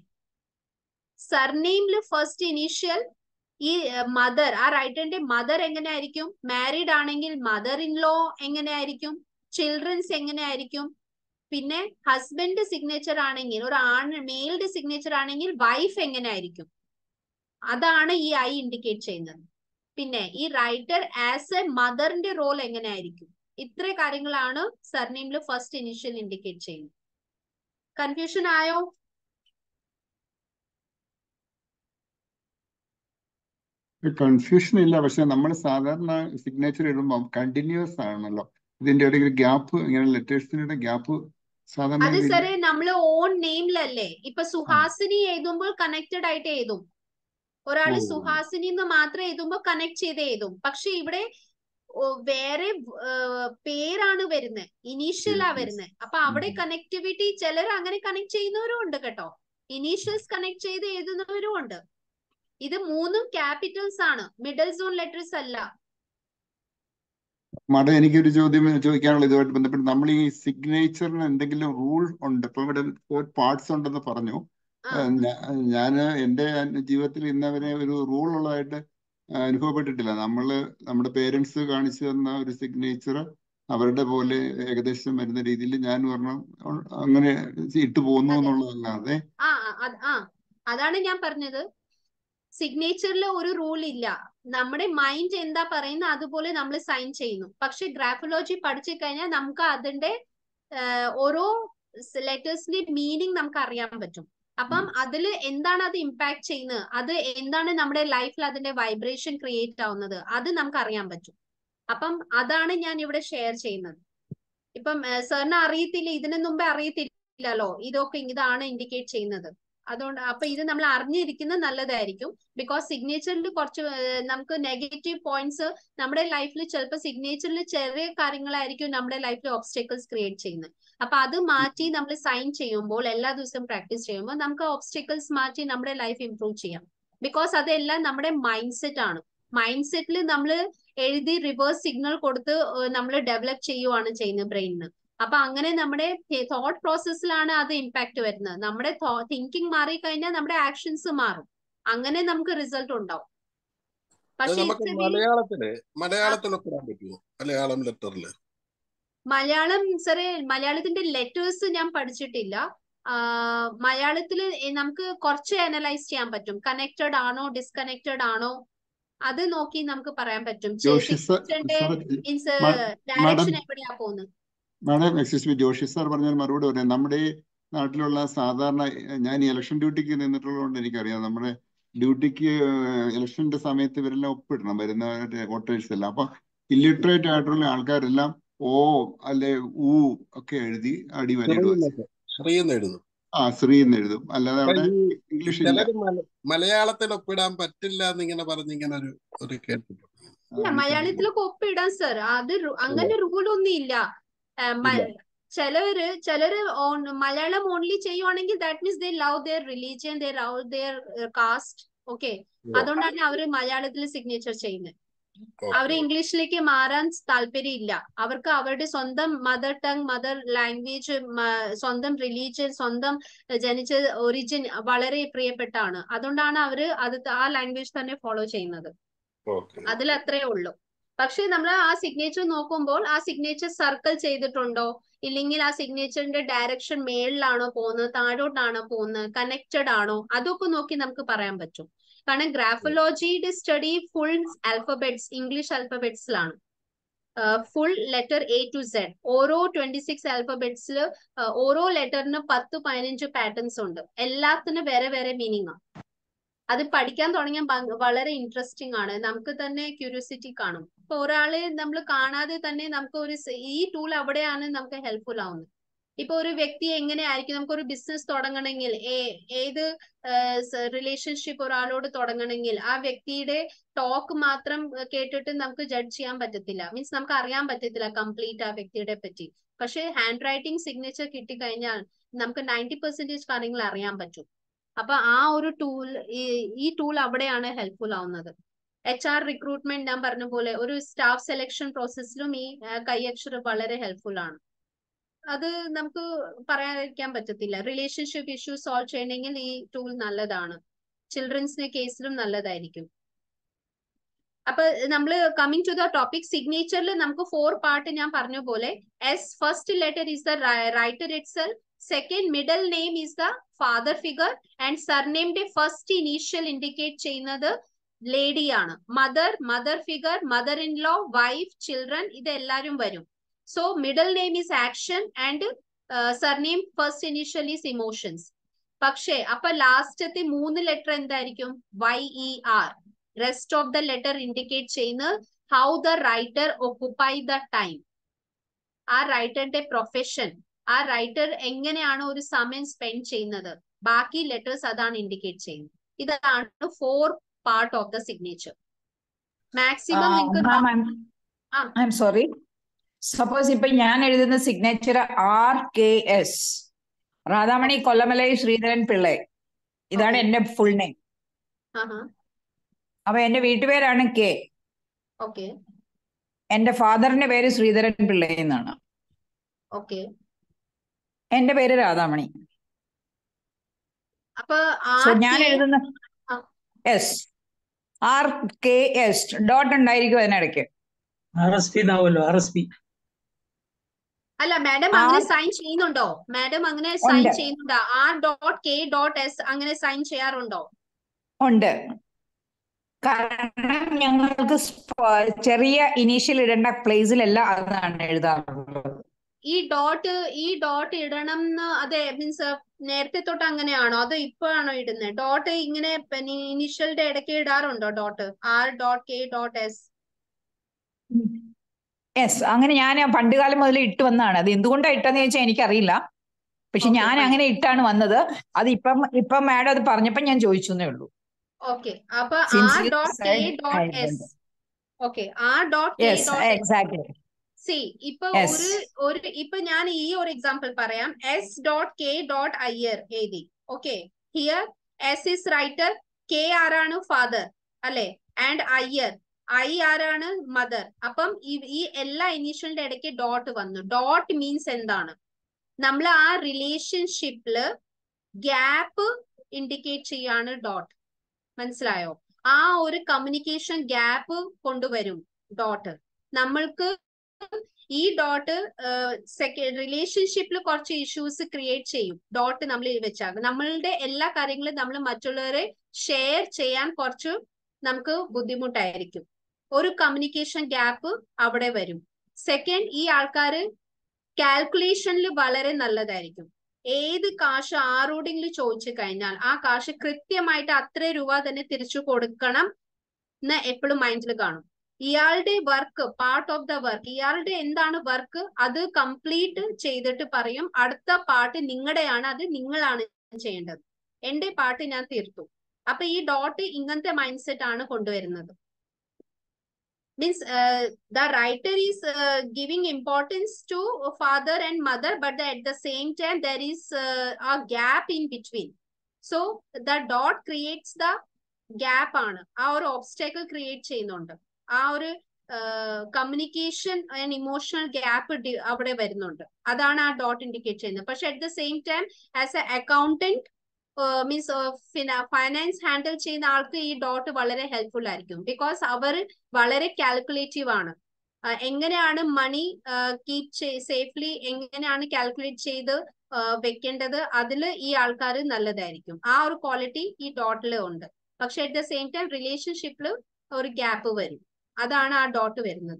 സർനെയിമില് ഫസ്റ്റ് ഇനീഷ്യൽ ഈ മദർ ആ റൈറ്ററിന്റെ മദർ എങ്ങനെ ആയിരിക്കും മാരീഡ് ആണെങ്കിൽ മദർ ഇൻ ലോ എങ്ങനെ ആയിരിക്കും ചിൽഡ്രൻസ് എങ്ങനെ ആയിരിക്കും പിന്നെ ഹസ്ബൻഡ് സിഗ്നേച്ചർ ആണെങ്കിൽ ഒരു ആൺ മെയിൽഡ് സിഗ്നേച്ചർ ആണെങ്കിൽ വൈഫ് എങ്ങനെ ആയിരിക്കും അതാണ് ഈ ഐ ഇൻഡിക്കേറ്റ് ചെയ്യുന്നത് പിന്നെ ഈ റൈറ്റർ ആസ് എ മദറിന്റെ റോൾ എങ്ങനെ ആയിരിക്കും ഇത്ര കാര്യങ്ങളാണ് സർനെയിമിൽ ഫസ്റ്റ് ഇനിഷ്യൽ ഇൻഡിക്കേറ്റ് ചെയ്യുന്നത് കൺഫ്യൂഷൻ ആയോ
കൺഫ്യൂഷൻ ഇല്ല പക്ഷെ നമ്മൾ സാധാരണ സിഗ്നേച്ചർ ഇടുമ്പോൾ കണ്ടിന്യൂസ് ആണല്ലോ ഇതിന്റെ ഇടയിൽ ഗ്യാപ്പ് ഇങ്ങനെ ലെറ്റേഴ്സിന്റെ ഗ്യാപ്പ് സാധാരണ
അത് സാറേ നമ്മള് ഓൺ നെയിമിലല്ലേ ഇപ്പൊ സുഹാസിനി എഴുതുമ്പോൾ കണക്റ്റഡ് ആയിട്ട് എഴുതും ഒരാള് സുഹാസിനി എന്ന് മാത്രം എഴുതുമ്പോൾ കണക്ട് ചെയ്ത് എഴുതും പക്ഷെ ഇവിടെ വേറെ പേരാണ് വരുന്നത് ഇനീഷ്യലാ വരുന്നത് അപ്പൊ അവിടെ കണക്ടിവിറ്റി ചിലർ അങ്ങനെ കണക്ട് ചെയ്യുന്നവരും ഉണ്ട് കേട്ടോ ഇനീഷ്യൽസ് കണക്ട് ചെയ്ത് എഴുതുന്നവരും ഉണ്ട് ഇത് മൂന്നും ക്യാപിറ്റൽസ് ആണ് മിഡിൽ സോൺ ലെറ്റേഴ്സ് അല്ല
മട എനിക്കൊരു ചോദ്യം ചോദിക്കാനുള്ള ഇതുമായിട്ട് ബന്ധപ്പെട്ട് നമ്മൾ ഈ സിഗ്നേച്ചറിന് എന്തെങ്കിലും റൂൾ ഉണ്ട് ഇപ്പൊ ഇവിടെ ഫോർ പാർട്സ് ഉണ്ടെന്ന് പറഞ്ഞു ഞാൻ എൻ്റെ ജീവിതത്തിൽ ഇന്നവരെ ഒരു റൂൾ ഉള്ളതായിട്ട് അനുഭവപ്പെട്ടിട്ടില്ല നമ്മള് നമ്മുടെ പേരൻസ് കാണിച്ചു തന്ന ഒരു സിഗ്നേച്ചർ അവരുടെ പോലെ ഏകദേശം വരുന്ന രീതിയിൽ ഞാൻ പറഞ്ഞു അങ്ങനെ ഇട്ടു പോകുന്നു എന്നുള്ളതല്ലാതെ
ആ ആ അതാണ് ഞാൻ പറഞ്ഞത് സിഗ്നേച്ചറിൽ ഒരു റൂൾ ഇല്ല നമ്മുടെ മൈൻഡ് എന്താ പറയുന്നത് അതുപോലെ നമ്മൾ സൈൻ ചെയ്യുന്നു പക്ഷെ ഗ്രാഫോളജി പഠിച്ചു കഴിഞ്ഞാൽ നമുക്ക് അതിന്റെ ഓരോ ലെറ്റേഴ്സിന്റെ മീനിങ് നമുക്ക് അറിയാൻ പറ്റും അപ്പം അതിൽ എന്താണ് അത് ഇമ്പാക്ട് ചെയ്യുന്നത് അത് എന്താണ് നമ്മുടെ ലൈഫിൽ അതിന്റെ വൈബ്രേഷൻ ക്രിയേറ്റ് ആവുന്നത് അത് നമുക്ക് അറിയാൻ പറ്റും അപ്പം അതാണ് ഞാൻ ഇവിടെ ഷെയർ ചെയ്യുന്നത് ഇപ്പം സാറിന് അറിയത്തില്ല ഇതിനു മുമ്പേ അറിയത്തില്ലല്ലോ ഇതൊക്കെ ഇതാണ് ഇൻഡിക്കേറ്റ് ചെയ്യുന്നത് അതുകൊണ്ട് അപ്പൊ ഇത് നമ്മൾ അറിഞ്ഞിരിക്കുന്നത് നല്ലതായിരിക്കും ബിക്കോസ് സിഗ്നേച്ചറിൽ കുറച്ച് ഏഹ്, നമുക്ക് നെഗറ്റീവ് പോയിന്റ്സ് നമ്മുടെ ലൈഫിൽ ചിലപ്പോൾ സിഗ്നേച്ചറിൽ ചെറിയ കാര്യങ്ങളായിരിക്കും നമ്മുടെ ലൈഫിൽ ഓബ്സ്റ്റക്കിൾസ് ക്രിയേറ്റ് ചെയ്യുന്നത് അപ്പൊ അത് മാറ്റി നമ്മൾ സൈൻ ചെയ്യുമ്പോൾ എല്ലാ ദിവസവും പ്രാക്ടീസ് ചെയ്യുമ്പോൾ നമുക്ക് ഓബ്സ്റ്റക്കിൾസ് മാറ്റി നമ്മുടെ ലൈഫ് ഇംപ്രൂവ് ചെയ്യാം ബിക്കോസ് അതെല്ലാം നമ്മുടെ മൈൻഡ് സെറ്റ് ആണ് മൈൻഡ് സെറ്റിൽ നമ്മൾ എഴുതി റിവേഴ്സ് സിഗ്നൽ കൊടുത്ത് നമ്മൾ ഡെവലപ്പ് ചെയ്യുവാണ് ചെയ്യുന്നത് ബ്രെയിനിന് അപ്പൊ അങ്ങനെ നമ്മുടെ തോട്ട് പ്രോസസ്സിലാണ് അത് ഇമ്പാക്ട് വരുന്നത് നമ്മുടെ തിങ്കിങ് മാറി കഴിഞ്ഞാൽ നമ്മുടെ ആക്ഷൻസ് മാറും അങ്ങനെ നമുക്ക് റിസൾട്ട് ഉണ്ടാവും
അത്
പക്ഷെ
നമുക്ക്
it's a very-
മലയാളത്തില് മലയാളത്തിൽ ഒപ്പിടാൻ പറ്റുമോ മലയാളം ലെറ്ററില്
മലയാളം സാറേ മലയാളത്തിന്റെ ലെറ്റേഴ്സ് ഞാൻ പഠിച്ചിട്ടില്ല ആഹ് മലയാളത്തില് നമുക്ക് കുറച്ച് അനലൈസ് ചെയ്യാൻ പറ്റും കണക്റ്റഡ് ആണോ ഡിസ്കണക്റ്റഡ് ആണോ അത് നോക്കി നമുക്ക് പറയാൻ പറ്റും
ജോഷി സർ
സിഗ്നേച്ചറിന്റെ
സാർ
മീൻസ്
മാ-
ഡയറക്ഷൻ
മാഡം
എവിടെയാ പോകുന്നത്
madam excuse me Joshi sir പറഞ്ഞ മറുപടി പറയാം നമ്മുടെ ഈ നാട്ടിലുള്ള സാധാരണ ഞാൻ ഈ ഇലക്ഷൻ ഡ്യൂട്ടിക്ക് നിന്നിട്ടുള്ളതുകൊണ്ട് എനിക്കറിയാം നമ്മുടെ ഡ്യൂട്ടിക്ക് ഇലക്ഷന്റെ സമയത്ത് ഇവരെല്ലാം ഒപ്പിടണം വരുന്ന വോട്ടേഴ്സ് എല്ലാം അപ്പൊ ഇല്ലിറ്ററേറ്റ് ആയിട്ടുള്ള ആൾക്കാരെല്ലാം ഓ അല്ലെ ഊ ഒക്കെ എഴുതി അടിവരയിടുക
ശ്രീന്നൊക്കെ ശ്രീന്ന് എഴുതും
ആ ശ്രീ എന്ന് എഴുതും അല്ലാതെ
അപ്പൊ
അവിടെ
ഈ
ഇംഗ്ലീഷ് ഇല്ല
ചിലര് മല- മലയാളത്തിൽ ഒപ്പിടാൻ പറ്റില്ല എന്നിങ്ങനെ പറഞ്ഞിങ്ങനെ ഒരു ഒരു കേട്ടിട്ടുണ്ട്
ആ,
ഇല്ല
എനിക്കറിയില്ല
മലയാളത്തിലൊക്കെ ഒപ്പിടാം സർ അത് രു-
ഇല്ല
അങ്ങനെ റൂൾ ഒന്നും ഇല്ല ആ, മ-
ഇല്ല
ചിലവര് ചിലര് ഓൺ- മലയാളം ഓൺലി ചെയ്യുവാണെങ്കിൽ that means they love their religion they love their caste okay
ഓ
അതുകൊണ്ടാണ് അവര് മലയാളത്തിൽ സിഗ്നേച്ചർ ചെയ്യുന്നത് അവര്
ഓക്കെ
ഇംഗ്ലീഷിലേക്ക് മാറാൻ താല്പര്യമില്ല അവർക്ക് അവരുടെ സ്വന്തം മദർ ടങ് മദർ ലാംഗ്വേജ് സ്വന്തം റിലീജിയൻ സ്വന്തം ജനിച്ച ഒറിജിൻ വളരെ പ്രിയപ്പെട്ടാണ് അതുകൊണ്ടാണ് അവര് അത് ആ ലാംഗ്വേജ് തന്നെ ഫോളോ ചെയ്യുന്നത്
ഓക്കെ
അതിൽ അത്രേ ഉള്ളൂ പക്ഷെ നമ്മൾ ആ സിഗ്നേച്ചർ നോക്കുമ്പോൾ ആ സിഗ്നേച്ചർ സർക്കിൾ ചെയ്തിട്ടുണ്ടോ ഇല്ലെങ്കിൽ ആ സിഗ്നേച്ചറിന്റെ ഡയറക്ഷൻ മേളിലാണോ പോകുന്നത് താഴോട്ടാണോ പോകുന്നത് കണക്റ്റഡ് ആണോ അതൊക്കെ നോക്കി നമുക്ക് പറയാൻ പറ്റും കാരണം ഗ്രാഫോളജിയുടെ സ്റ്റഡി ഫുൾ ആൽഫബറ്റ്സ് ഇംഗ്ലീഷ് ആൽഫബറ്റ്സിലാണ് full letter A to Z ഓരോ ട്വന്റി സിക്സ് ആൽഫബറ്റ്സിൽ ഓരോ ലെറ്ററിന് പത്ത് പതിനഞ്ച് പാറ്റേൺസ് ഉണ്ട് എല്ലാത്തിനും വേറെ വേറെ മീനിങ് ആണ് അത് പഠിക്കാൻ തുടങ്ങിയാൽ ഭ- വളരെ ഇൻട്രസ്റ്റിംഗ് ആണ് നമുക്ക് തന്നെ ക്യൂരിയോസിറ്റി കാണും ഇപ്പൊ ഒരാളെ നമ്മൾ കാണാതെ തന്നെ നമുക്ക് ഒരു സ- ഈ ടൂൾ അവിടെയാണ് നമുക്ക് ഹെൽപ്ഫുൾ ആവുന്നത് ഇപ്പൊ ഒരു വ്യക്തി എങ്ങനെയായിരിക്കും നമുക്ക് ഒരു ബിസിനസ് തുടങ്ങണമെങ്കിൽ ഏ ഏത് റിലേഷൻഷിപ്പ് ഒരാളോട് തുടങ്ങണമെങ്കിൽ ആ വ്യക്തിയുടെ ടോക്ക് മാത്രം ഏഹ്, കേട്ടിട്ട് നമുക്ക് ജഡ്ജ് ചെയ്യാൻ പറ്റത്തില്ല മീൻസ് നമുക്ക് അറിയാൻ പറ്റത്തില്ല കംപ്ലീറ്റ് ആ വ്യക്തിയുടെ പറ്റി പക്ഷെ ഹാൻഡ് റൈറ്റിംഗ് സിഗ്നേച്ചർ കിട്ടിക്കഴിഞ്ഞാൽ നമുക്ക് നയൻറ്റി പെർസെന്റേജ് കാര്യങ്ങൾ അറിയാൻ പറ്റും അപ്പൊ ആ ഒരു ടൂൾ ഈ ഈ ടൂൾ അവിടെയാണ് ഹെൽപ്ഫുൾ ആവുന്നത് എച്ച് ആർ റിക്രൂട്ട്മെന്റ് ഞാൻ പറഞ്ഞ പോലെ ഒരു സ്റ്റാഫ് സെലക്ഷൻ പ്രോസസ്സിലും ഈ ആ, കൈയക്ഷരം വളരെ ഹെൽപ്ഫുൾ ആണ് അത് നമുക്ക് പറയാതിരിക്കാൻ പറ്റത്തില്ല റിലേഷൻഷിപ്പ് ഇഷ്യൂ സോൾവ് ചെയ്യണമെങ്കിൽ ഈ ടൂൾ നല്ലതാണ് ചിൽഡ്രൻസിന്റെ കേസിലും നല്ലതായിരിക്കും അപ്പൊ നമ്മൾ കമ്മിങ് ടു ദ ടോപ്പിക് സിഗ്നേച്ചറിൽ നമുക്ക് ഫോർ പാർട്ട് ഞാൻ പറഞ്ഞ പോലെ S first letter is the writer itself second middle name is the father figure and സർനെയിമിന്റെ ഫസ്റ്റ് ഇനീഷ്യൽ ഇൻഡിക്കേറ്റ് ചെയ്യുന്നത് ലേഡിയാണ് mother mother figure mother in law wife children ഇത് എല്ലാവരും വരും so middle name is action and surname first initial is emotions പക്ഷേ അപ്പൊ ലാസ്റ്റത്തെ മൂന്ന് ലെറ്റർ എന്തായിരിക്കും Y E R rest of the letter indicate ചെയ്യുന്നത് how the writer occupy the time ആ റൈറ്ററിന്റെ പ്രൊഫഷൻ ആ റൈറ്റർ എങ്ങനെയാണ് ഒരു സമയം സ്പെൻഡ് ചെയ്യുന്നത് ബാക്കി ലെറ്റേഴ്സ് അതാണ് ഇൻഡിക്കേറ്റ് ചെയ്യുന്നത് ഇതാണ് four part of the signature maximum നിങ്ങൾക്ക് ആ
ഐ എം സോറി സപ്പോസ് ഇപ്പൊ ഞാൻ എഴുതുന്ന signature R K S Radhamani Kollamalai Sreedharan Pillai ഇതാണ്
ഓക്കെ
എന്റെ ഫുൾ നെയിം
ആഹാ
അപ്പൊ എന്റെ വീട്ടുപേരാണ് കെ
ഓക്കെ
എന്റെ ഫാദറിന്റെ പേര് ശ്രീധരൻ പിള്ളை എന്നാണ്
ഓക്കെ
എന്റെ പേര് രാധാമണി
അപ്പൊ
സോ
ആർ
ഞാൻ
കെ
എഴുതുന്ന
ആ
S R K S dot ഉണ്ടായിരിക്കും അതിനിടയ്ക്ക്
ആർ എസ് പി എന്നാവുമല്ലോ ആർ എസ് പി
അല്ല മാഡം അങ്ങനെ
ആർ
സൈൻ ചെയ്യുന്നുണ്ടോ മാഡം അങ്ങനെ സൈൻ
ഉണ്ട്
ചെയ്യുന്നുണ്ടോ R dot K dot S അങ്ങനെ സൈൻ ചെയ്യാറുണ്ടോ
ഉണ്ട് കാരണം ഞങ്ങൾക്ക് സ്പ- ചെറിയ ഇനീഷ്യൽ ഇടേണ്ട പ്ലേസിലല്ല അതാണ് എഴുതാറുള്ളത്
ഈ ഡോട്ട് ഈ ഡോട്ട് ഇടണം എന്ന് അതെ മീൻസ് നേരത്തെ തൊട്ട് അങ്ങനെയാണോ അതോ ഇപ്പോഴാണോ ഇടുന്നത് ഡോട്ട് ഇങ്ങനെ ഇനിഷ്യലിന്റെ ഇടയ്ക്ക് ഇടാറുണ്ടോ dot R dot K dot S
yes അങ്ങനെ ഞാൻ പണ്ട് കാലം മുതൽ ഇട്ട് വന്നതാണ് അത് എന്തുകൊണ്ടാണ് ഇട്ടെന്ന് ചോദിച്ചാൽ എനിക്കറിയില്ല പക്ഷെ
Okay,
ഞാൻ
fine.
അങ്ങനെ ഇട്ടാണ് വന്നത് അത് ഇപ്പം ഇപ്പം മാഡം അത് പറഞ്ഞപ്പോ ഞാൻ ചോദിച്ചു എന്നേ ഉള്ളൂ
ഓക്കെ അപ്പൊ
Since
R
you
dot K
said
dot
I
S
wonder.
Okay R dot K
yes
dot S
exactly
see ഇപ്പൊ
Yes.
ഒരു ഒരു ഇപ്പൊ ഞാൻ ഈ ഒരു എക്സാമ്പിൾ പറയാം S dot K dot Iyer എഴുതി okay here S is writer K ആരാണ് ഫാദർ അല്ലെ ആൻഡ് അയ്യർ ഐ ആരാണ് മദർ അപ്പം ഈ- ഈ എല്ലാ ഇനീഷ്യലിന്റെ ഇടയ്ക്ക് ഡോട്ട് വന്നു ഡോട്ട് മീൻസ് എന്താണ് നമ്മൾ ആ റിലേഷൻഷിപ്പില് ഗ്യാപ്പ് ഇൻഡിക്കേറ്റ് ചെയ്യാണ് ഡോട്ട് മനസ്സിലായോ ആ ഒരു കമ്മ്യൂണിക്കേഷൻ ഗ്യാപ്പ് കൊണ്ടുവരും ഡോട്ട് നമ്മൾക്ക് ഈ ഡോട്ട് സെക്കൻഡ് റിലേഷൻഷിപ്പിൽ കുറച്ച് ഇഷ്യൂസ് ക്രിയേറ്റ് ചെയ്യും ഡോട്ട് നമ്മൾ വെച്ചാൽ നമ്മളുടെ എല്ലാ കാര്യങ്ങളും നമ്മൾ മറ്റുള്ളവരെ ഷെയർ ചെയ്യാൻ കുറച്ച് നമുക്ക് ബുദ്ധിമുട്ടായിരിക്കും ഒരു കമ്മ്യൂണിക്കേഷൻ ഗ്യാപ്പ് അവിടെ വരും സെക്കൻഡ് ഈ ആൾക്കാര് കാൽക്കുലേഷനിൽ വളരെ നല്ലതായിരിക്കും ഏത് കാശ് ആരോടെങ്കിലും ചോദിച്ചു കഴിഞ്ഞാൽ ആ കാശ് കൃത്യമായിട്ട് അത്ര രൂപ തന്നെ തിരിച്ചു കൊടുക്കണം എന്ന് എപ്പോഴും മൈൻഡിൽ കാണും ഇയാളുടെ work part of the work ഇയാളുടെ എന്താണ് വർക്ക് അത് കംപ്ലീറ്റ് ചെയ്തിട്ട് പറയും അടുത്ത പാർട്ട് നിങ്ങളുടെയാണ് അത് നിങ്ങളാണ് ചെയ്യേണ്ടത് എന്റെ പാർട്ട് ഞാൻ തീർത്തു അപ്പൊ ഈ ഡോട്ട് ഇങ്ങനത്തെ മൈൻഡ് സെറ്റ് ആണ് കൊണ്ടുവരുന്നത് means uh, the writer is uh, giving importance to father and mother but the, at the same time there is uh, a gap in between so the dot creates the gap ആണ് ആ ഒരു obstacle create ചെയ്യുന്നുണ്ട് ആ ഒരു communication and emotional gap അവിടെ വരുന്നുണ്ട് അതാണ് ആ ഡോട്ട് ഇൻഡിക്കേറ്റ് ചെയ്യുന്നത് പക്ഷെ at the same time as a accountant means finance handle ചെയ്യുന്ന ആൾക്ക് ഈ ഡോട്ട് വളരെ ഹെൽപ്ഫുൾ ആയിരിക്കും ബിക്കോസ് അവർ വളരെ കാൽക്കുലേറ്റീവ് ആണ് ആ, എങ്ങനെയാണ് മണി കീപ് സേഫ്ലി എങ്ങനെയാണ് കാൽക്കുലേറ്റ് ചെയ്ത് ആ, വെക്കേണ്ടത് അതിൽ ഈ ആൾക്കാർ നല്ലതായിരിക്കും ആ ഒരു ക്വാളിറ്റി ഈ ഡോട്ടിൽ ഉണ്ട് പക്ഷെ അറ്റ് ദ സെയിം ടൈം റിലേഷൻഷിപ്പിൽ ഒരു ഗ്യാപ്പ് വരും അതാണ് ആ ഡോട്ട് വരുന്നത്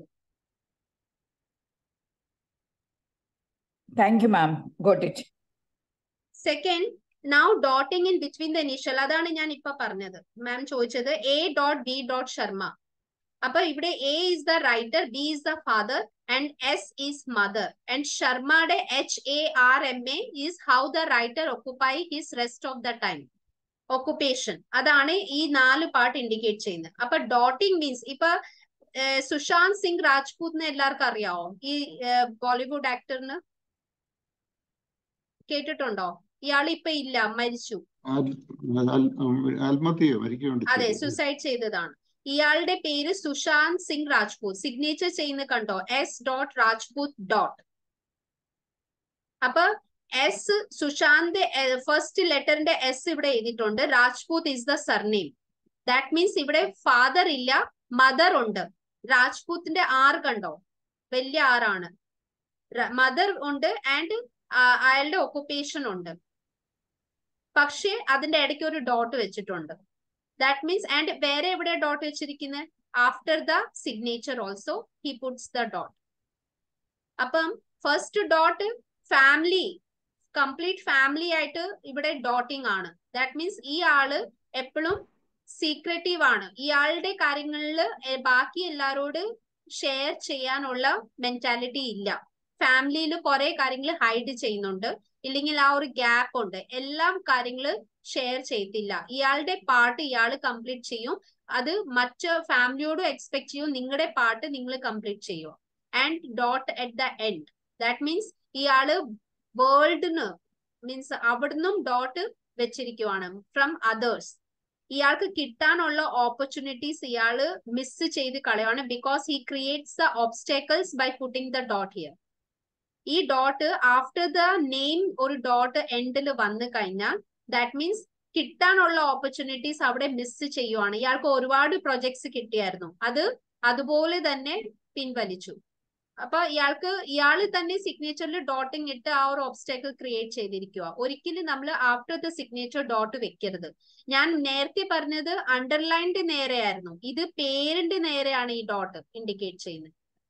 thank you ma'am got it
second now dotting in between the initial അതാണ് ഞാൻ ഇപ്പൊ പറഞ്ഞത് മാം ചോദിച്ചത് A dot B dot Sharma അപ്പൊ ഇവിടെ A is the writer B is the father and S is mother and ശർമ്മയുടെ H A R M A is how the writer occupy his rest of the time occupation അതാണ് ഈ നാല് part indicate ചെയ്യുന്നത് അപ്പൊ doting means ഇപ്പൊ ഏഹ്, സുശാന്ത് സിംഗ് രാജ്പൂത്തിനെ എല്ലാവർക്കും അറിയാവോ ഈ ഏഹ്, ബോളിവുഡ് ആക്ടറിന് കേട്ടിട്ടുണ്ടോ ഇയാൾ ഇപ്പൊ ഇല്ല മരിച്ചു
ആത്മഹത്യ മരിക്കാൻ വേണ്ടി
അതെ
ചെയ്തത്.
സുസൈഡ് ചെയ്തതാണ് ഇയാളുടെ പേര് സുശാന്ത് സിംഗ് രാജ്പൂത് സിഗ്നേച്ചർ ചെയ്യുന്ന കണ്ടോ എസ് ഡോട്ട് രാജ്പൂത് ഡോട്ട് അപ്പൊ എസ് സുശാന്ത് ഫസ്റ്റ് ലെറ്ററിന്റെ എസ് ഇവിടെ എഴുതിയിട്ടുണ്ട് Rajput is the surname that means ഇവിടെ ഫാദർ ഇല്ല മദർ ഉണ്ട് രാജ്പൂത്തിന്റെ ആർ കണ്ടോ വലിയ ആറാണ് മദർ ഉണ്ട് ആൻഡ് അയാളുടെ ഒക്കുപേഷൻ ഉണ്ട് പക്ഷേ അതിന്റെ ഇടയ്ക്ക് ഒരു ഡോട്ട് വെച്ചിട്ടുണ്ട് ദാറ്റ് മീൻസ് ആൻഡ് വേറെ എവിടെ ഡോട്ട് വെച്ചിരിക്കുന്നത് after the signature also he puts the dot അപ്പം first dot family complete family ആയിട്ട് ഇവിടെ ഡോട്ടിംഗ് ആണ് ദാറ്റ് മീൻസ് ഈ ആള് എപ്പോഴും സീക്രട്ടീവ് ആണ് ഇയാളുടെ കാര്യങ്ങളിൽ ബാക്കി എല്ലാരോട് ഷെയർ ചെയ്യാനുള്ള മെന്റാലിറ്റി ഇല്ല ഫാമിലിയിൽ കുറെ കാര്യങ്ങൾ ഹൈഡ് ചെയ്യുന്നുണ്ട് ഇല്ലെങ്കിൽ ആ ഒരു ഗ്യാപ്പ് ഉണ്ട് എല്ലാം കാര്യങ്ങൾ ഷെയർ ചെയ്യത്തില്ല ഇയാളുടെ പാർട്ട് ഇയാൾ കംപ്ലീറ്റ് ചെയ്യും അത് മറ്റ് ഫാമിലിയോടും എക്സ്പെക്ട് ചെയ്യും നിങ്ങളുടെ പാർട്ട് നിങ്ങൾ കംപ്ലീറ്റ് ചെയ്യും and dot at the end that means ഇയാള് വേൾഡിന് മീൻസ് അവിടുന്നും ഡോട്ട് വെച്ചിരിക്കുവാണ് ഫ്രം അതേഴ്സ് ഇയാൾക്ക് കിട്ടാനുള്ള ഓപ്പർച്യൂണിറ്റീസ് ഇയാള് മിസ് ചെയ്ത് കളയാണ് because he creates the obstacles by putting the dot here ഈ ഡോട്ട് ആഫ്റ്റർ ദ നെയിം ഒരു ഡോട്ട് എൻഡിൽ വന്നു കഴിഞ്ഞാൽ ദാറ്റ് മീൻസ് കിട്ടാനുള്ള ഓപ്പർച്യൂണിറ്റീസ് അവിടെ മിസ് ചെയ്യുവാണ് ഇയാൾക്ക് ഒരുപാട് പ്രൊജക്ട്സ് കിട്ടിയായിരുന്നു അത് അതുപോലെ തന്നെ പിൻവലിച്ചു അപ്പൊ ഇയാൾക്ക് ഇയാൾ തന്നെ സിഗ്നേച്ചറിൽ ഡോട്ടിങ് ഇട്ട് ആ ഒരു ഒബ്സ്റ്റാക്കിൾ ക്രിയേറ്റ് ചെയ്തിരിക്കുക ഒരിക്കലും നമ്മൾ ആഫ്റ്റർ ദ സിഗ്നേച്ചർ ഡോട്ട് വെക്കരുത് ഞാൻ നേരത്തെ പറഞ്ഞത് അണ്ടർലൈൻഡ് നേരെയായിരുന്നു ഇത് പേരിന്റെ നേരെയാണ് ഈ ഡോട്ട് ഇൻഡിക്കേറ്റ് ചെയ്യുന്നത്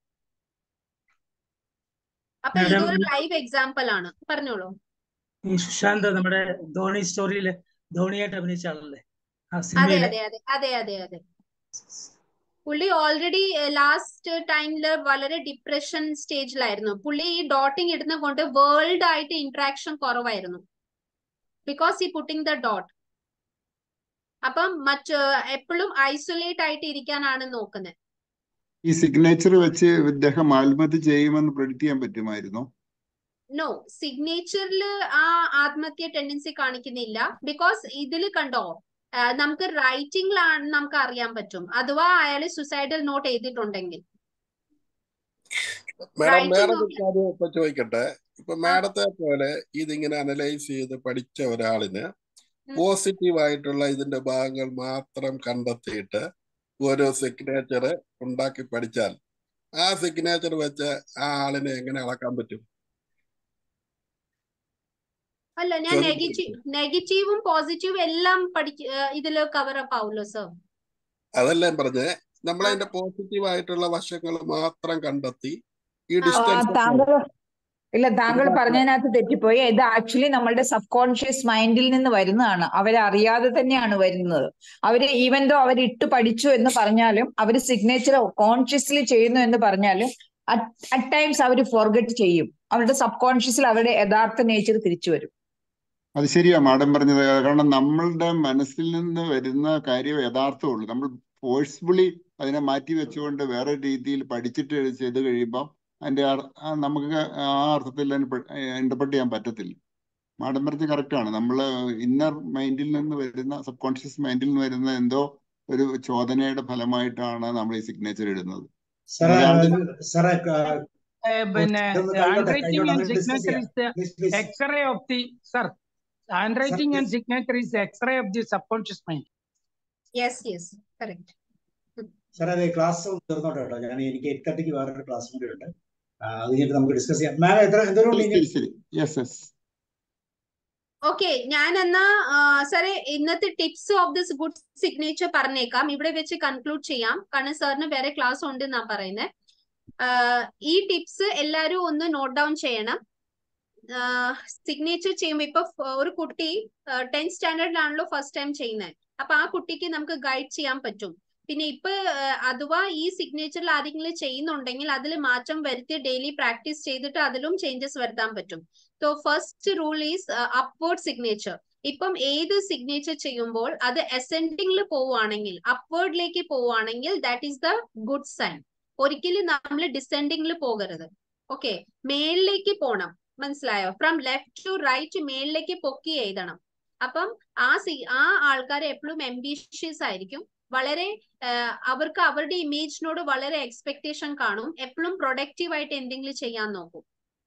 അപ്പൊ
Madam,
ഇതൊരു ലൈവ് എക്സാമ്പിൾ ആണ് പറഞ്ഞോളൂ
ഈ സുശാന്ത് നമ്മുടെ ധോണി സ്റ്റോറിയില് ധോണിയായിട്ട് അഭിനയിച്ച ആളല്ലേ ആ
അതെ
സിനിമയിലെ
അതെ അതെ അതെ അതെ അതെ പുള്ളി ഓൾറെഡി ലാസ്റ്റ് ടൈമില് വളരെ ഡിപ്രഷൻ സ്റ്റേജിലായിരുന്നു പുള്ളി ഈ ഡോട്ടിങ് ഇടുന്ന കൊണ്ട് വേൾഡ് ആയിട്ട് ഇന്ററാക്ഷൻ കുറവായിരുന്നു ബിക്കോസ് ഈ പുട്ടിങ് ദ ഡോട്ട് അപ്പം മറ്റ് എപ്പോഴും ഐസൊലേറ്റ് ആയിട്ട് ഇരിക്കാനാണ് നോക്കുന്നത്
ഈ സിഗ്നേച്ചർ വെച്ച് ഇദ്ദേഹം ആത്മഹത്യ ചെയ്യുമെന്ന് പ്രെഡിക്റ്റ് ചെയ്യാൻ പറ്റുമായിരുന്നോ
നോ സിഗ്നേച്ചറിൽ ആ ആത്മഹത്യ ടെൻഡൻസി കാണിക്കുന്നില്ല ബിക്കോസ് ഇതിൽ കണ്ടോ ആ, നമുക്ക് റൈറ്റിംഗിലാണ് നമുക്ക് അറിയാൻ പറ്റും അഥവാ അയാൾ സുസൈഡൽ നോട്ട് എഴുതിയിട്ടുണ്ടെങ്കിൽ
മാഡം
റൈറ്റിംഗ്
വേറൊരു
നോക്കി
കാര്യം ഇപ്പൊ ചോദിക്കട്ടെ ഇപ്പൊ
ആ
മാഡത്തെ പോലെ ഇതിങ്ങനെ അനലൈസ് ചെയ്ത് പഠിച്ച ഒരാളിന്
ഉം.
പോസിറ്റീവ് ആയിട്ടുള്ള ഇതിന്റെ ഭാഗങ്ങൾ മാത്രം കണ്ടെത്തിയിട്ട് ഒരു സിഗ്നേച്ചർ ഉണ്ടാക്കി പഠിച്ചാൽ ആ സിഗ്നേച്ചർ വെച്ച് ആ ആളിനെ എങ്ങനെ അളക്കാൻ പറ്റും
അല്ല ഞാൻ
ചോദ്യം
നെഗറ്റീവ് നെഗറ്റീവും പോസിറ്റീവും എല്ലാം പഠിക്ക ഇതിൽ കവർ അപ്പ് ആവുമല്ലോ സർ
അതല്ല ഞാൻ പറഞ്ഞേ നമ്മൾ
ആ
അതിന്റെ പോസിറ്റീവ് ആയിട്ടുള്ള വശങ്ങൾ മാത്രം കണ്ടെത്തി ഈ
ആ
ആ,
ഡിസ്റ്റൻസ്
താങ്കൾ ഇല്ല താങ്കൾ
ഉണ്ടാക്കുക
പറഞ്ഞതിനകത്ത് തെറ്റിപ്പോയി ഇത് ആക്ച്വലി നമ്മളുടെ സബ് കോൺഷ്യസ് മൈൻഡിൽ നിന്ന് വരുന്നതാണ് അവരറിയാതെ തന്നെയാണ് വരുന്നത് അവര് ഈവൻ ദോ അവർ ഇട്ട് പഠിച്ചു എന്ന് പറഞ്ഞാലും അവർ സിഗ്നേച്ചർ കോൺഷ്യസ്ലി ചെയ്യുന്നു എന്ന് പറഞ്ഞാലും അറ്റ് ടൈംസ് അവർ ഫോർഗറ്റ് ചെയ്യും അവരുടെ സബ് കോൺഷ്യസിൽ അവരുടെ യഥാർത്ഥ നേച്ചർ തിരിച്ചു വരും
അത് ശരിയാ മാഡം പറഞ്ഞത് കാരണം നമ്മളുടെ മനസ്സിൽ നിന്ന് വരുന്ന കാര്യം യഥാർത്ഥമുള്ളൂ നമ്മൾ ഫോഴ്സ്ഫുള്ളി അതിനെ മാറ്റി വെച്ചുകൊണ്ട് വേറെ രീതിയിൽ പഠിച്ചിട്ട് ചെയ്ത് കഴിയുമ്പോൾ അതിന്റെ അർ- ആ നമുക്ക് ആ അർത്ഥത്തിൽ ഇന്റർപ്രറ്റ് ചെയ്യാൻ പറ്റത്തില്ല മാഡം പറഞ്ഞത് കറക്റ്റ് ആണ് നമ്മൾ ഇന്നർ മൈൻഡിൽ നിന്ന് വരുന്ന സബ് കോൺഷ്യസ് മൈൻഡിൽ നിന്ന് വരുന്ന എന്തോ ഒരു ചോദനയുടെ ഫലമായിട്ടാണ് നമ്മൾ ഈ സിഗ്നേച്ചർ ഇടുന്നത്
സാറേ
അല്ലാണ്ട്
സാറേ
ഏ, പിന്നെ
ഇതൊന്ന് കഴിഞ്ഞോട്ടെ
ഹാൻഡ് റൈറ്റിംഗ്
കഴിഞ്ഞോട്ടെ
ആൻഡ്
നമുക്ക് ഡിസ്കസ്
സിഗ്നേച്ചർ
ചെയ്യാം
is the
please please
x-ray of the sir hand
sir
writing and
please
signature is x-ray of the subconscious mind
yes yes correct
സാറേ അതെ ക്ലാസ് തീർന്നോട്ടെ കേട്ടോ ഞാൻ എനിക്ക് എയ്റ്റ് തേർട്ടിക്ക് വേറൊരു class കൂടി ഉണ്ട് ആ, അത് കഴിഞ്ഞിട്ട് നമുക്ക് ഡിസ്കസ് ചെയ്യാം മാം എത്ര എന്തോരം ഉണ്ട്
ശരി
ഇനി
ശരി ശരി യെസ് യെസ്
ഓക്കെ ഞാൻ എന്നാ ആ, സാറേ ഇന്നത്തെ tips of this good signature പറഞ്ഞേക്കാം ഇവിടെ വെച്ച് കൺക്ലൂഡ് ചെയ്യാം കാരണം സാറിന് വേറെ ക്ലാസ് ഉണ്ട് എന്നാ പറയുന്നത് ഈ ടിപ്സ് എല്ലാരും ഒന്ന് നോട്ട് ഡൗൺ ചെയ്യണം സിഗ്നേച്ചർ ചെയ്യുമ്പോൾ ഇപ്പൊ ഫ- ഒരു കുട്ടി ടെൻത്ത് സ്റ്റാൻഡേർഡിലാണല്ലോ ഫസ്റ്റ് ടൈം ചെയ്യുന്നത് അപ്പൊ ആ കുട്ടിക്ക് നമുക്ക് ഗൈഡ് ചെയ്യാൻ പറ്റും പിന്നെ ഇപ്പൊ ആ, അഥവാ ഈ സിഗ്നേച്ചറിൽ ആരെങ്കിലും ചെയ്യുന്നുണ്ടെങ്കിൽ അതിൽ മാറ്റം വരുത്തി ഡെയിലി പ്രാക്ടീസ് ചെയ്തിട്ട് അതിലും ചേഞ്ചസ് വരുത്താൻ പറ്റും so first rule is upward signature ഇപ്പം ഏത് സിഗ്നേച്ചർ ചെയ്യുമ്പോൾ അത് അസെൻഡിംഗിൽ പോവുകയാണെങ്കിൽ അപ്വേർഡിലേക്ക് പോവുകയാണെങ്കിൽ that is the good sign ഒരിക്കലും നമ്മൾ ഡിസെൻഡിംഗിൽ പോകരുത് ഓക്കെ മേളിലേക്ക് പോണം മനസ്സിലായോ ഫ്രം ലെഫ്റ്റ് ടു റൈറ്റ് മേളിലേക്ക് പൊക്കി എഴുതണം അപ്പം ആ സി ആ ആൾക്കാർ എപ്പോഴും എംബിഷ്യസ് ആയിരിക്കും വളരെ ആ, അവർക്ക് അവരുടെ ഇമേജിനോട് വളരെ എക്സ്പെക്ടേഷൻ കാണും എപ്പോഴും പ്രൊഡക്റ്റീവ് ആയിട്ട് എന്തെങ്കിലും ചെയ്യാൻ നോക്കും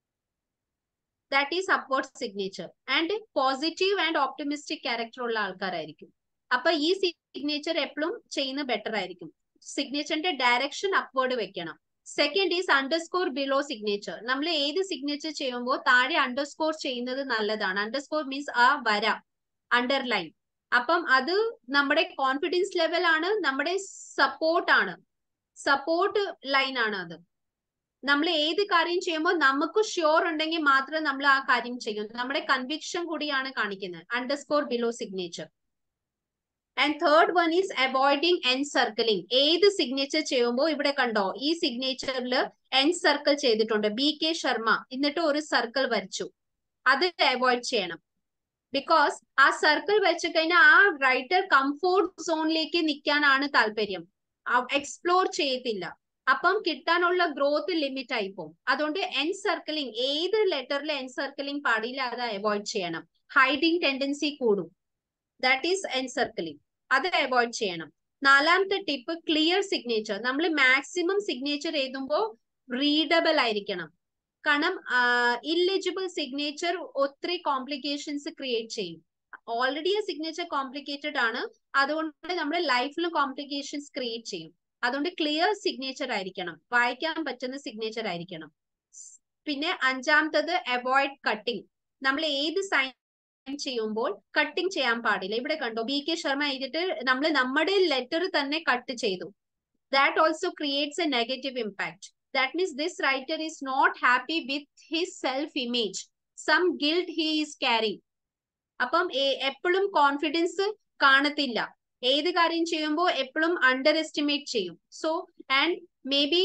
that is upward signature and positive and optimistic character ഉള്ള ആൾക്കാരായിരിക്കും അപ്പൊ ഈ സിഗ്നേച്ചർ എപ്പോഴും ചെയ്യുന്ന ബെറ്റർ ആയിരിക്കും സിഗ്നേച്ചറിന്റെ ഡയറക്ഷൻ അപ്വേർഡ് വെക്കണം second is underscore below signature നമ്മൾ ഏത് സിഗ്നേച്ചർ ചെയ്യുമ്പോൾ താഴെ അണ്ടർസ്കോർ ചെയ്യുന്നത് നല്ലതാണ് അണ്ടർസ്കോർ മീൻസ് ആ വര അണ്ടർലൈൻ അപ്പം അത് നമ്മുടെ കോൺഫിഡൻസ് ലെവൽ ആണ് നമ്മുടെ സപ്പോർട്ട് ആണ് സപ്പോർട്ട് ലൈൻ ആണ് അത് നമ്മൾ ഏത് കാര്യം ചെയ്യുമ്പോൾ നമുക്ക് ഷ്യൂർ ഉണ്ടെങ്കിൽ മാത്രമേ നമ്മൾ ആ കാര്യം ചെയ്യൂ നമ്മുടെ കൺവിക്ഷൻ കൂടിയാണ് കാണിക്കുന്നത് underscore below signature and third one is avoiding encircling ഏത് സിഗ്നേച്ചർ ചെയ്യുമ്പോൾ ഇവിടെ കണ്ടോ ഈ സിഗ്നേച്ചറിൽ എൻ സർക്കിൾ ചെയ്തിട്ടുണ്ട് ബി കെ ശർമ്മ എന്നിട്ട് ഒരു സർക്കിൾ വരച്ചു അത് അവോയ്ഡ് ചെയ്യണം ബിക്കോസ് ആ സർക്കിൾ വെച്ച് കഴിഞ്ഞാൽ ആ റൈറ്റർ കംഫോർട്ട് സോണിലേക്ക് നിൽക്കാനാണ് താല്പര്യം എക്സ്പ്ലോർ ചെയ്യത്തില്ല അപ്പം കിട്ടാനുള്ള ഗ്രോത്ത് ലിമിറ്റ് ആയി പോകും അതുകൊണ്ട് എൻ സർക്കിളിംഗ് ഏത് ലെറ്ററിൽ എൻ സർക്കിളിംഗ് പാടില്ല അത് അവോയ്ഡ് ചെയ്യണം ഹൈഡിങ് ടെൻഡൻസി കൂടും ദാറ്റ് ഈസ് എൻ സർക്കിളിംഗ് അത് അവോയ്ഡ് ചെയ്യണം നാലാമത്തെ ടിപ്പ് ക്ലിയർ സിഗ്നേച്ചർ നമ്മൾ മാക്സിമം സിഗ്നേച്ചർ എഴുതുമ്പോൾ റീഡബിൾ ആയിരിക്കണം കാരണം ഇല്ലെജിബിൾ സിഗ്നേച്ചർ ഒത്തിരി കോംപ്ലിക്കേഷൻസ് ക്രിയേറ്റ് ചെയ്യും ഓൾറെഡി ആ സിഗ്നേച്ചർ കോംപ്ലിക്കേറ്റഡ് ആണ് അതുകൊണ്ട് നമ്മുടെ ലൈഫിലും കോംപ്ലിക്കേഷൻസ് ക്രിയേറ്റ് ചെയ്യും അതുകൊണ്ട് ക്ലിയർ സിഗ്നേച്ചർ ആയിരിക്കണം വായിക്കാൻ പറ്റുന്ന സിഗ്നേച്ചർ ആയിരിക്കണം പിന്നെ അഞ്ചാമത്തത് അവോയ്ഡ് കട്ടിങ് നമ്മൾ ഏത് സൈൻ ചെയ്യുമ്പോൾ കട്ടിങ് ചെയ്യാൻ പാടില്ല ഇവിടെ കണ്ടോ ബി കെ ശർമ്മ എഴുതിയിട്ട് നമ്മൾ നമ്മുടെ ലെറ്റർ തന്നെ കട്ട് ചെയ്തു that also creates a negative impact that means this writer is not happy with his self image some guilt he is carrying അപ്പം എപ്പോഴും കോൺഫിഡൻസ് കാണത്തില്ല ഏത് കാര്യം ചെയ്യുമ്പോൾ എപ്പോഴും അണ്ടർ എസ്റ്റിമേറ്റ് ചെയ്യും so and maybe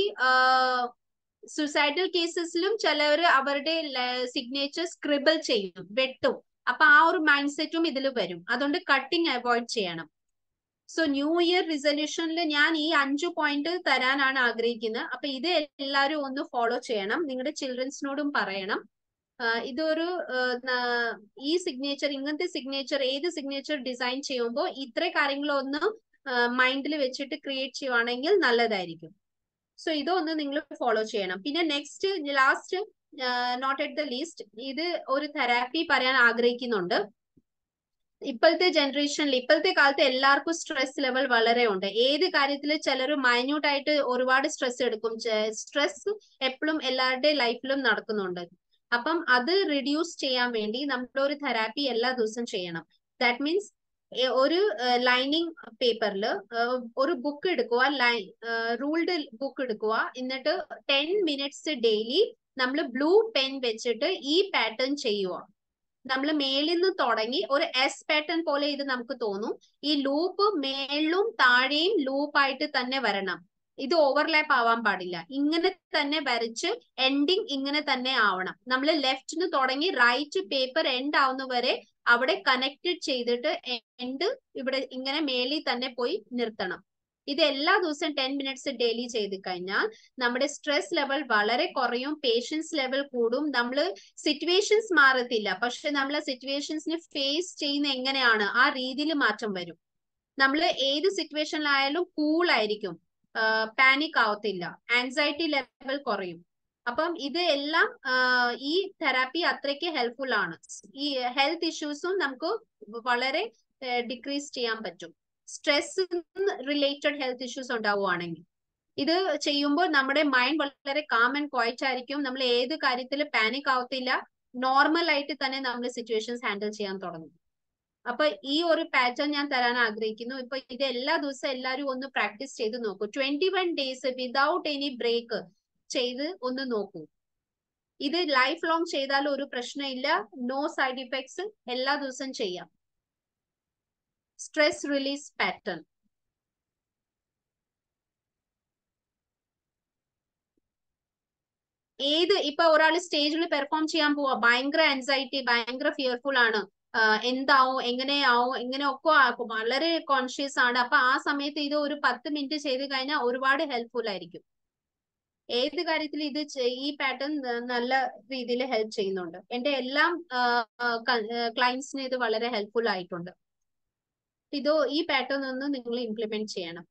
suicidal കേസസിലും ചിലവർ അവരുടെ സിഗ്നേച്ചർ സ്ക്രിബിൾ ചെയ്യും വെട്ടും അപ്പൊ ആ ഒരു മൈൻഡ് സെറ്റും ഇതിൽ വരും അതുകൊണ്ട് കട്ടിങ് അവോയ്ഡ് ചെയ്യണം സോ ന്യൂ ഇയർ റിസൊല്യൂഷനിൽ ഞാൻ ഈ അഞ്ചു പോയിന്റ് തരാനാണ് ആഗ്രഹിക്കുന്നത് അപ്പൊ ഇത് എല്ലാവരും ഒന്ന് ഫോളോ ചെയ്യണം നിങ്ങളുടെ ചിൽഡ്രൻസിനോടും പറയണം ഇതൊരു ഈ സിഗ്നേച്ചർ ഇങ്ങനത്തെ സിഗ്നേച്ചർ ഏത് സിഗ്നേച്ചർ ഡിസൈൻ ചെയ്യുമ്പോൾ ഇത്ര കാര്യങ്ങളൊന്ന് മൈൻഡിൽ വെച്ചിട്ട് ക്രിയേറ്റ് ചെയ്യുവാണെങ്കിൽ നല്ലതായിരിക്കും സോ ഇതൊന്ന് നിങ്ങൾ ഫോളോ ചെയ്യണം പിന്നെ next last not at the least ഇത് ഒരു തെറാപ്പി പറയാൻ ആഗ്രഹിക്കുന്നുണ്ട് ഇപ്പോഴത്തെ ജനറേഷനിൽ ഇപ്പോഴത്തെ കാലത്ത് എല്ലാവർക്കും സ്ട്രെസ് ലെവൽ വളരെ ഉണ്ട് ഏത് കാര്യത്തിൽ ചിലർ മൈന്യൂട്ട് ആയിട്ട് ഒരുപാട് സ്ട്രെസ് എടുക്കും സ്ട്രെസ് എപ്പോഴും എല്ലാവരുടെ ലൈഫിലും നടക്കുന്നുണ്ട് അപ്പം അത് റിഡ്യൂസ് ചെയ്യാൻ വേണ്ടി നമ്മൾ ഒരു തെറാപ്പി എല്ലാ ദിവസവും ചെയ്യണം ദാറ്റ് മീൻസ് ഒരു ലൈനിങ് പേപ്പറിൽ ഒരു ബുക്ക് എടുക്കുക ലൈ റൂൾഡ് ബുക്ക് എടുക്കുക എന്നിട്ട് ടെൻ മിനിറ്റ്സ് ഡെയിലി നമ്മൾ ബ്ലൂ പെൻ വെച്ചിട്ട് ഈ പാറ്റേൺ ചെയ്യുക നമ്മൾ മേളിൽ നിന്ന് തുടങ്ങി ഒരു എസ് പാറ്റേൺ പോലെ ഇത് നമുക്ക് തോന്നും ഈ ലൂപ്പ് മേളിലും താഴെയും ലൂപ്പായിട്ട് തന്നെ വരണം ഇത് ഓവർലാപ്പ് ആവാൻ പാടില്ല ഇങ്ങനെ തന്നെ വരച്ച് എൻഡിങ് ഇങ്ങനെ തന്നെ ആവണം നമ്മൾ ലെഫ്റ്റിന് തുടങ്ങി റൈറ്റ് പേപ്പർ എൻഡ് ആവുന്നവരെ അവിടെ കണക്റ്റഡ് ചെയ്തിട്ട് എൻഡ് ഇവിടെ ഇങ്ങനെ മേളിൽ തന്നെ പോയി നിർത്തണം ഇത് എല്ലാ ദിവസവും ടെൻ മിനിറ്റ്സ് ഡെയിലി ചെയ്ത് കഴിഞ്ഞാൽ നമ്മുടെ സ്ട്രെസ് ലെവൽ വളരെ കുറയും പേഷ്യൻസ് ലെവൽ കൂടും നമ്മൾ സിറ്റുവേഷൻസ് മാറത്തില്ല പക്ഷെ നമ്മൾ സിറ്റുവേഷൻസിനെ ഫേസ് ചെയ്യുന്ന എങ്ങനെയാണ് ആ രീതിയിൽ മാറ്റം വരും നമ്മൾ ഏത് സിറ്റുവേഷനിലായാലും കൂൾ ആയിരിക്കും പാനിക് ആവത്തില്ല ആൻസൈറ്റി ലെവൽ കുറയും അപ്പം ഇത് എല്ലാം ഈ തെറാപ്പി അത്രയ്ക്ക് ഹെൽപ്ഫുൾ ആണ് ഈ ഹെൽത്ത് ഇഷ്യൂസും നമുക്ക് വളരെ ഡിക്രീസ് ചെയ്യാൻ പറ്റും സ്ട്രെസ് റിലേറ്റഡ് ഹെൽത്ത് ഇഷ്യൂസ് ഉണ്ടാവുകയാണെങ്കിൽ ഇത് ചെയ്യുമ്പോൾ നമ്മുടെ മൈൻഡ് വളരെ കാം ആൻഡ് ക്വയറ്റ് ആയിരിക്കും നമ്മൾ ഏത് കാര്യത്തിൽ പാനിക് ആവത്തില്ല നോർമൽ ആയിട്ട് തന്നെ നമ്മൾ സിറ്റുവേഷൻസ് ഹാൻഡിൽ ചെയ്യാൻ തുടങ്ങും അപ്പൊ ഈ ഒരു പാറ്റേൺ ഞാൻ തരാൻ ആഗ്രഹിക്കുന്നു ഇപ്പൊ ഇത് എല്ലാ ദിവസവും എല്ലാവരും ഒന്ന് പ്രാക്ടീസ് ചെയ്ത് നോക്കൂ twenty one days without any break ചെയ്ത് ഒന്ന് നോക്കൂ ഇത് ലൈഫ് ലോങ് ചെയ്താലും ഒരു പ്രശ്നമില്ല നോ സൈഡ് ഇഫക്ട്സ് എല്ലാ ദിവസവും ചെയ്യാം സ്ട്രെസ് റിലീസ് പാറ്റേൺ ഏത് ഇപ്പൊ ഒരാൾ സ്റ്റേജിൽ പെർഫോം ചെയ്യാൻ പോവാ ഭയങ്കര ആൻസൈറ്റി ഭയങ്കര ഫിയർഫുൾ ആണ് എന്താവും എങ്ങനെയാവും എങ്ങനെയൊക്കെ ആക്കും വളരെ കോൺഷ്യസ് ആണ് അപ്പൊ ആ സമയത്ത് ഇത് ഒരു പത്ത് മിനിറ്റ് ചെയ്ത് കഴിഞ്ഞാൽ ഒരുപാട് ഹെൽപ്ഫുൾ ആയിരിക്കും ഏത് കാര്യത്തിൽ ഇത് ഈ പാറ്റേൺ നല്ല രീതിയിൽ ഹെൽപ്പ് ചെയ്യുന്നുണ്ട് എന്റെ എല്ലാ ക്ലയൻസിന് ഇത് വളരെ ഹെൽപ്ഫുൾ ആയിട്ടുണ്ട് ഇത് ഈ പാറ്റേൺ ഒന്ന് നിങ്ങൾ ഇംപ്ലിമെന്റ് ചെയ്യണം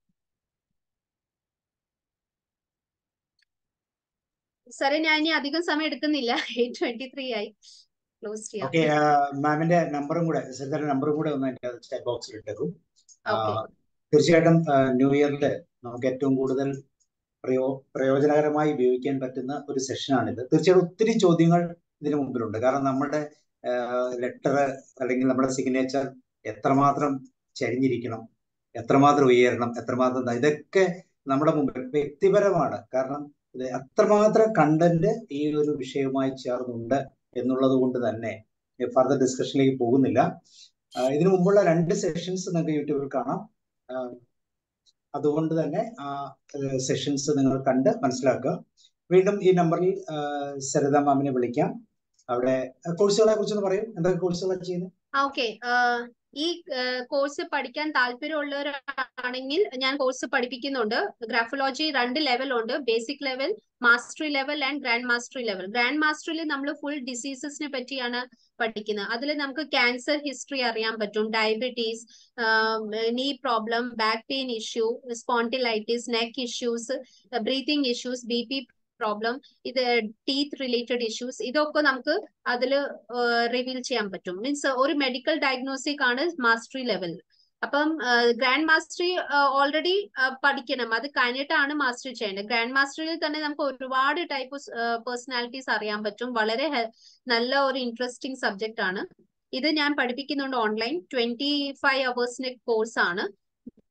സാറേ ഞാൻ ഇനി അധികം സമയം എടുക്കുന്നില്ല എയ്റ്റ് ട്വന്റി ത്രീ ആയി ക്ലോസ് ചെയ്യാം
ഓക്കെ മാമിന്റെ നമ്പറും കൂടെ സരിതയുടെ നമ്പറും കൂടെ ഒന്ന് എന്റെ ചാറ്റ് ബോക്സിൽ ഇട്ടേക്കും തീർച്ചയായിട്ടും ന്യൂ ഇയറിൽ നമുക്ക് ഏറ്റവും കൂടുതൽ പ്രയോ പ്രയോജനകരമായി ഉപയോഗിക്കാൻ പറ്റുന്ന ഒരു സെഷനാണിത് തീർച്ചയായിട്ടും ഒത്തിരി ചോദ്യങ്ങൾ ഇതിനു മുമ്പിലുണ്ട് കാരണം നമ്മുടെ ലെറ്റർ അല്ലെങ്കിൽ നമ്മുടെ സിഗ്നേച്ചർ എത്രമാത്രം ചരിഞ്ഞിരിക്കണം എത്രമാത്രം ഉയരണം എത്രമാത്രം ഇതൊക്കെ നമ്മുടെ മുമ്പിൽ വ്യക്തിപരമാണ് കാരണം ഇത് അത്രമാത്രം കണ്ടന്റ് ഈ ഒരു വിഷയവുമായി ചേർന്നുണ്ട് എന്നുള്ളത് കൊണ്ട് തന്നെ ഫർദർ ഡിസ്കഷനിലേക്ക് പോകുന്നില്ല ഇതിനു മുമ്പുള്ള രണ്ട് സെഷൻസ് നിങ്ങൾക്ക് യൂട്യൂബിൽ കാണാം അതുകൊണ്ട് തന്നെ ആ സെഷൻസ് നിങ്ങൾ കണ്ട് മനസ്സിലാക്കുക വീണ്ടും ഈ നമ്പറിൽ സരിത മാമിനെ വിളിക്കാം അവിടെ കോഴ്സുകളെ കുറിച്ചൊന്ന് പറയും എന്തൊക്കെ കോഴ്സുകളാണ് ചെയ്യുന്നത്
ഓക്കെ ഈ കോഴ്സ് പഠിക്കാൻ താല്പര്യമുള്ളവരാണെങ്കിൽ ഞാൻ കോഴ്സ് പഠിപ്പിക്കുന്നുണ്ട് ഗ്രാഫോളജി രണ്ട് ലെവൽ ഉണ്ട് basic level mastery level and grand mastery level grand മാസ്റ്ററിൽ നമ്മൾ ഫുൾ ഡിസീസസിനെ പറ്റിയാണ് പഠിക്കുന്നത് അതിൽ നമുക്ക് ക്യാൻസർ ഹിസ്റ്ററി അറിയാൻ പറ്റും diabetes knee problem back pain issue spondylitis neck issues breathing issues B P problem ഇത് ടീത്ത് റിലേറ്റഡ് ഇഷ്യൂസ് ഇതൊക്കെ നമുക്ക് അതിൽ റിവീൽ ചെയ്യാൻ പറ്റും മീൻസ് ഒരു മെഡിക്കൽ ഡയഗ്നോസ്റ്റിക് ആണ് മാസ്റ്ററി ലെവൽ അപ്പം ഗ്രാൻഡ് മാസ്റ്ററി ഓൾറെഡി പഠിക്കണം അത് കഴിഞ്ഞിട്ടാണ് മാസ്റ്ററി ചെയ്യേണ്ടത് ഗ്രാൻഡ് മാസ്റ്ററിൽ തന്നെ നമുക്ക് ഒരുപാട് ടൈപ്പ് പേഴ്സണാലിറ്റീസ് അറിയാൻ പറ്റും വളരെ നല്ല ഒരു ഇൻട്രസ്റ്റിംഗ് സബ്ജക്റ്റ് ആണ് ഇത് ഞാൻ പഠിപ്പിക്കുന്നുണ്ട് ഓൺലൈൻ ട്വന്റി ഫൈവ് അവേഴ്സിന്റെ കോഴ്സ് ആണ്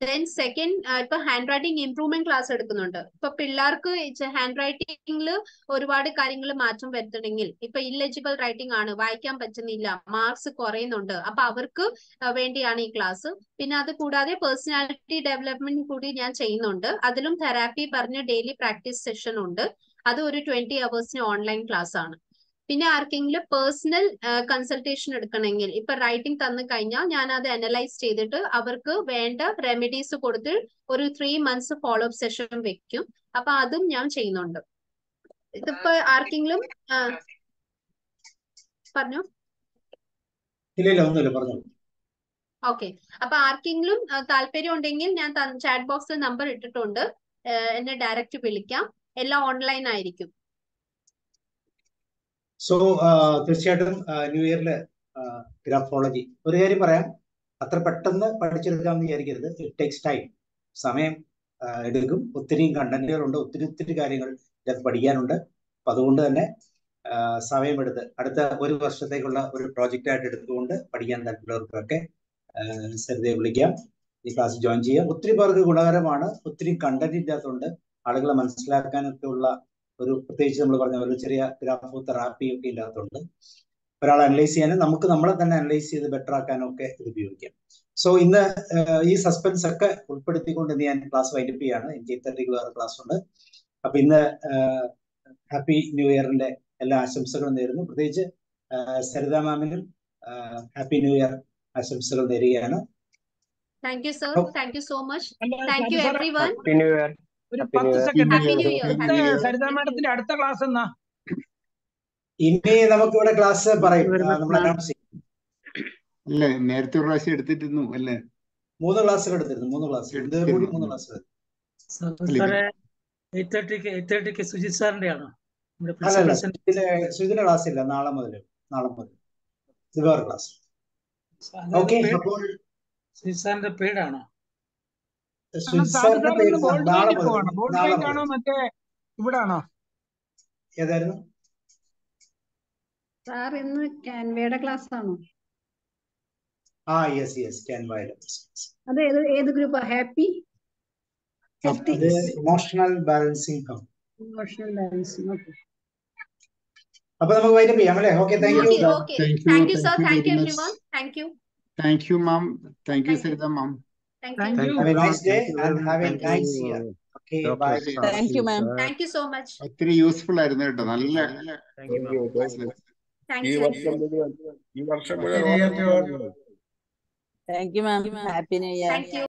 ദെൻ സെക്കൻഡ് ഇപ്പൊ ഹാൻഡ് റൈറ്റിംഗ് ഇംപ്രൂവ്മെന്റ് ക്ലാസ് എടുക്കുന്നുണ്ട് ഇപ്പൊ പിള്ളേർക്ക് ഹാൻഡ് റൈറ്റിംഗിൽ ഒരുപാട് കാര്യങ്ങൾ മാറ്റം വരുത്തണമെങ്കിൽ ഇപ്പൊ ഇല്ലെജിബിൾ റൈറ്റിംഗ് ആണ് വായിക്കാൻ പറ്റുന്നില്ല മാർക്സ് കുറയുന്നുണ്ട് അപ്പൊ അവർക്ക് വേണ്ടിയാണ് ഈ ക്ലാസ് പിന്നെ അത് കൂടാതെ പേഴ്സണാലിറ്റി ഡെവലപ്മെന്റ് കൂടി ഞാൻ ചെയ്യുന്നുണ്ട് അതിലും തെറാപ്പി പറഞ്ഞ ഡെയിലി പ്രാക്ടീസ് സെഷൻ ഉണ്ട് അത് ഒരു ട്വന്റി അവേഴ്സിന് ഓൺലൈൻ ക്ലാസ് ആണ് പിന്നെ ആർക്കെങ്കിലും പേഴ്സണൽ കൺസൾട്ടേഷൻ എടുക്കണമെങ്കിൽ ഇപ്പൊ റൈറ്റിംഗ് തന്നു കഴിഞ്ഞാൽ ഞാൻ അത് അനലൈസ് ചെയ്തിട്ട് അവർക്ക് വേണ്ട റെമഡീസ് കൊടുത്ത് ഒരു three months follow up session വെക്കും അപ്പൊ അതും ഞാൻ ചെയ്യുന്നുണ്ട് ഇതിപ്പോ ആർക്കെങ്കിലും പറഞ്ഞു
ഇല്ല ഇല്ല ഒന്നുമില്ല പറഞ്ഞു
ഓക്കെ അപ്പൊ ആർക്കെങ്കിലും താല്പര്യം ഉണ്ടെങ്കിൽ ഞാൻ ചാറ്റ് ബോക്സിൽ നമ്പർ ഇട്ടിട്ടുണ്ട് എന്നെ ഡയറക്റ്റ് വിളിക്കാം എല്ലാം ഓൺലൈൻ ആയിരിക്കും
സോ തീർച്ചയായിട്ടും ന്യൂ ഇയറില് ഗ്രാഫോളജി ഒരു കാര്യം പറയാം അത്ര പെട്ടെന്ന് പഠിച്ചെടുക്കാമെന്ന് വിചാരിക്കരുത് ഇറ്റ് ടേക്സ് ടൈം സമയം എടുക്കും ഒത്തിരി കണ്ടന്റുകളുണ്ട് ഒത്തിരി ഒത്തിരി കാര്യങ്ങൾ ഇതിനകത്ത് പഠിക്കാനുണ്ട് അപ്പൊ അതുകൊണ്ട് തന്നെ സമയമെടുത്ത് അടുത്ത ഒരു വർഷത്തേക്കുള്ള ഒരു പ്രോജക്റ്റ് ആയിട്ട് എടുത്തുകൊണ്ട് പഠിക്കാൻ താല്പര്യമുള്ളവർക്കൊക്കെ സരിതയെ വിളിക്കാം ഈ ക്ലാസ് ജോയിൻ ചെയ്യാം ഒത്തിരി പേർക്ക് ഗുണകരമാണ് ഒത്തിരി കണ്ടന്റ് ഇതിനകത്തുണ്ട് ആളുകളെ മനസ്സിലാക്കാനൊക്കെ ഉള്ള ഒരു പ്രത്യേകിച്ച് നമ്മൾ പറഞ്ഞ ഒരു ചെറിയ ഗ്രാഫോ തെറാപ്പി ഒക്കെ ഇതിനകത്തുണ്ട് ഒരാളെ അനലൈസ് ചെയ്യാനും നമുക്ക് നമ്മളെ തന്നെ അനലൈസ് ചെയ്ത് ബെറ്റർ ആക്കാനും ഒക്കെ ഇത് ഉപയോഗിക്കാം സോ ഇന്ന് ഈ സസ്പെൻസ് ഒക്കെ ഉൾപ്പെടുത്തിക്കൊണ്ട് ഞാൻ ക്ലാസ് വൈൻഡപ്പ് ചെയ്യാണ് എനിക്ക് തേർട്ടിക്ക് വേറെ ക്ലാസ് ഉണ്ട് അപ്പൊ ഇന്ന് ഹാപ്പി ന്യൂ ഇയറിന്റെ എല്ലാ ആശംസകളും നേരുന്നു പ്രത്യേകിച്ച് സരിത മാമിനും ഹാപ്പി ന്യൂ ഇയർ ആശംസകൾ നേരുകയാണ്
thank you sir thank you so much thank you everyone
ഒരു പത്ത് സെക്കൻഡ് സരിത മാഡത്തിന്റെ അടുത്ത ക്ലാസ് എന്നാ
ഇനി നമുക്ക് ഇവിടെ ക്ലാസ് പറയും നമ്മൾ അനൗൺസ് ചെയ്യും
അല്ലേ നേരത്തെ ഒരു പ്രാവശ്യം എടുത്തിരുന്നു അല്ലേ
മൂന്ന് ക്ലാസ്സുകൾ എടുത്തിരുന്നു മൂന്ന് ക്ലാസ് കൂടി മൂന്ന് ക്ലാസ്
എയ്റ്റ് തേർട്ടിക്ക് എയ്റ്റ് തേർട്ടിക്ക് സുജിത് സാറിന്റെ ആണോ
അല്ലല്ല സുജിന്റെ ക്ലാസ് ഇല്ല നാളെ മുതൽ നാളെ മുതൽ ഇത് വേറെ ക്ലാസ് ഓക്കെ അപ്പോൾ
സുജിത് സാറിന്റെ പേടാണോ
സുജിത് സാറിന്റെ പേര് നാളെ മുതൽ നാളെ
ആണോ മറ്റേ ഇവിടാണോ
ഏതായിരുന്നു
സാർ ഇന്ന് കാൻവയുടെ ക്ലാസ് ആണോ
ആ യെസ് യെസ് ക്യാൻവയുടെ
അത് ഏത് ഏത് ഗ്രൂപ്പാ ഹാപ്പി
അത് emotional balancing come
emotional balancing okay
അപ്പൊ നമുക്ക് വൈൻഡപ്പ് ചെയ്യാം അല്ലേ okay thank you
thank you sir thank you everyone thank you
thank you ma'am thank you Saritha ma'am
Thank you.
Have a nice day and have a nice year. Okay, bye.
Thank you, ma'am.
Thank you so much.
ഒത്തിരി useful ആയിരുന്നു കേട്ടോ നല്ല
Thank
ഈ
you.
വർഷം മുഴുവൻ ഈ വർഷം മുഴുവൻ
Thank you, ma'am. Happy New Year.
Thank you.